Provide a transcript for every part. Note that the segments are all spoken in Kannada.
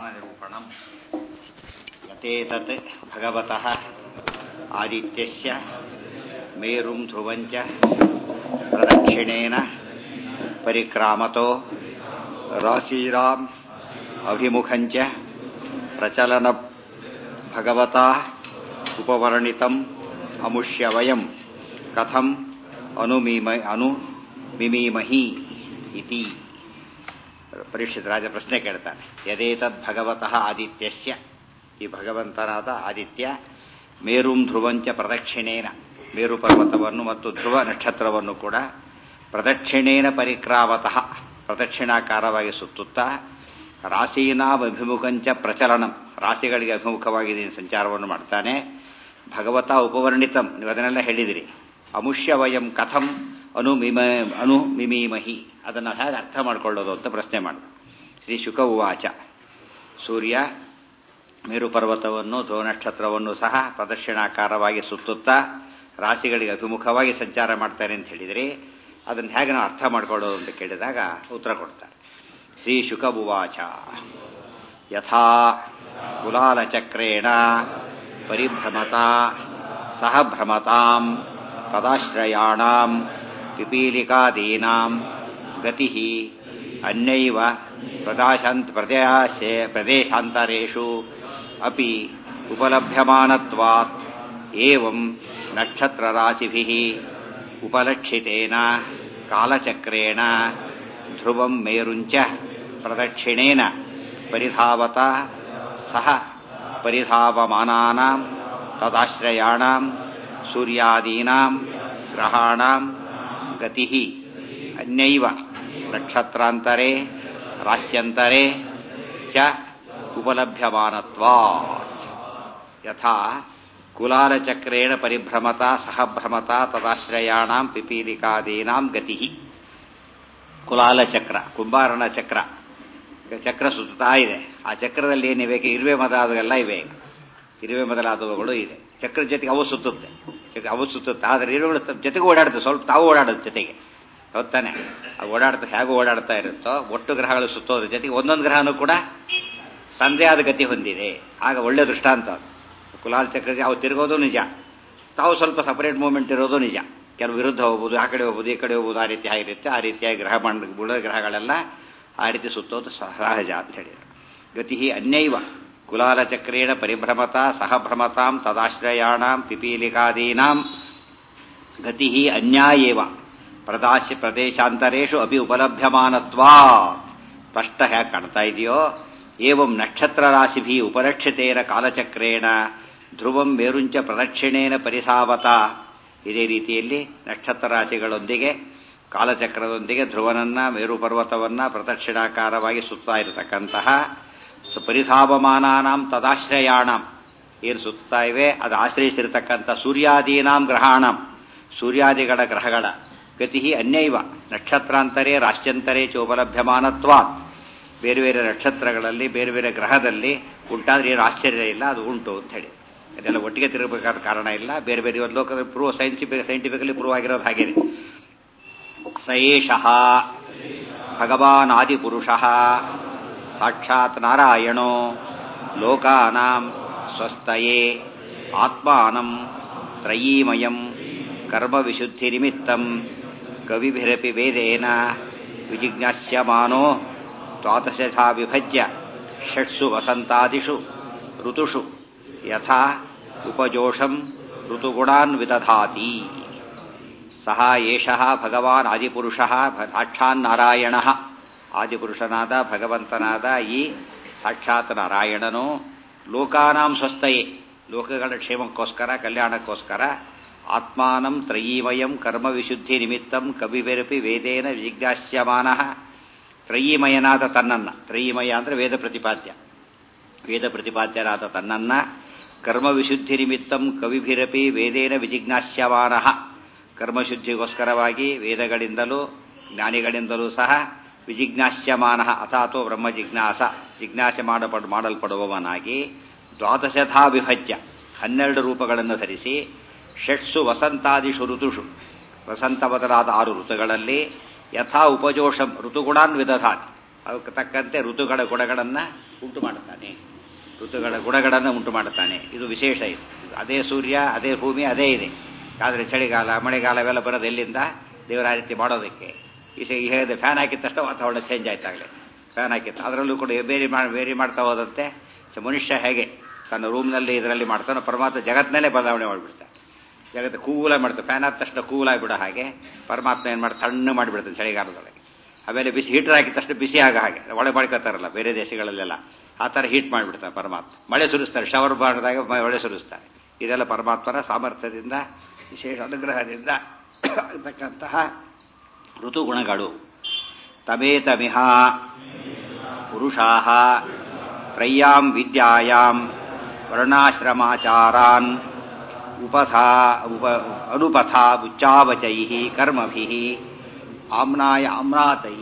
निरूपणम् यतेतत् भगवतः आदित्यस्य मेरुं ध्रुवञ्च प्रदक्षिणेन परिक्रामतो राशीराम् अभिमुखञ्च प्रचलन भगवता उपवर्णितम् अमुष्यवयम् कथम् अनुमीम ಅನು ಮಿಮೀಮಹಿ ಇತಿ ಪರೀಕ್ಷಿತ ರಾಜ ಪ್ರಶ್ನೆ ಕೇಳ್ತಾನೆ ಯದೇತದ್ ಭಗವತಃ ಆದಿತ್ಯಸ್ಯ ಈ ಭಗವಂತನಾದ ಆದಿತ್ಯ ಮೇರುಂ ಧ್ರುವಂಚ ಪ್ರದಕ್ಷಿಣೇನ ಮೇರು ಪರ್ವತವನ್ನು ಮತ್ತು ಧ್ರುವ ನಕ್ಷತ್ರವನ್ನು ಕೂಡ ಪ್ರದಕ್ಷಿಣೇನ ಪರಿಕ್ರಾಮತಃ ಪ್ರದಕ್ಷಿಣಾಕಾರವಾಗಿ ಸುತ್ತುತ್ತಾ ರಾಶೀನಾಭಿಮುಖಂಚ ಪ್ರಚಲನಂ ರಾಶಿಗಳಿಗೆ ಅಭಿಮುಖವಾಗಿ ಸಂಚಾರವನ್ನು ಮಾಡ್ತಾನೆ ಭಗವತ ಉಪವರ್ಣಿತಂ ನೀವು ಅದನ್ನೆಲ್ಲ ಹೇಳಿದಿರಿ ಅಮುಷ್ಯವಯಂ ಕಥಂ ಅನು ಮಿಮ ಅನು ಮಿಮೀಮಹಿ ಅದನ್ನು ಹೇಗೆ ಅರ್ಥ ಮಾಡ್ಕೊಳ್ಳೋದು ಅಂತ ಪ್ರಶ್ನೆ ಮಾಡ ಶ್ರೀ ಶುಕ ಉವಾಚ ಸೂರ್ಯ ಮೇರು ಪರ್ವತವನ್ನು ಧ್ರುವ ನಕ್ಷತ್ರವನ್ನು ಸಹ ಪ್ರದಕ್ಷಿಣಾಕಾರವಾಗಿ ಸುತ್ತುತ್ತಾ ರಾಶಿಗಳಿಗೆ ಅಭಿಮುಖವಾಗಿ ಸಂಚಾರ ಮಾಡ್ತಾರೆ ಅಂತ ಹೇಳಿದರೆ ಅದನ್ನು ಹೇಗೆ ನಾವು ಅರ್ಥ ಮಾಡ್ಕೊಳ್ಳೋದು ಅಂತ ಕೇಳಿದಾಗ ಉತ್ತರ ಕೊಡ್ತಾರೆ ಶ್ರೀ ಶುಕ ಉವಾಚ ಯಥಾ ಕುಲಾಲಚಕ್ರೇಣ ಪರಿಭ್ರಮತ ಸಹ ಭ್ರಮತಾಂ ತದಾಶ್ರಯಾಣಾಂ ಪಿಪೀಲಿಕಾದೀನಾಂ ಗತಿ ಅನ್ಯೈವ ಪ್ರದಾಶಾಂತ ಪ್ರದೇಶೆ ಪ್ರದೇಶಾಂತರೇಷು ಅಪಿ ಉಪಲಭ್ಯಮಾನತ್ವಾತ್ ಏವಂ ನಕ್ಷತ್ರರಾಶಿಭಿಃ ಉಪಲಕ್ಷಿತೇನ ಕಾಲಚಕ್ರೇಣ ಧ್ರುವಂ ಮೇರುಂಚ ಪ್ರದಕ್ಷಿಣೇನ ಪರಿಧಾವತ ಸಹ ಪರಿಧಾವಮಾನಾನಾಂ ತದಾಶ್ರಯಾಣಾಂ ಸೂರ್ಯಾದೀನಾಂ ಗ್ರಹಾಣಾಂ ಗತಿ ಅನ್ಯೈವ ನಕ್ಷತ್ರಾಂತರೆ ರಾಶ್ಯಂತರೆ ಚ ಉಪಲಭ್ಯಮಾನತ್ವಾತ್ ಯಥಾ ಕುಲಾಲಚಕ್ರೇಣ ಪರಿಭ್ರಮತ ಸಹಭ್ರಮತ ತದಾಶ್ರಯಾಣಾಂ ಪಿಪೀಲಿಕಾದೀನಾಂ ಗತಿ ಕುಲಾಲಚಕ್ರ ಕುಂಬಾರನ ಚಕ್ರ ಚಕ್ರ ಸುತ್ತಾ ಇದೆ ಆ ಚಕ್ರದಲ್ಲಿ ಏನಿವೆ ಇರುವೆ ಮೊದಲಾದವೆಲ್ಲ ಇವೆ ಇರುವೆ ಮೊದಲಾದವುಗಳು ಇದೆ ಚಕ್ರ ಜೊತೆಗೆ ಅವು ಸುತ್ತುತ್ತೆ ಅವು ಸುತ್ತುತ್ತೆ ಆದರೆ ಇರುವೆಗಳು ಜೊತೆಗೆ ಓಡಾಡುತ್ತೆ ಸ್ವಲ್ಪ ತಾವು ಓಡಾಡುತ್ತೆ ಜೊತೆಗೆ ಹೊತ್ತಾನೆ ಅದು ಓಡಾಡ್ತಾ ಹೇಗೆ ಓಡಾಡ್ತಾ ಇರುತ್ತೋ ಒಟ್ಟು ಗ್ರಹಗಳು ಸುತ್ತೋದ್ರ ಜೊತೆಗೆ ಒಂದೊಂದು ಗ್ರಹನೂ ಕೂಡ ತಂದೆ ಆದ ಗತಿ ಹೊಂದಿದೆ ಆಗ ಒಳ್ಳೆ ದೃಷ್ಟಾಂತ ಕುಲಾಲ್ ಚಕ್ರ ಅವು ತಿರುಗೋದು ನಿಜ ತಾವು ಸ್ವಲ್ಪ ಸಪರೇಟ್ ಮೂವ್ಮೆಂಟ್ ಇರೋದು ನಿಜ ಕೆಲವು ವಿರುದ್ಧ ಹೋಗ್ಬೋದು ಆ ಕಡೆ ಹೋಗ್ಬೋದು ಈ ಕಡೆ ಹೋಗ್ಬೋದು ಆ ರೀತಿ ಆಗಿರುತ್ತೆ ಆ ರೀತಿಯಾಗಿ ಗ್ರಹ ಮಂಡ ಬುಡ ಗ್ರಹಗಳೆಲ್ಲ ಆ ರೀತಿ ಸುತ್ತೋದು ಸಹಜ ಅಂತ ಹೇಳಿದರು ಗತಿ ಅನ್ಯೈವ ಕುಲಾಲಚಕ್ರೇಣ ಪರಿಭ್ರಮತ ಸಹಭ್ರಮತಾಂ ತದಾಶ್ರಯಾಣಾಂ ಪಿಪೀಲಿಕಾದೀನಾಂ ಗತಿ ಅನ್ಯಾಯೇವ ಪ್ರದಾಶ ಪ್ರದೇಶಾಂತರೇಶು ಅಪಿ ಉಪಲಭ್ಯಮಾನತ್ವಾ ಸ್ಪಷ್ಟ ಹೇಗೆ ಕಾಣ್ತಾ ಇದೆಯೋ ಏವಂ ನಕ್ಷತ್ರ ರಾಶಿಭಿ ಉಪರಕ್ಷಿತೇನ ಕಾಲಚಕ್ರೇಣ ಧ್ರುವಂ ಮೇರುಂಚ ಪ್ರದಕ್ಷಿಣೇನ ಪರಿಸಾವತ ಇದೇ ರೀತಿಯಲ್ಲಿ ನಕ್ಷತ್ರ ರಾಶಿಗಳೊಂದಿಗೆ ಕಾಲಚಕ್ರದೊಂದಿಗೆ ಧ್ರುವನನ್ನ ಮೇರು ಪರ್ವತವನ್ನ ಪ್ರದಕ್ಷಿಣಾಕಾರವಾಗಿ ಸುತ್ತಾ ಇರತಕ್ಕಂತಹ ಪರಿಧಾವಮಾನಾಂ ತದಾಶ್ರಯಾಣಂ ಏನು ಸುತ್ತಾ ಇವೆ ಅದು ಆಶ್ರಯಿಸಿರ್ತಕ್ಕಂಥ ಸೂರ್ಯಾದೀನಾಂ ಗ್ರಹಾಣಂ ಸೂರ್ಯಾದಿಗಳ ಗ್ರಹಗಳ ಗತಿ ಅನ್ಯೈವ ನಕ್ಷತ್ರಾಂತರೇ ರಾಶ್ಯಂತರೇ ಚೋಪಲಭ್ಯಮಾನತ್ವಾ ಬೇರೆ ಬೇರೆ ನಕ್ಷತ್ರಗಳಲ್ಲಿ ಬೇರೆ ಬೇರೆ ಗ್ರಹದಲ್ಲಿ ಉಂಟಾದ್ರೆ ಏನು ಆಶ್ಚರ್ಯ ಇಲ್ಲ ಅದು ಉಂಟು ಅಂತ ಹೇಳಿ ಅದೆಲ್ಲ ಒಟ್ಟಿಗೆ ತಿರುಗಬೇಕಾದ ಕಾರಣ ಇಲ್ಲ ಬೇರೆ ಬೇರೆ ಒಂದು ಲೋಕದ ಪ್ರೂವ್ ಸೈನ್ಸಿಫಿಕ್ ಸೈಂಟಿಫಿಕಲಿ ಪ್ರೂವ್ ಆಗಿರೋದು ಹಾಗೇನೆ ಸಯೇಷಃ ಭಗವಾನ್ ಆದಿಪುರುಷ ಸಾಕ್ಷಾತ್ ನಾರಾಯಣೋ ಲೋಕಾನಾಂ ಸ್ವಸ್ತಯೇ ಆತ್ಮಾನಂ ತ್ರಯೀಮಯಂ ಕರ್ಮವಿಶುದ್ಧಿನಿಮಿತ್ತಂ ಕವಿಭಿರಪಿ ವೇದೇನ ವಿಜಿಜ್ಞಾಸ್ಯಮಾನೋ ದ್ವಾದಶಾ ವಿಭಜ್ಯ ಷಟ್ಸು ವಸಂತಾದಿಷು ಋತುಷು ಯಥಾ ಉಪಜೋಷಂ ಋತುಗುಣಾನ್ ವಿದಧಾತಿ ಸಹ ಏಷಃ ಭಗವಾನ್ ಆದಿಪುರುಷಃ ಸಾಕ್ಷಾನ್ನಾರಾಯಣ ಆದಿಪುರುಷನಾದ ಭಗವಂತನಾದ ಈ ಸಾಕ್ಷಾತ್ ನಾರಾಯಣನು ಲೋಕಾನಾಂ ಸ್ವಸ್ಥಯೇ ಲೋಕಗಳ ಕ್ಷೇಮಕ್ಕೋಸ್ಕರ ಕಲ್ಯಾಣಕ್ಕೋಸ್ಕರ ಆತ್ಮಾನಂ ತ್ರಯೀಮಯಂ ಕರ್ಮ ವಿಶುದ್ಧಿ ನಿಮಿತ್ತಂ ಕವಿವೆರಪಿ ವೇದೇನ ವಿಜಿಜ್ಞಾಸ್ಯಮಾನ ತ್ರಯೀಮಯನಾದ ತನ್ನನ್ನ ತ್ರಯೀಮಯ ಅಂದರೆ ವೇದ ಪ್ರತಿಪಾದ್ಯ ವೇದ ಪ್ರತಿಪಾದ್ಯರಾದ ತನ್ನನ್ನ ಕರ್ಮ ವಿಶುದ್ಧಿ ನಿಮಿತ್ತಂ ಕವಿಭಿರಪಿ ವೇದೇನ ವಿಜಿಜ್ಞಾಸ್ಯಮಾನ ಕರ್ಮಶುದ್ಧಿಗೋಸ್ಕರವಾಗಿ ವೇದಗಳಿಂದಲೂ ಜ್ಞಾನಿಗಳಿಂದಲೂ ಸಹ ವಿಜಿಜ್ಞಾಸ್ಯಮಾನ ಅಥಾತೋ ಬ್ರಹ್ಮ ಜಿಜ್ಞಾಸ ಜಿಜ್ಞಾಸೆ ಮಾಡಪಡ್ ಮಾಡಲ್ಪಡುವವನಾಗಿ ದ್ವಾದಶಥಾ ವಿಭಜ್ಯ ಹನ್ನೆರಡು ರೂಪಗಳನ್ನು ಧರಿಸಿ ಷಟ್ಸು ವಸಂತಾದಿಷು ಋತುಷು ವಸಂತ ಮೊದಲಾದ ಆರು ಋತುಗಳಲ್ಲಿ ಯಥಾ ಉಪಜೋಷಂ ಋತುಗುಣಾನ್ ವಿದಧಾತಿ ಅವಕ್ಕೆ ತಕ್ಕಂತೆ ಋತುಗಳ ಗುಣಗಳನ್ನು ಉಂಟು ಮಾಡುತ್ತಾನೆ ಋತುಗಳ ಗುಣಗಳನ್ನು ಉಂಟು ಮಾಡುತ್ತಾನೆ ಇದು ವಿಶೇಷ ಇದು ಅದೇ ಸೂರ್ಯ ಅದೇ ಭೂಮಿ ಅದೇ ಇದೆ ಆದರೆ ಚಳಿಗಾಲ ಮಳೆಗಾಲ ಅವೆಲ್ಲ ಬರೋದು ಎಲ್ಲಿಂದ ದೇವರ ಆ ರೀತಿ ಮಾಡೋದಕ್ಕೆ ಈಗ ಹೇಳಿದೆ ಫ್ಯಾನ್ ಹಾಕಿದ ತಕ್ಷಣ ವಾತಾವರಣ ಚೇಂಜ್ ಆಯ್ತಾಗಲೇ ಫ್ಯಾನ್ ಹಾಕಿತ್ತು ಅದರಲ್ಲೂ ಕೂಡ ಬೇರೆ ಮಾಡಿ ಬೇರೆ ಮಾಡ್ತಾ ಹೋದಂತೆ ಸ- ಮನುಷ್ಯ ಹೇಗೆ ತನ್ನ ರೂಮ್ನಲ್ಲಿ ಇದರಲ್ಲಿ ಮಾಡ್ತಾನೋ ಪರಮಾತ್ಮ ಜಗತ್ತಿನಲ್ಲೇ ಬದಲಾವಣೆ ಮಾಡಿಬಿಡ್ತಾನೆ ಜಗತ್ತು ಕೂಲಾಗಿ ಮಾಡ್ತಾರೆ ಫ್ಯಾನ್ ಆದ ತಕ್ಷಣ ಕೂಲಾಗಿ ಬಿಡೋ ಹಾಗೆ ಪರಮಾತ್ಮ ಏನು ಮಾಡಿ ತಣ್ಣು ಮಾಡಿಬಿಡ್ತಾನೆ ಚಳಿಗಾಲದೊಳಗೆ ಆಮೇಲೆ ಬಿಸಿ ಹೀಟರ್ ಹಾಕಿದ ತಕ್ಷಣ ಬಿಸಿ ಆಗ ಹಾಗೆ ಒಳೆ ಮಾಡ್ಕೋತಾರಲ್ಲ ಬೇರೆ ದೇಶಗಳಲ್ಲೆಲ್ಲ ಆ ಥರ ಹೀಟ್ ಮಾಡಿಬಿಡ್ತಾರೆ ಪರಮಾತ್ಮ ಮಳೆ ಸುರಿಸ್ತಾರೆ ಶವರ್ ಮಾಡಿದಾಗ ಮಳೆ ಸುರಿಸ್ತಾರೆ ಇದೆಲ್ಲ ಪರಮಾತ್ಮನ ಸಾಮರ್ಥ್ಯದಿಂದ ವಿಶೇಷ ಅನುಗ್ರಹದಿಂದ ಇರ್ತಕ್ಕಂತಹ ಋತುಗುಣಗಳು ತಮೇತಮಿಹ ಪುರುಷಾ ತ್ರಯ್ಯಾಂ ವಿದ್ಯಾಯಾಂ ವರ್ಣಾಶ್ರಮಾಚಾರಾನ್ ಉಪಥಾ ಉಪ ಅನುಪಥಾ ಉಚ್ಚಾವಚೈ ಕರ್ಮಭಿ ಆಮ್ನಾಯ ಆಮ್ನಾತೈ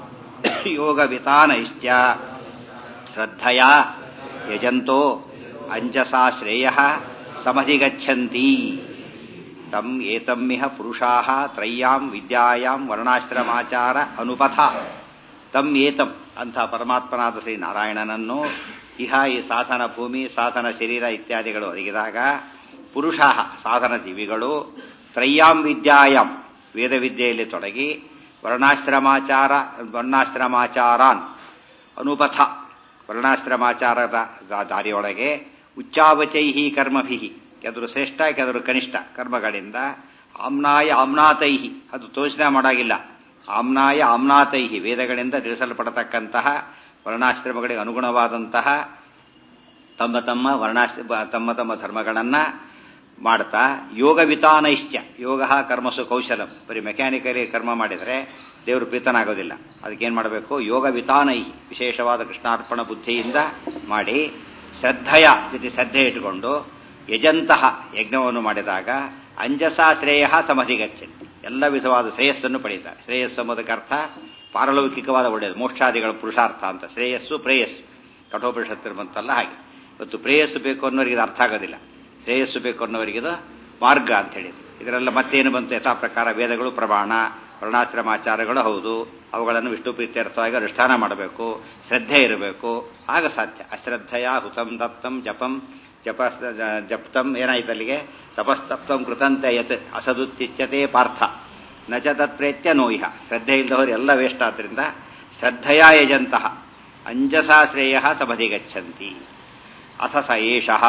ಯೋಗವಿತಾನೈಶ್ಚ ಶ್ರದ್ಧಯ ಯಜಂತೋ ಅಂಜಸಾ ಶ್ರೇಯ ಸಮಧಿಗಚ್ಚಂತಿ ತಂ ಏತಮ್ಮಿಹ ಪುರುಷಾ ತ್ರಯ್ಯಾಂ ವಿದ್ಯಾಯಾಂ ವರ್ಣಾಶ್ರಮಾಚಾರ ಅನುಪಥ ತಂ ಏತಂ ಅಂಥ ಪರಮಾತ್ಮನಾದ ಶ್ರೀ ನಾರಾಯಣನನ್ನು ಇಹ ಈ ಸಾಧನ ಭೂಮಿ ಸಾಧನ ಶರೀರ ಇತ್ಯಾದಿಗಳು ಒದಗಿದಾಗ ಪುರುಷ ಸಾಧನ ಜೀವಿಗಳು ತ್ರಯ್ಯಾಂ ವಿದ್ಯಾಯಾಂ ವೇದ ವಿದ್ಯೆಯಲ್ಲಿ ತೊಡಗಿ ವರ್ಣಾಶ್ರಮಾಚಾರ ವರ್ಣಾಶ್ರಮಾಚಾರಾನ್ ಅನುಪಥ ವರ್ಣಾಶ್ರಮಾಚಾರದ ದಾ- ದಾರಿಯೊಳಗೆ ಉಚ್ಚಾವಚೈಹಿ ಕರ್ಮಭಿಹಿ ಕೆದರು ಶ್ರೇಷ್ಠ ಕೆದರು ಕನಿಷ್ಠ ಕರ್ಮಗಳಿಂದ ಆಮ್ನಾಯ ಆಮ್ನಾತೈಹಿ ಅದು ತೋಚನೆ ಮಾಡಾಗಿಲ್ಲ ಆಮ್ನಾಯ ಆಮ್ನಾತೈಹಿ ವೇದಗಳಿಂದ ತಿಳಿಸಲ್ಪಡತಕ್ಕಂತಹ ವರ್ಣಾಶ್ರಮಗಳಿಗೆ ಅನುಗುಣವಾದಂತಹ ತಮ್ಮ ತಮ್ಮ ವರ್ಣಾಶ್ರ ತಮ್ಮ ತಮ್ಮ ಧರ್ಮಗಳನ್ನ ಮಾಡ್ತಾ ಯೋಗ ವಿತಾನೈಶ್ಚ ಯೋಗ ಕರ್ಮಸು ಕೌಶಲಂ ಬರೀ ಮೆಕ್ಯಾನಿಕಲಿ ಕರ್ಮ ಮಾಡಿದರೆ ದೇವರು ಪ್ರೀತನಾಗೋದಿಲ್ಲ ಅದಕ್ಕೇನು ಮಾಡಬೇಕು ಯೋಗ ವಿತಾನೈ ವಿಶೇಷವಾದ ಕೃಷ್ಣಾರ್ಪಣ ಬುದ್ಧಿಯಿಂದ ಮಾಡಿ ಶ್ರದ್ಧೆಯ ಜೊತೆ ಶ್ರದ್ಧೆ ಇಟ್ಟುಕೊಂಡು ಯಜಂತಹ ಯಜ್ಞವನ್ನು ಮಾಡಿದಾಗ ಅಂಜಸಾ ಶ್ರೇಯ ಸಮಧಿಗಚ್ಚಂತಿ ಎಲ್ಲ ವಿಧವಾದ ಶ್ರೇಯಸ್ಸನ್ನು ಪಡೀತಾರೆ ಶ್ರೇಯಸ್ಸು ಎಂಬುದಕ್ಕೆ ಅರ್ಥ ಪಾರಲೌಕಿಕವಾದ ಒಳ್ಳೆಯದು ಮೋಕ್ಷಾದಿಗಳ ಪುರುಷಾರ್ಥ ಅಂತ ಶ್ರೇಯಸ್ಸು ಪ್ರೇಯಸ್ಸು ಕಠೋಪನಿಷತ್ತಿರುವಂತಲ್ಲ ಹಾಗೆ ಇವತ್ತು ಪ್ರೇಯಸ್ಸು ಬೇಕು ಅನ್ನೋರಿಗೆ ಇದು ಅರ್ಥ ಆಗೋದಿಲ್ಲ ಶ್ರೇಯಸ್ಸು ಬೇಕು ಅನ್ನೋರಿಗೆ ಇದು ಮಾರ್ಗ ಅಂತ ಹೇಳಿದ್ರು ಇದರೆಲ್ಲ ಮತ್ತೇನು ಬಂತು ಯಥಾ ಪ್ರಕಾರ ವೇದಗಳು ಪ್ರಮಾಣ ವರ್ಣಾಶ್ರಮಾಚಾರಗಳು ಹೌದು ಅವುಗಳನ್ನು ವಿಷ್ಣು ಪ್ರೀತ್ಯರ್ಥವಾಗಿ ಅನುಷ್ಠಾನ ಮಾಡಬೇಕು ಶ್ರದ್ಧೆ ಇರಬೇಕು ಆಗ ಸಾಧ್ಯ ಅಶ್ರದ್ಧೆಯ ಹುತಂ ದತ್ತಂ ಜಪಂ ಜಪ ಜಪ್ತಂ ಏನಾಯ್ತು ಅಲ್ಲಿಗೆ ತಪಸ್ತಪ್ತಂ ಕೃತಂತೆ ಯತ್ ಅಸದುತ್ಯಚ್ಯತೆ ಪಾರ್ಥ ನ ಚ ತತ್ಪ್ರೇತ್ಯ ನೋಯಿಹ ಶ್ರದ್ಧೆ ಇಲ್ಲದವರು ಎಲ್ಲ ವೇಸ್ಟ್ ಆದ್ರಿಂದ ಶ್ರದ್ಧೆಯ ಯಜಂತಹ ಅಂಜಸಾ ಶ್ರೇಯ ಸಮಧಿಗಚ್ಚಂತಿ ಅಥ ಸ ಏಷಃ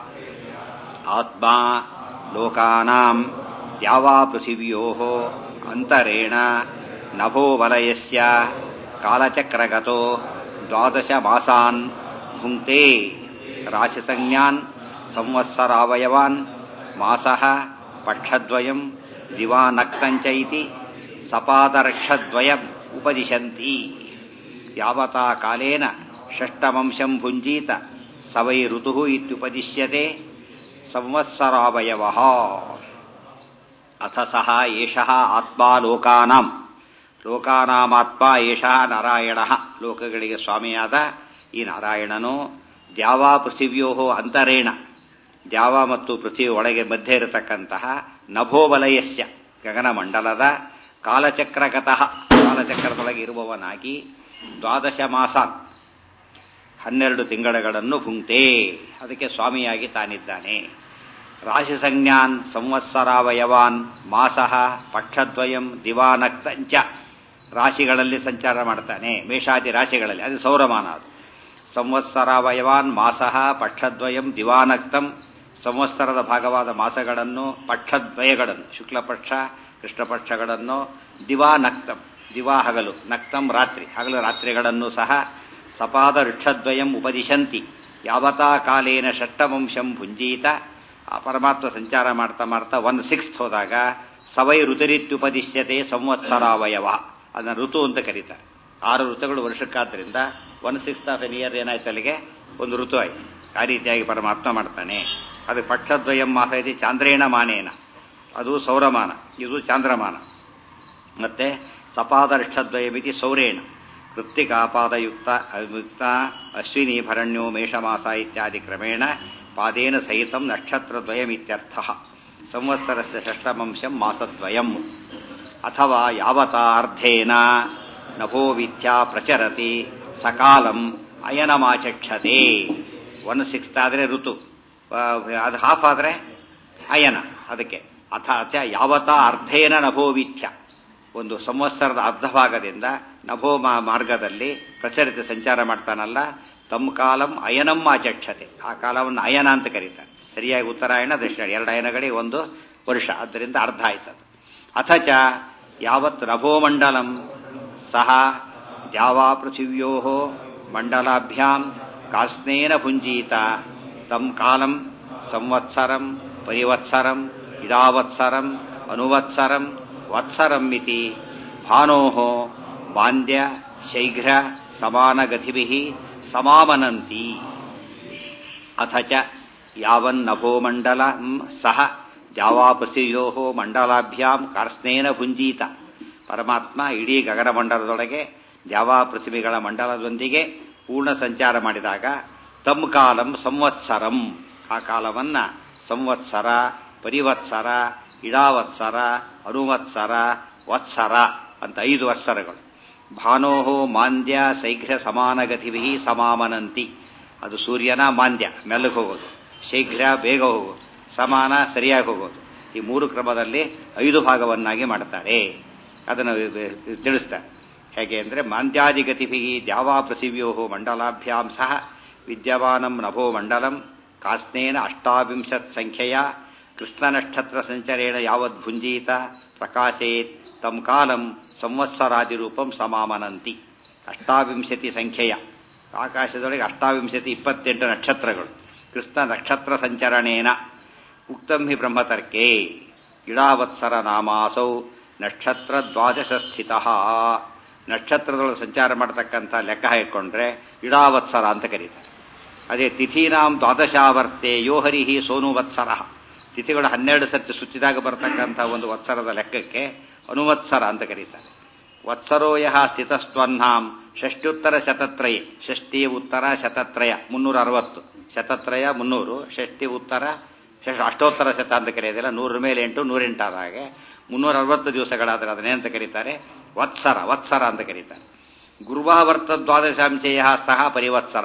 ಆತ್ಮ ಲೋಕಾನಾಂ ದ್ಯಾವಾ ಪೃಥಿವ್ಯೋ ಅಂತರೇಣ ನಭೋ ವಲಯಸ್ಯ ಕಾಲಚಕ್ರಗತೋ ದ್ವಾದಶ ಮಾಸಾನ್ ಭುಂಕ್ತೆ ರಾಶಿಸಂಜ್ಞಾನ್ ಸಂವತ್ಸರಾವಯವಾನ್ ಮಾಸಃ ಪಕ್ಷದ್ವಯಂ ದಿವಾನಕ್ತಂಚ ಇತಿ ಸಪಾದರ್ಕ್ಷದ್ವಯಂ ಉಪದಿಶಂತಿ ಯಾವತಾ ಕಾಲೇನ ಷಷ್ಟವಂಶಂ ಭುಂಜೀತ ಸ ವೈ ಋತು ಇತ್ಯುಪದಿಶ್ಯತೆ ಸಂವತ್ಸರಾವಯವ ಅಥ ಸಹ ಏಷಃ ಆತ್ಮಾ ಲೋಕಾನಾಂ ಲೋಕಾನಾಮಾತ್ಮ ಏಷಃ ನಾರಾಯಣ ಲೋಕಗಳಿಗೆ ಸ್ವಾಮಿಯಾದ ಈ ನಾರಾಯಣನು ದ್ಯಾವಾ ಪೃಥಿವ್ಯೋ ಅಂತರೇಣ ದ್ಯಾವ ಮತ್ತು ಪೃಥ್ವಿ ಒಳಗೆ ಮಧ್ಯೆ ಇರತಕ್ಕಂತಹ ನಭೋವಲಯಸ್ಯ ಗಗನಮಂಡಲದ ಕಾಲಚಕ್ರಗತಃ ಕಾಲಚಕ್ರದೊಳಗೆ ಇರುವವನಾಗಿ ದ್ವಾದಶ ಮಾಸಾನ್ ಹನ್ನೆರಡು ತಿಂಗಳುಗಳನ್ನು ಭುಂಕ್ತೆ ಅದಕ್ಕೆ ಸ್ವಾಮಿಯಾಗಿ ತಾನಿದ್ದಾನೆ ರಾಶಿ ಸಂಜ್ಞಾನ್ ಸಂವತ್ಸರಾವಯವಾನ್ ಮಾಸಃ ಪಕ್ಷದ್ವಯಂ ದಿವಾನಕ್ತಂಚ ರಾಶಿಗಳಲ್ಲಿ ಸಂಚಾರ ಮಾಡ್ತಾನೆ ಮೇಷಾದಿ ರಾಶಿಗಳಲ್ಲಿ ಅದು ಸೌರಮಾನ ಅದು ಸಂವತ್ಸರಾವಯವಾನ್ ಮಾಸಃ ಪಕ್ಷದ್ವಯಂ ದಿವಾನಕ್ತಂ ಸಂವತ್ಸರದ ಭಾಗವಾದ ಮಾಸಗಳನ್ನು ಪಕ್ಷದ್ವಯಗಳನ್ನು ಶುಕ್ಲಪಕ್ಷ ಕೃಷ್ಣಪಕ್ಷಗಳನ್ನು ದಿವಾನಕ್ತಂ ದಿವಾ ಹಗಲು ನಕ್ತಂ ರಾತ್ರಿ ಹಗಲು ರಾತ್ರಿಗಳನ್ನು ಸಹ ಸಪಾದ ವೃಕ್ಷದ್ವಯಂ ಉಪದಿಶಂತಿ ಯಾವತಾ ಕಾಲೇನ ಷಟ್ಟವಂಶಂ ಭುಂಜೀತ ಆ ಪರಮಾತ್ಮ ಸಂಚಾರ ಮಾಡ್ತಾ ಮಾಡ್ತಾ ಒನ್ ಸಿಕ್ಸ್ತ್ ಹೋದಾಗ ಸವೈ ಋತುರಿತ್ಯುಪದಿಶ್ಯತೆ ಸಂವತ್ಸರಾವಯವ ಅದನ್ನ ಋತು ಅಂತ ಕರೀತಾರೆ ಆರು ಋತುಗಳು ವರ್ಷಕ್ಕಾದ್ರಿಂದ one sixth of an year ಏನಾಯ್ತು ಅಲ್ಲಿಗೆ ಒಂದು ಋತು ಆಯ್ತು ಆ ರೀತಿಯಾಗಿ ಪರಮಾತ್ಮ ಮಾಡ್ತಾನೆ ಅದು ಪಕ್ಷದ್ವಯಂ ಮಾಸ ಇದೆ ಚಾಂದ್ರೇಣ ಮಾನೇನ ಅದು ಸೌರಮಾನ ಇದು ಚಾಂದ್ರಮಾನ ಮತ್ತೆ ಸಪಾದರ್ಷದ್ವಯಮಿತಿ ಸೌರೇಣ ಕೃತ್ತಿಕಾಪಾದಯುಕ್ತ ಯುಕ್ತ ಅಶ್ವಿನಿ ಭರಣ್ಯೋ ಮೇಷಮಾಸ ಇತ್ಯಾದಿ ಕ್ರಮೇಣ ಪಾದೇನ ಸಹಿತಂ ನಕ್ಷತ್ರದ್ವಯಮಿತ್ಯರ್ಥ ಸಂವತ್ಸರಸ್ಯ ಷಷ್ಟವಂಶಂ ಮಾಸದ್ವಯಂ ಅಥವಾ ಯಾವತಾ ಅರ್ಧೇನ ನಭೋ ವಿದ್ಯಾ ಪ್ರಚರತಿ ಸಕಾಲಂ ಅಯನಮಾಚಕ್ಷತೆ ಒನ್ ಸಿಕ್ಸ್ತ್ ಆದರೆ ಋತು ಆ, ಅದು ಹಾಫ್ ಆದರೆ ಅಯನ ಅದಕ್ಕೆ ಅಥ ಅಥ ಯಾವತ ಅರ್ಧೇನ ನಭೋವಿಥ್ಯ ಒಂದು ಸಂವತ್ಸರದ ಅರ್ಧ ಭಾಗದಿಂದ ನಭೋ ಮಾ- ಮಾರ್ಗದಲ್ಲಿ ಪ್ರಚಲಿತ ಸಂಚಾರ ಮಾಡ್ತಾನಲ್ಲ ತಮ್ಮ ಕಾಲಂ ಅಯನಂ ಆಚಕ್ಷತೆ ಆ ಕಾಲವನ್ನು ಅಯನ ಅಂತ ಕರೀತಾರೆ ಸರಿಯಾಗಿ ಉತ್ತರಾಯಣ ದಕ್ಷಿಣ ಎರಡು ಅಯನಗಳಿಗೆ ಒಂದು ವರ್ಷ ಆದ್ದರಿಂದ ಅರ್ಧ ಆಯ್ತದು ಅಥಚ ಯಾವತ್ ನಭೋಮಂಡಲಂ ಸಹ ದ್ಯಾವಾ ಪೃಥಿವ್ಯೋ ಮಂಡಲಾಭ್ಯಾಂ ಕಾಸ್ನೇನ ಭುಂಜೀತ ತಂ ಕಾಲಂ ಸಂವತ್ಸರಂ ಪರಿವತ್ಸರಂ ಇಡಾವತ್ಸರಂ ಅನುವತ್ಸರಂ ವತ್ಸರಂ ಇತಿ ಭಾನೋ ಬಾಂದ್ಯ ಶೈಘ್ರ ಸಮಾನಗತಿಭಿ ಸಮಾಮನಂತಿ ಅಥ ಚ ಯಾವನ್ನಭೋಮಂಡಲ ಸಹ ದ್ಯಾವಾಪೃಥಿಯೋ ಮಂಡಲಾಭ್ಯಾಂ ಕಾರ್ಸ್ನೇನ ಭುಂಜೀತ ಪರಮಾತ್ಮ ಇಡೀ ಗಗನಮಂಡಲದೊಳಗೆ ದ್ಯಾವಾ ಪೃಥ್ವಿಗಳ ಮಂಡಲದೊಂದಿಗೆ ಪೂರ್ಣ ಸಂಚಾರ ಮಾಡಿದಾಗ ತಮ್ ಕಾಲಂ ಸಂವತ್ಸರಂ ಆ ಕಾಲವನ್ನ ಸಂವತ್ಸರ ಪರಿವತ್ಸರ ಇಡಾವತ್ಸರ ಅನುವತ್ಸರ ವತ್ಸರ ಅಂತ ಐದು ವತ್ಸರಗಳು ಭಾನೋಹೋ ಮಾಂದ್ಯ ಶೈಘ್ರ ಸಮಾನಗತಿಭಿ ಸಮಾಮನಂತಿ ಅದು ಸೂರ್ಯನ ಮಾಂದ್ಯ ಮೆಲ್ಲಗೆ ಹೋಗೋದು ಶೀಘ್ರ ಬೇಗ ಹೋಗೋದು ಸಮಾನ ಸರಿಯಾಗಿ ಹೋಗೋದು ಈ ಮೂರು ಕ್ರಮದಲ್ಲಿ ಐದು ಭಾಗವನ್ನಾಗಿ ಮಾಡ್ತಾರೆ ಅದನ್ನು ತಿಳಿಸ್ತಾರೆ ಹೇಗೆ ಅಂದರೆ ಮಾಂದ್ಯಾದಿಗತಿಭಿ ದ್ಯಾವಾ ಪೃಥಿವ್ಯೋ ಮಂಡಲಾಭ್ಯಾಂ ಸಹ ವಿದ್ಯಮಾನಂ ನಭೋ ಮಂಡಲಂ ಕಾಸ್ನೇನ ಅಷ್ಟಾವಿಂಶತ್ ಸಂಖ್ಯೆಯ ಕೃಷ್ಣನಕ್ಷತ್ರ ಸಂಚರೇಣ ಯಾವದ್ ಭುಂಜೀತ ಪ್ರಕಾಶೇತ್ ತಂ ಕಾಲಂ ಸಂವತ್ಸರಾದಿರೂಪಂ ಸಮಾಮನಂತಿ ಅಷ್ಟಾವಿಂಶತಿ ಸಂಖ್ಯೆಯ ಆಕಾಶದೊಳಗೆ ಅಷ್ಟಾವಿಂಶತಿ ಇಪ್ಪತ್ತೆಂಟು ನಕ್ಷತ್ರಗಳು ಕೃಷ್ಣ ನಕ್ಷತ್ರ ಸಂಚರಣೇನ ಉಕ್ತಂ ಹಿ ಬ್ರಹ್ಮತರ್ಕೆ ಇಡಾವತ್ಸರ ನಾಮಾಸೌ ನಕ್ಷತ್ರ ದ್ವಾದಶ ಸ್ಥಿತ ನಕ್ಷತ್ರದೊಳಗೆ ಸಂಚಾರ ಮಾಡತಕ್ಕಂಥ ಲೆಕ್ಕ ಹಾಕೊಂಡ್ರೆ ಇಡಾವತ್ಸರ ಅಂತ ಕರೀತಾರೆ ಅದೇ ತಿಥೀನಾಂ ದ್ವಾದಶಾವರ್ತೆ ಯೋ ಹರಿಹಿ ಸೋನು ವತ್ಸರ ತಿಥಿಗಳು ಹನ್ನೆರಡು ಸರ್ತಿ ಸುತ್ತಿದಾಗ ಬರತಕ್ಕಂಥ ಒಂದು ವತ್ಸರದ ಲೆಕ್ಕಕ್ಕೆ ಅನುವತ್ಸರ ಅಂತ ಕರೀತಾರೆ ವತ್ಸರೋ ಯಹ ಸ್ಥಿತಸ್ತ್ವನ್ನಾಂ ಷಷ್ಟ್ಯುತ್ತರ ಶತತ್ರಯ ಷಷ್ಠಿ ಉತ್ತರ ಶತತ್ರಯ ಮುನ್ನೂರ ಅರವತ್ತು ಶತತ್ರಯ ಮುನ್ನೂರು ಷಷ್ಠಿ ಉತ್ತರ ಷಷ್ಠ ಅಷ್ಟೋತ್ತರ ಶತ ಅಂತ ಕರೆಯೋದಿಲ್ಲ ನೂರ ಮೇಲೆ ಎಂಟು ನೂರೆಂಟಾದ ಹಾಗೆ ಮುನ್ನೂರ ಅರವತ್ತು ದಿವಸಗಳಾದರೆ ಅದನ್ನೇಂತ ಕರೀತಾರೆ ವತ್ಸರ ವತ್ಸರ ಅಂತ ಕರೀತಾರೆ ಗುರುವಾವರ್ತ ದ್ವಾದಶಾಂಶಯ ಸ್ತಃ ಪರಿವತ್ಸರ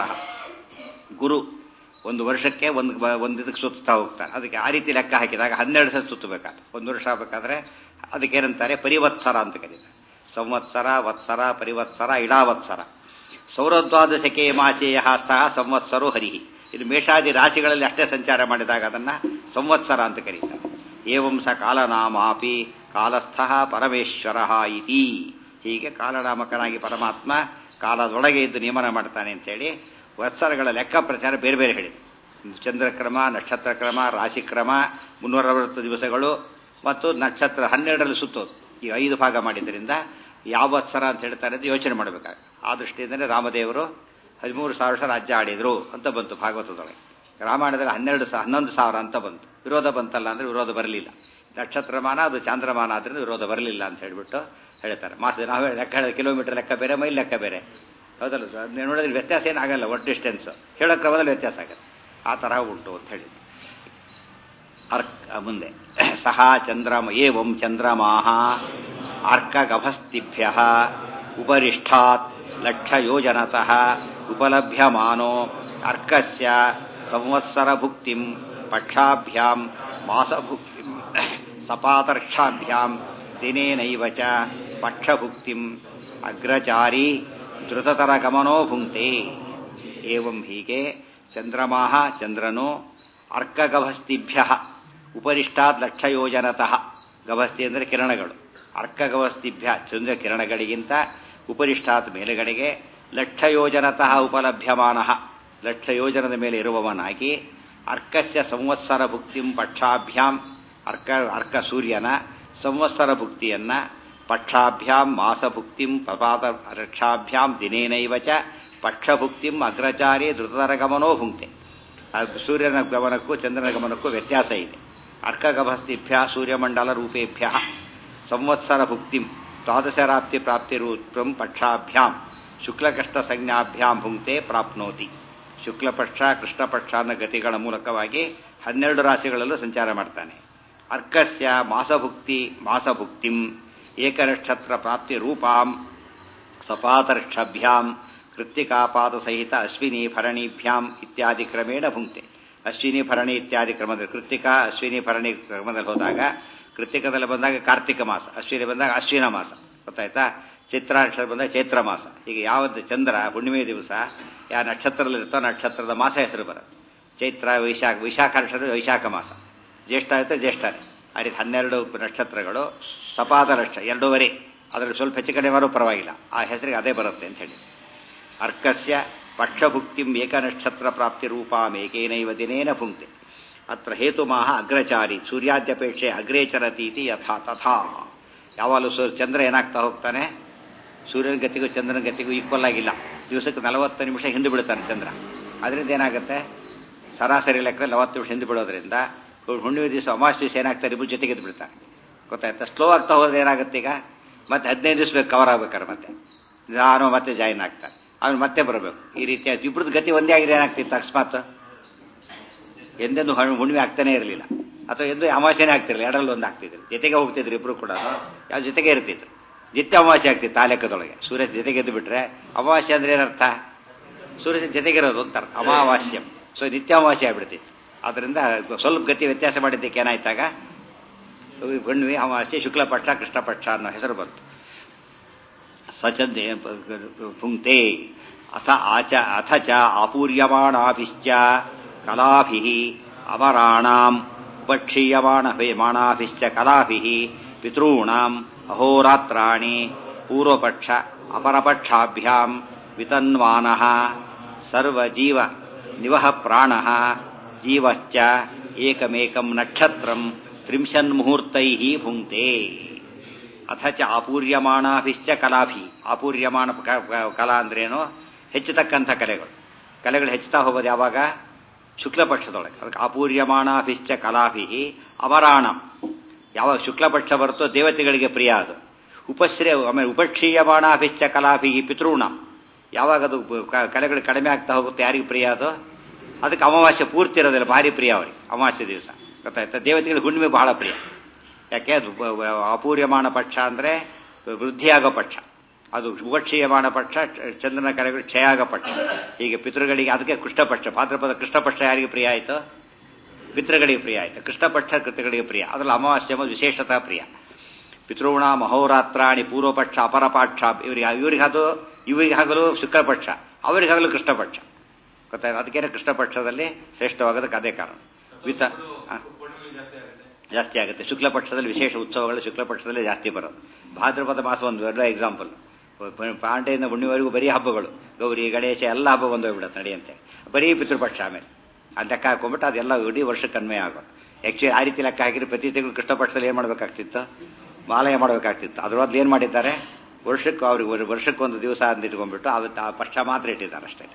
ಗುರು ಒಂದು ವರ್ಷಕ್ಕೆ ಒಂದು ಒಂದು ಇದಕ್ಕೆ ಸುತ್ತಾ ಹೋಗ್ತಾನೆ ಅದಕ್ಕೆ ಆ ರೀತಿ ಲೆಕ್ಕ ಹಾಕಿದಾಗ ಹನ್ನೆರಡು ಸಲ ಸುತ್ತಬೇಕಾದ ಒಂದು ವರ್ಷ ಆಗಬೇಕಾದ್ರೆ ಅದಕ್ಕೇನಂತಾರೆ ಪರಿವತ್ಸರ ಅಂತ ಕರೀತಾರೆ ಸಂವತ್ಸರ ವತ್ಸರ ಪರಿವತ್ಸರ ಇಡಾವತ್ಸರ ಸೌರದ್ವಾದಶಕೆ ಮಾಚೇಯ ಸ್ತಃ ಸಂವತ್ಸರೋ ಹರಿಹಿ ಇದು ಮೇಷಾದಿ ರಾಶಿಗಳಲ್ಲಿ ಅಷ್ಟೇ ಸಂಚಾರ ಮಾಡಿದಾಗ ಅದನ್ನ ಸಂವತ್ಸರ ಅಂತ ಕರೀತಾರೆ ಏವಂ ಸ ಕಾಲನಾಮಾಪಿ ಕಾಲಸ್ಥ ಪರಮೇಶ್ವರ ಇತಿ ಹೀಗೆ ಕಾಲನಾಮಕನಾಗಿ ಪರಮಾತ್ಮ ಕಾಲದೊಳಗೆ ಇದ್ದು ನಿಯಮನ ಮಾಡ್ತಾನೆ ಅಂತೇಳಿ ವತ್ಸರಗಳ ಲೆಕ್ಕ ಪ್ರಚಾರ ಬೇರೆ ಬೇರೆ ಹೇಳಿದೆ ಚಂದ್ರಕ್ರಮ ನಕ್ಷತ್ರ ಕ್ರಮ ರಾಶಿಕ್ರಮ ಮುನ್ನೂರ ಅರವತ್ತು ದಿವಸಗಳು ಮತ್ತು ನಕ್ಷತ್ರ ಹನ್ನೆರಡರಲ್ಲಿ ಸುತ್ತೋದು ಈ ಐದು ಭಾಗ ಮಾಡಿದ್ದರಿಂದ ಯಾವ ವತ್ಸರ ಅಂತ ಹೇಳ್ತಾರೆ ಅಂತ ಯೋಚನೆ ಮಾಡಬೇಕಾಗ ಆ ದೃಷ್ಟಿಯಿಂದಲೇ ರಾಮದೇವರು ಹದಿಮೂರು ಸಾವಿರ ವರ್ಷ ರಾಜ್ಯ ಆಡಿದ್ರು ಅಂತ ಬಂತು ಭಾಗವತದೊಳಗೆ ರಾಮಾಯಣದಲ್ಲಿ ಹನ್ನೆರಡು ಸಾ ಹನ್ನೊಂದು ಸಾವಿರ ಅಂತ ಬಂತು ವಿರೋಧ ಬಂತಲ್ಲ ಅಂದ್ರೆ ವಿರೋಧ ಬರಲಿಲ್ಲ ನಕ್ಷತ್ರಮಾನ ಅದು ಚಾಂದ್ರಮಾನ ಆದ್ರಿಂದ ವಿರೋಧ ಬರಲಿಲ್ಲ ಅಂತ ಹೇಳ್ಬಿಟ್ಟು ಹೇಳ್ತಾರೆ ಮಾಸ ನಾವೇ ಲೆಕ್ಕ ಹೇಳಿದ ಕಿಲೋಮೀಟರ್ ಲೆಕ್ಕ ಬೇರೆ ಮೈಲ್ ಲೆಕ್ಕ ಬೇರೆ ಹೌದಲ್ಲ ಸರ್ ನೀವು ನೋಡಿದ್ರೆ ವ್ಯತ್ಯಾಸ ಏನಾಗಲ್ಲ ಒಟ್ಟು ಡಿಸ್ಟೆನ್ಸ್ ಹೇಳೋ ಕ್ರಮದಲ್ಲಿ ವ್ಯತ್ಯಾಸ ಆಗುತ್ತೆ ಆ ಥರ ಉಂಟು ಅಂತ ಹೇಳಿದ್ರು ಅರ್ಕ್ ಮುಂದೆ ಸಹ ಚಂದ್ರಮ ಏವಂ ಚಂದ್ರಮಾಹ ಅರ್ಕಗಭಸ್ತಿಭ್ಯ ಉಪರಿಷ್ಠಾತ್ ಲಕ್ಷಯೋಜನತಃ ಉಪಲಭ್ಯಮಾನೋ ಅರ್ಕಸ್ಯ ಸಂವತ್ಸರ ಭುಕ್ತಿಂ ಪಕ್ಷಾಭ್ಯಾಂ ಮಾಸಭುಕ್ತಿಂ ಸಪಾತರ್ಕ್ಷಾಭ್ಯಾಂ ದಿನೇನೈವ ಚ ಪಕ್ಷಭುಕ್ತಿಂ ಅಗ್ರಚಾರಿ ದ್ರುತತರ ಗಮನೋ ಭುಂಕ್ತೆ ಏವಂ ಹೀಗೆ ಚಂದ್ರಮಾಹ ಚಂದ್ರನು ಅರ್ಕಗಭಸ್ತಿಭ್ಯ ಉಪರಿಷ್ಟಾತ್ ಲಕ್ಷಯೋಜನತಃ ಗಭಸ್ತಿ ಅಂದರೆ ಕಿರಣಗಳು ಅರ್ಕಗವಸ್ತಿಭ್ಯ ಚಂದ್ರ ಕಿರಣಗಳಿಗಿಂತ ಉಪರಿಷ್ಟಾತ್ ಮೇಲುಗಡೆಗೆ ಲಕ್ಷಯೋಜನತಃ ಉಪಲಭ್ಯಮಾನ ಲಕ್ಷಯೋಜನದ ಮೇಲೆ ಇರುವವನಾಗಿ ಅರ್ಕಸ್ಯ ಸಂವತ್ಸರ ಭುಕ್ತಿಂ ಪಕ್ಷಾಭ್ಯಾಂ ಅರ್ಕ ಅರ್ಕ ಸೂರ್ಯನ ಸಂವತ್ಸರ ಭುಕ್ತಿಯನ್ನ ಪಕ್ಷಾಭ್ಯಾಂ ಮಾಸಭುಕ್ತಿಂ ಪಪಾತ ರಕ್ಷಾಭ್ಯಾಂ ದಿನೇನೈವ ಚ ಪಕ್ಷಭುಕ್ತಿಂ ಅಗ್ರಚಾರಿ ಧೃತತರ ಗಮನೋ ಭುಂಕ್ತೆ ಸೂರ್ಯನ ಗಮನಕ್ಕೂ ಚಂದ್ರನ ಗಮನಕ್ಕೂ ವ್ಯತ್ಯಾಸ ಇದೆ ಅರ್ಕಗಭಸ್ತಿಭ್ಯ ಸೂರ್ಯಮಂಡಲ ರೂಪೇಭ್ಯ ಸಂವತ್ಸರ ಭುಕ್ತಿಂ ದ್ವಾದಶರಾಪ್ತಿ ಪ್ರಾಪ್ತಿ ರೂಪಂ ಪಕ್ಷಾಭ್ಯಾಂ ಶುಕ್ಲಕಷ್ಟ ಸಂಜ್ಞಾಭ್ಯಾಂ ಭುಂಕ್ತೆ ಪ್ರಾಪ್ನೋತಿ ಶುಕ್ಲಪಕ್ಷ ಕೃಷ್ಣಪಕ್ಷ ಅನ್ನೋ ಗತಿಗಳ ಮೂಲಕವಾಗಿ ಹನ್ನೆರಡು ರಾಶಿಗಳಲ್ಲೂ ಸಂಚಾರ ಮಾಡ್ತಾನೆ ಅರ್ಕಸ್ಯ ಮಾಸಭುಕ್ತಿ ಮಾಸಭುಕ್ತಿಂ ಏಕನಕ್ಷತ್ರ ಪ್ರಾಪ್ತಿ ರೂಪಾಂ ಸಪಾತರ್ಕ್ಷಭ್ಯಾಂ ಕೃತ್ತಿಕಾಪಾದ ಸಹಿತ ಅಶ್ವಿನಿ ಭರಣಿಭ್ಯಾಂ ಇತ್ಯಾದಿ ಕ್ರಮೇಣ ಭುಂಕ್ತೆ ಅಶ್ವಿನಿ ಭರಣಿ ಇತ್ಯಾದಿ ಕ್ರಮದಲ್ಲಿ ಕೃತ್ತಿಕ ಅಶ್ವಿನಿ ಭರಣಿ ಕ್ರಮದಲ್ಲಿ ಹೋದಾಗ ಕೃತ್ತಿಕದಲ್ಲಿ ಬಂದಾಗ ಕಾರ್ತಿಕ ಮಾಸ ಅಶ್ವಿನಿ ಬಂದಾಗ ಅಶ್ವಿನ ಮಾಸ ಗೊತ್ತಾಯ್ತಾ ಚಿತ್ರ ನಕ್ಷತ್ರ ಬಂದಾಗ ಚೈತ್ರ ಮಾಸ ಈಗ ಯಾವತ್ತು ಚಂದ್ರ ಹುಣ್ಣಿಮೆ ದಿವಸ ಯಾವ ನಕ್ಷತ್ರದಲ್ಲಿರುತ್ತೋ ನಕ್ಷತ್ರದ ಮಾಸ ಹೆಸರು ಬರುತ್ತೆ ಚೈತ್ರ ವೈಶಾಖ ವೈಶಾಖ ನಕ್ಷತ್ರ ವೈಶಾಖ ಮಾಸ ಜ್ಯೇಷ್ಠ ಆಗುತ್ತೆ ಜ್ಯೇಷ್ಠನೇ ಆ ರೀತಿ ಹನ್ನೆರಡು ನಕ್ಷತ್ರಗಳು ಸಪಾದ ನಕ್ಷ ಎರಡೂವರೆ ಅದರಲ್ಲಿ ಸ್ವಲ್ಪ ಹೆಚ್ಚು ಕಡಿಮೆ ಬರೋ ಪರವಾಗಿಲ್ಲ ಆ ಹೆಸರಿಗೆ ಅದೇ ಬರುತ್ತೆ ಅಂತ ಹೇಳಿ ಅರ್ಕಸ್ಯ ಪಕ್ಷಭುಕ್ತಿಂ ಏಕನಕ್ಷತ್ರ ಪ್ರಾಪ್ತಿ ರೂಪಾಮೇಕೇನೈವ ದಿನೇನ ಭುಂಕ್ತೆ ಅತ್ರ ಹೇತುಮಾಹ ಅಗ್ರಚಾರಿ ಸೂರ್ಯಾದ್ಯಪೇಕ್ಷೆ ಅಗ್ರೇ ಚರತೀತಿ ಯಥಾ ತಥಾ ಯಾವಾಗಲೂ ಸೂರ್ಯ ಚಂದ್ರ ಏನಾಗ್ತಾ ಹೋಗ್ತಾನೆ ಸೂರ್ಯನ ಗತಿಗೂ ಚಂದ್ರನ ಗತಿಗೂ ಈಕ್ವಲ್ ಆಗಿಲ್ಲ ದಿವಸಕ್ಕೆ ನಲವತ್ತು ನಿಮಿಷ ಹಿಂದೆ ಬಿಡ್ತಾನೆ ಚಂದ್ರ ಅದರಿಂದ ಏನಾಗುತ್ತೆ ಸರಾಸರಿ ಲೆಕ್ಕ ನಲವತ್ತು ನಿಮಿಷ ಹಿಂದೆ ಬಿಡೋದ್ರಿಂದ ಹುಣ್ಣಿಮೆ ದಿವಸ ಅಮಾವಾಸ್ಯ ದಿವಸ ಏನಾಗ್ತಾರೆ ಇಬ್ಬರು ಜೊತೆಗೆ ಬಿಡ್ತಾರೆ ಗೊತ್ತಾಯ್ತಾ ಸ್ಲೋ ಆಗ್ತಾ ಹೋದ್ರೆ ಏನಾಗುತ್ತೆ ಈಗ ಮತ್ತೆ ಹದಿನೈದು ದಿವಸ ಬೇಕು ಕವರ್ ಆಗ್ಬೇಕಾರೆ ಮತ್ತೆ ನಾನು ಮತ್ತೆ ಜಾಯಿನ್ ಆಗ್ತಾರೆ ಅವ್ನು ಮತ್ತೆ ಬರಬೇಕು ಈ ರೀತಿಯ ಇಬ್ಬರದ್ದು ಗತಿ ಒಂದೇ ಆಗಿದೆ ಏನಾಗ್ತಿತ್ತು ಅಕಸ್ಮಾತ್ ಎಂದೆಂದು ಹಣ್ಣು ಹುಣ್ಣಿಮೆ ಆಗ್ತಾನೆ ಇರಲಿಲ್ಲ ಅಥವಾ ಎಂದು ಅಮಾವಾಸ್ಯನೇ ಆಗ್ತಿರಲಿಲ್ಲ ಎರಡರಲ್ಲಿ ಒಂದು ಆಗ್ತಿದ್ರು ಜೊತೆಗೆ ಹೋಗ್ತಿದ್ರು ಇಬ್ರು ಕೂಡ ಯಾವ ಜೊತೆಗೆ ಇರ್ತಿದ್ರು ನಿತ್ಯ ಅಮಾವಾಸ್ಯೆ ಆಗ್ತಿತ್ತು ಆ ಲೆಕ್ಕದೊಳಗೆ ಸೂರ್ಯ ಜೊತೆಗೆ ಎದ್ದು ಬಿಟ್ರೆ ಅಮಾವಾಸ್ಯೆ ಅಂದ್ರೆ ಏನರ್ಥ ಸೂರ್ಯ ಜೊತೆಗಿರೋದು ಅಂತ ಅರ್ಥ ಅಮಾವಾಸ್ಯ ಸೊ ನಿತ್ಯ ಅಮಾವಾಸ್ಯೆ ಆಗ್ಬಿಡ್ತಿತ್ತು ಆದ್ರಿಂದ ಸ್ವಲ್ಪ ಗತಿ ವ್ಯತ್ಯಾಸ ಮಾಡಿದ್ದಕ್ಕೆ ಏನಾಯ್ತಾಗ ಹುಣ್ಣಿಮೆ ಅಮಾವಾಸ್ಯೆ ಶುಕ್ಲ ಪಕ್ಷ ಕೃಷ್ಣ ಪಕ್ಷ ಅನ್ನೋ ಹೆಸರು ಬಂತು ಸಚಂದೆ ಪುಂಕ್ತೆ ಅಥ ಆಚ ಅಥ ಚ ಆಪೂರ್ಯಮಾಣಾಭಿಶ್ಚ ಕಲಾಭಿ ಅಮರಾಣಾಂ ಉಪಕ್ಷೀಯಮಾಣ ಮಾಣಾಭಿಶ್ಚ ಕಲಾಭಿ ಪಿತॄಣಾಂ ಅಹೋರಾತ್ರಾಣಿ ಪೂರ್ವಪಕ್ಷ ಅಪರಪಕ್ಷಾಭ್ಯಾಂ ವಿತನ್ವಾನಃ ಸರ್ವಜೀವ ನಿವಹ ಪ್ರಾಣಃ ಜೀವಶ್ಚ ಏಕಮೇಕಂ ನಕ್ಷತ್ರಂ ತ್ರಿಂಶನ್ಮುಹೂರ್ತೈ ಭುಂಕ್ತೆ ಅಥ ಚ ಆಪೂರ್ಯಮಾಣಾಭಿಶ್ಚ ಕಲಾಭಿ ಆಪೂರ್ಯಮಾಣ ಕಲಾ ಅಂದ್ರೇನು ಹೆಚ್ಚತಕ್ಕಂಥ ಕಲೆಗಳು ಕಲೆಗಳು ಹೆಚ್ಚುತ್ತಾ ಹೋಗೋದು ಯಾವಾಗ ಶುಕ್ಲ ಪಕ್ಷದೊಳಗೆ ಅದಕ್ಕೆ ಆಪೂರ್ಯಮಾಣಾಭಿಶ್ಚ ಕಲಾಭಿ ಅಮರಾಣಂ ಯಾವಾಗ ಶುಕ್ಲ ಪಕ್ಷ ಬರುತ್ತೋ ದೇವತೆಗಳಿಗೆ ಪ್ರಿಯ ಅದು ಉಪಶ್ರಯ ಆಮೇಲೆ ಉಪಕ್ಷೀಯಮಾಣಾಭಿಶ್ಚ ಕಲಾಭಿ ಪಿತೃಣ ಯಾವಾಗ ಅದು ಕಲೆಗಳು ಕಡಿಮೆ ಆಗ್ತಾ ಹೋಗುತ್ತೆ ಯಾರಿಗೆ ಪ್ರಿಯ ಅದು ಅದಕ್ಕೆ ಅಮಾವಾಸ್ಯೆ ಪೂರ್ತಿ ಇರೋದಿಲ್ಲ ಭಾರಿ ಪ್ರಿಯ ಅವರಿಗೆ ಅಮಾವಾಸ್ಯೆ ದಿವಸ ಗೊತ್ತಾಯ್ತಾ ದೇವತೆಗಳಿಗೆ ಹುಣ್ಣಿಮೆ ಬಹಳ ಪ್ರಿಯ ಯಾಕೆ ಅದು ಅಪೂರ್ಯಮಾನ ಪಕ್ಷ ಅಂದರೆ ವೃದ್ಧಿಯಾಗೋ ಪಕ್ಷ ಅದು ಉಪಕ್ಷೀಯಮಾನ ಪಕ್ಷ ಚಂದ್ರನ ಕರೆಗಳು ಕ್ಷಯ ಆಗೋ ಪಕ್ಷ ಹೀಗೆ ಪಿತೃಗಳಿಗೆ ಅದಕ್ಕೆ ಕೃಷ್ಣಪಕ್ಷ ಭಾದ್ರಪದ ಕೃಷ್ಣಪಕ್ಷ ಯಾರಿಗೆ ಪ್ರಿಯ ಆಯಿತು ಪಿತೃಗಳಿಗೆ ಪ್ರಿಯ ಆಯಿತು ಕೃಷ್ಣಪಕ್ಷ ಕೃತಗಳಿಗೆ ಪ್ರಿಯ ಅದರಲ್ಲಿ ಅಮಾವಾಸ್ಯ ವಿಶೇಷತಃ ಪ್ರಿಯ ಪಿತೃಣ ಮಹೋರಾತ್ರಾಣಿ ಪೂರ್ವಪಕ್ಷ ಅಪರಪಕ್ಷ ಇವರಿಗೆ ಇವರಿಗೆ ಅದು ಇವರಿಗೆ ಆಗಲು ಶುಕ್ರಪಕ್ಷ ಅವರಿಗಾಗಲು ಕೃಷ್ಣಪಕ್ಷ ಗೊತ್ತಾಯ್ತು ಅದಕ್ಕೇನೆ ಕೃಷ್ಣಪಕ್ಷದಲ್ಲಿ ಶ್ರೇಷ್ಠವಾಗೋದಕ್ಕೆ ಅದೇ ಕಾರಣ ವಿತ ಜಾಸ್ತಿ ಆಗುತ್ತೆ ಶುಕ್ಲ ಪಕ್ಷದಲ್ಲಿ ವಿಶೇಷ ಉತ್ಸವಗಳು ಶುಕ್ಲ ಪಕ್ಷದಲ್ಲಿ ಜಾಸ್ತಿ ಬರೋದು ಭಾದ್ರಪದ ಮಾಸ ಒಂದು ದೊಡ್ಡ ಎಕ್ಸಾಂಪಲ್ ಪಾಂಡೆಯಿಂದ ಹುಣ್ಣಿವರೆಗೂ ಬರೀ ಹಬ್ಬಗಳು ಗೌರಿ ಗಣೇಶ ಎಲ್ಲ ಹಬ್ಬ ಬಂದು ಹೋಗ್ಬಿಡುತ್ತೆ ನಡೆಯಂತೆ ಬರೀ ಪಿತೃಪಕ್ಷ ಆಮೇಲೆ ಅದು ಲೆಕ್ಕ ಹಾಕೊಂಡ್ಬಿಟ್ಟು ಅದೆಲ್ಲ ಇಡೀ ವರ್ಷಕ್ಕೆ ಅನ್ವಯ ಆಗೋದು ಆ್ಯಕ್ಚುಲಿ ಆ ರೀತಿ ಲೆಕ್ಕ ಹಾಕಿದ್ರೆ ಪ್ರತಿ ತಿಂಗಳು ಕೃಷ್ಣ ಪಕ್ಷದಲ್ಲಿ ಏನು ಮಾಡಬೇಕಾಗ್ತಿತ್ತು ಮಾಲಯ ಮಾಡಬೇಕಾಗ್ತಿತ್ತು ಅದ್ರದ್ದು ಏನು ಮಾಡಿದ್ದಾರೆ ವರ್ಷಕ್ಕೆ ಅವ್ರಿಗೆ ವರ್ಷಕ್ಕೊಂದು ದಿವಸ ಅಂತ ಇಟ್ಕೊಂಡ್ಬಿಟ್ಟು ಅವತ್ತು ಆ ಪಕ್ಷ ಮಾತ್ರ ಇಟ್ಟಿದ್ದಾರೆ ಅಷ್ಟೇ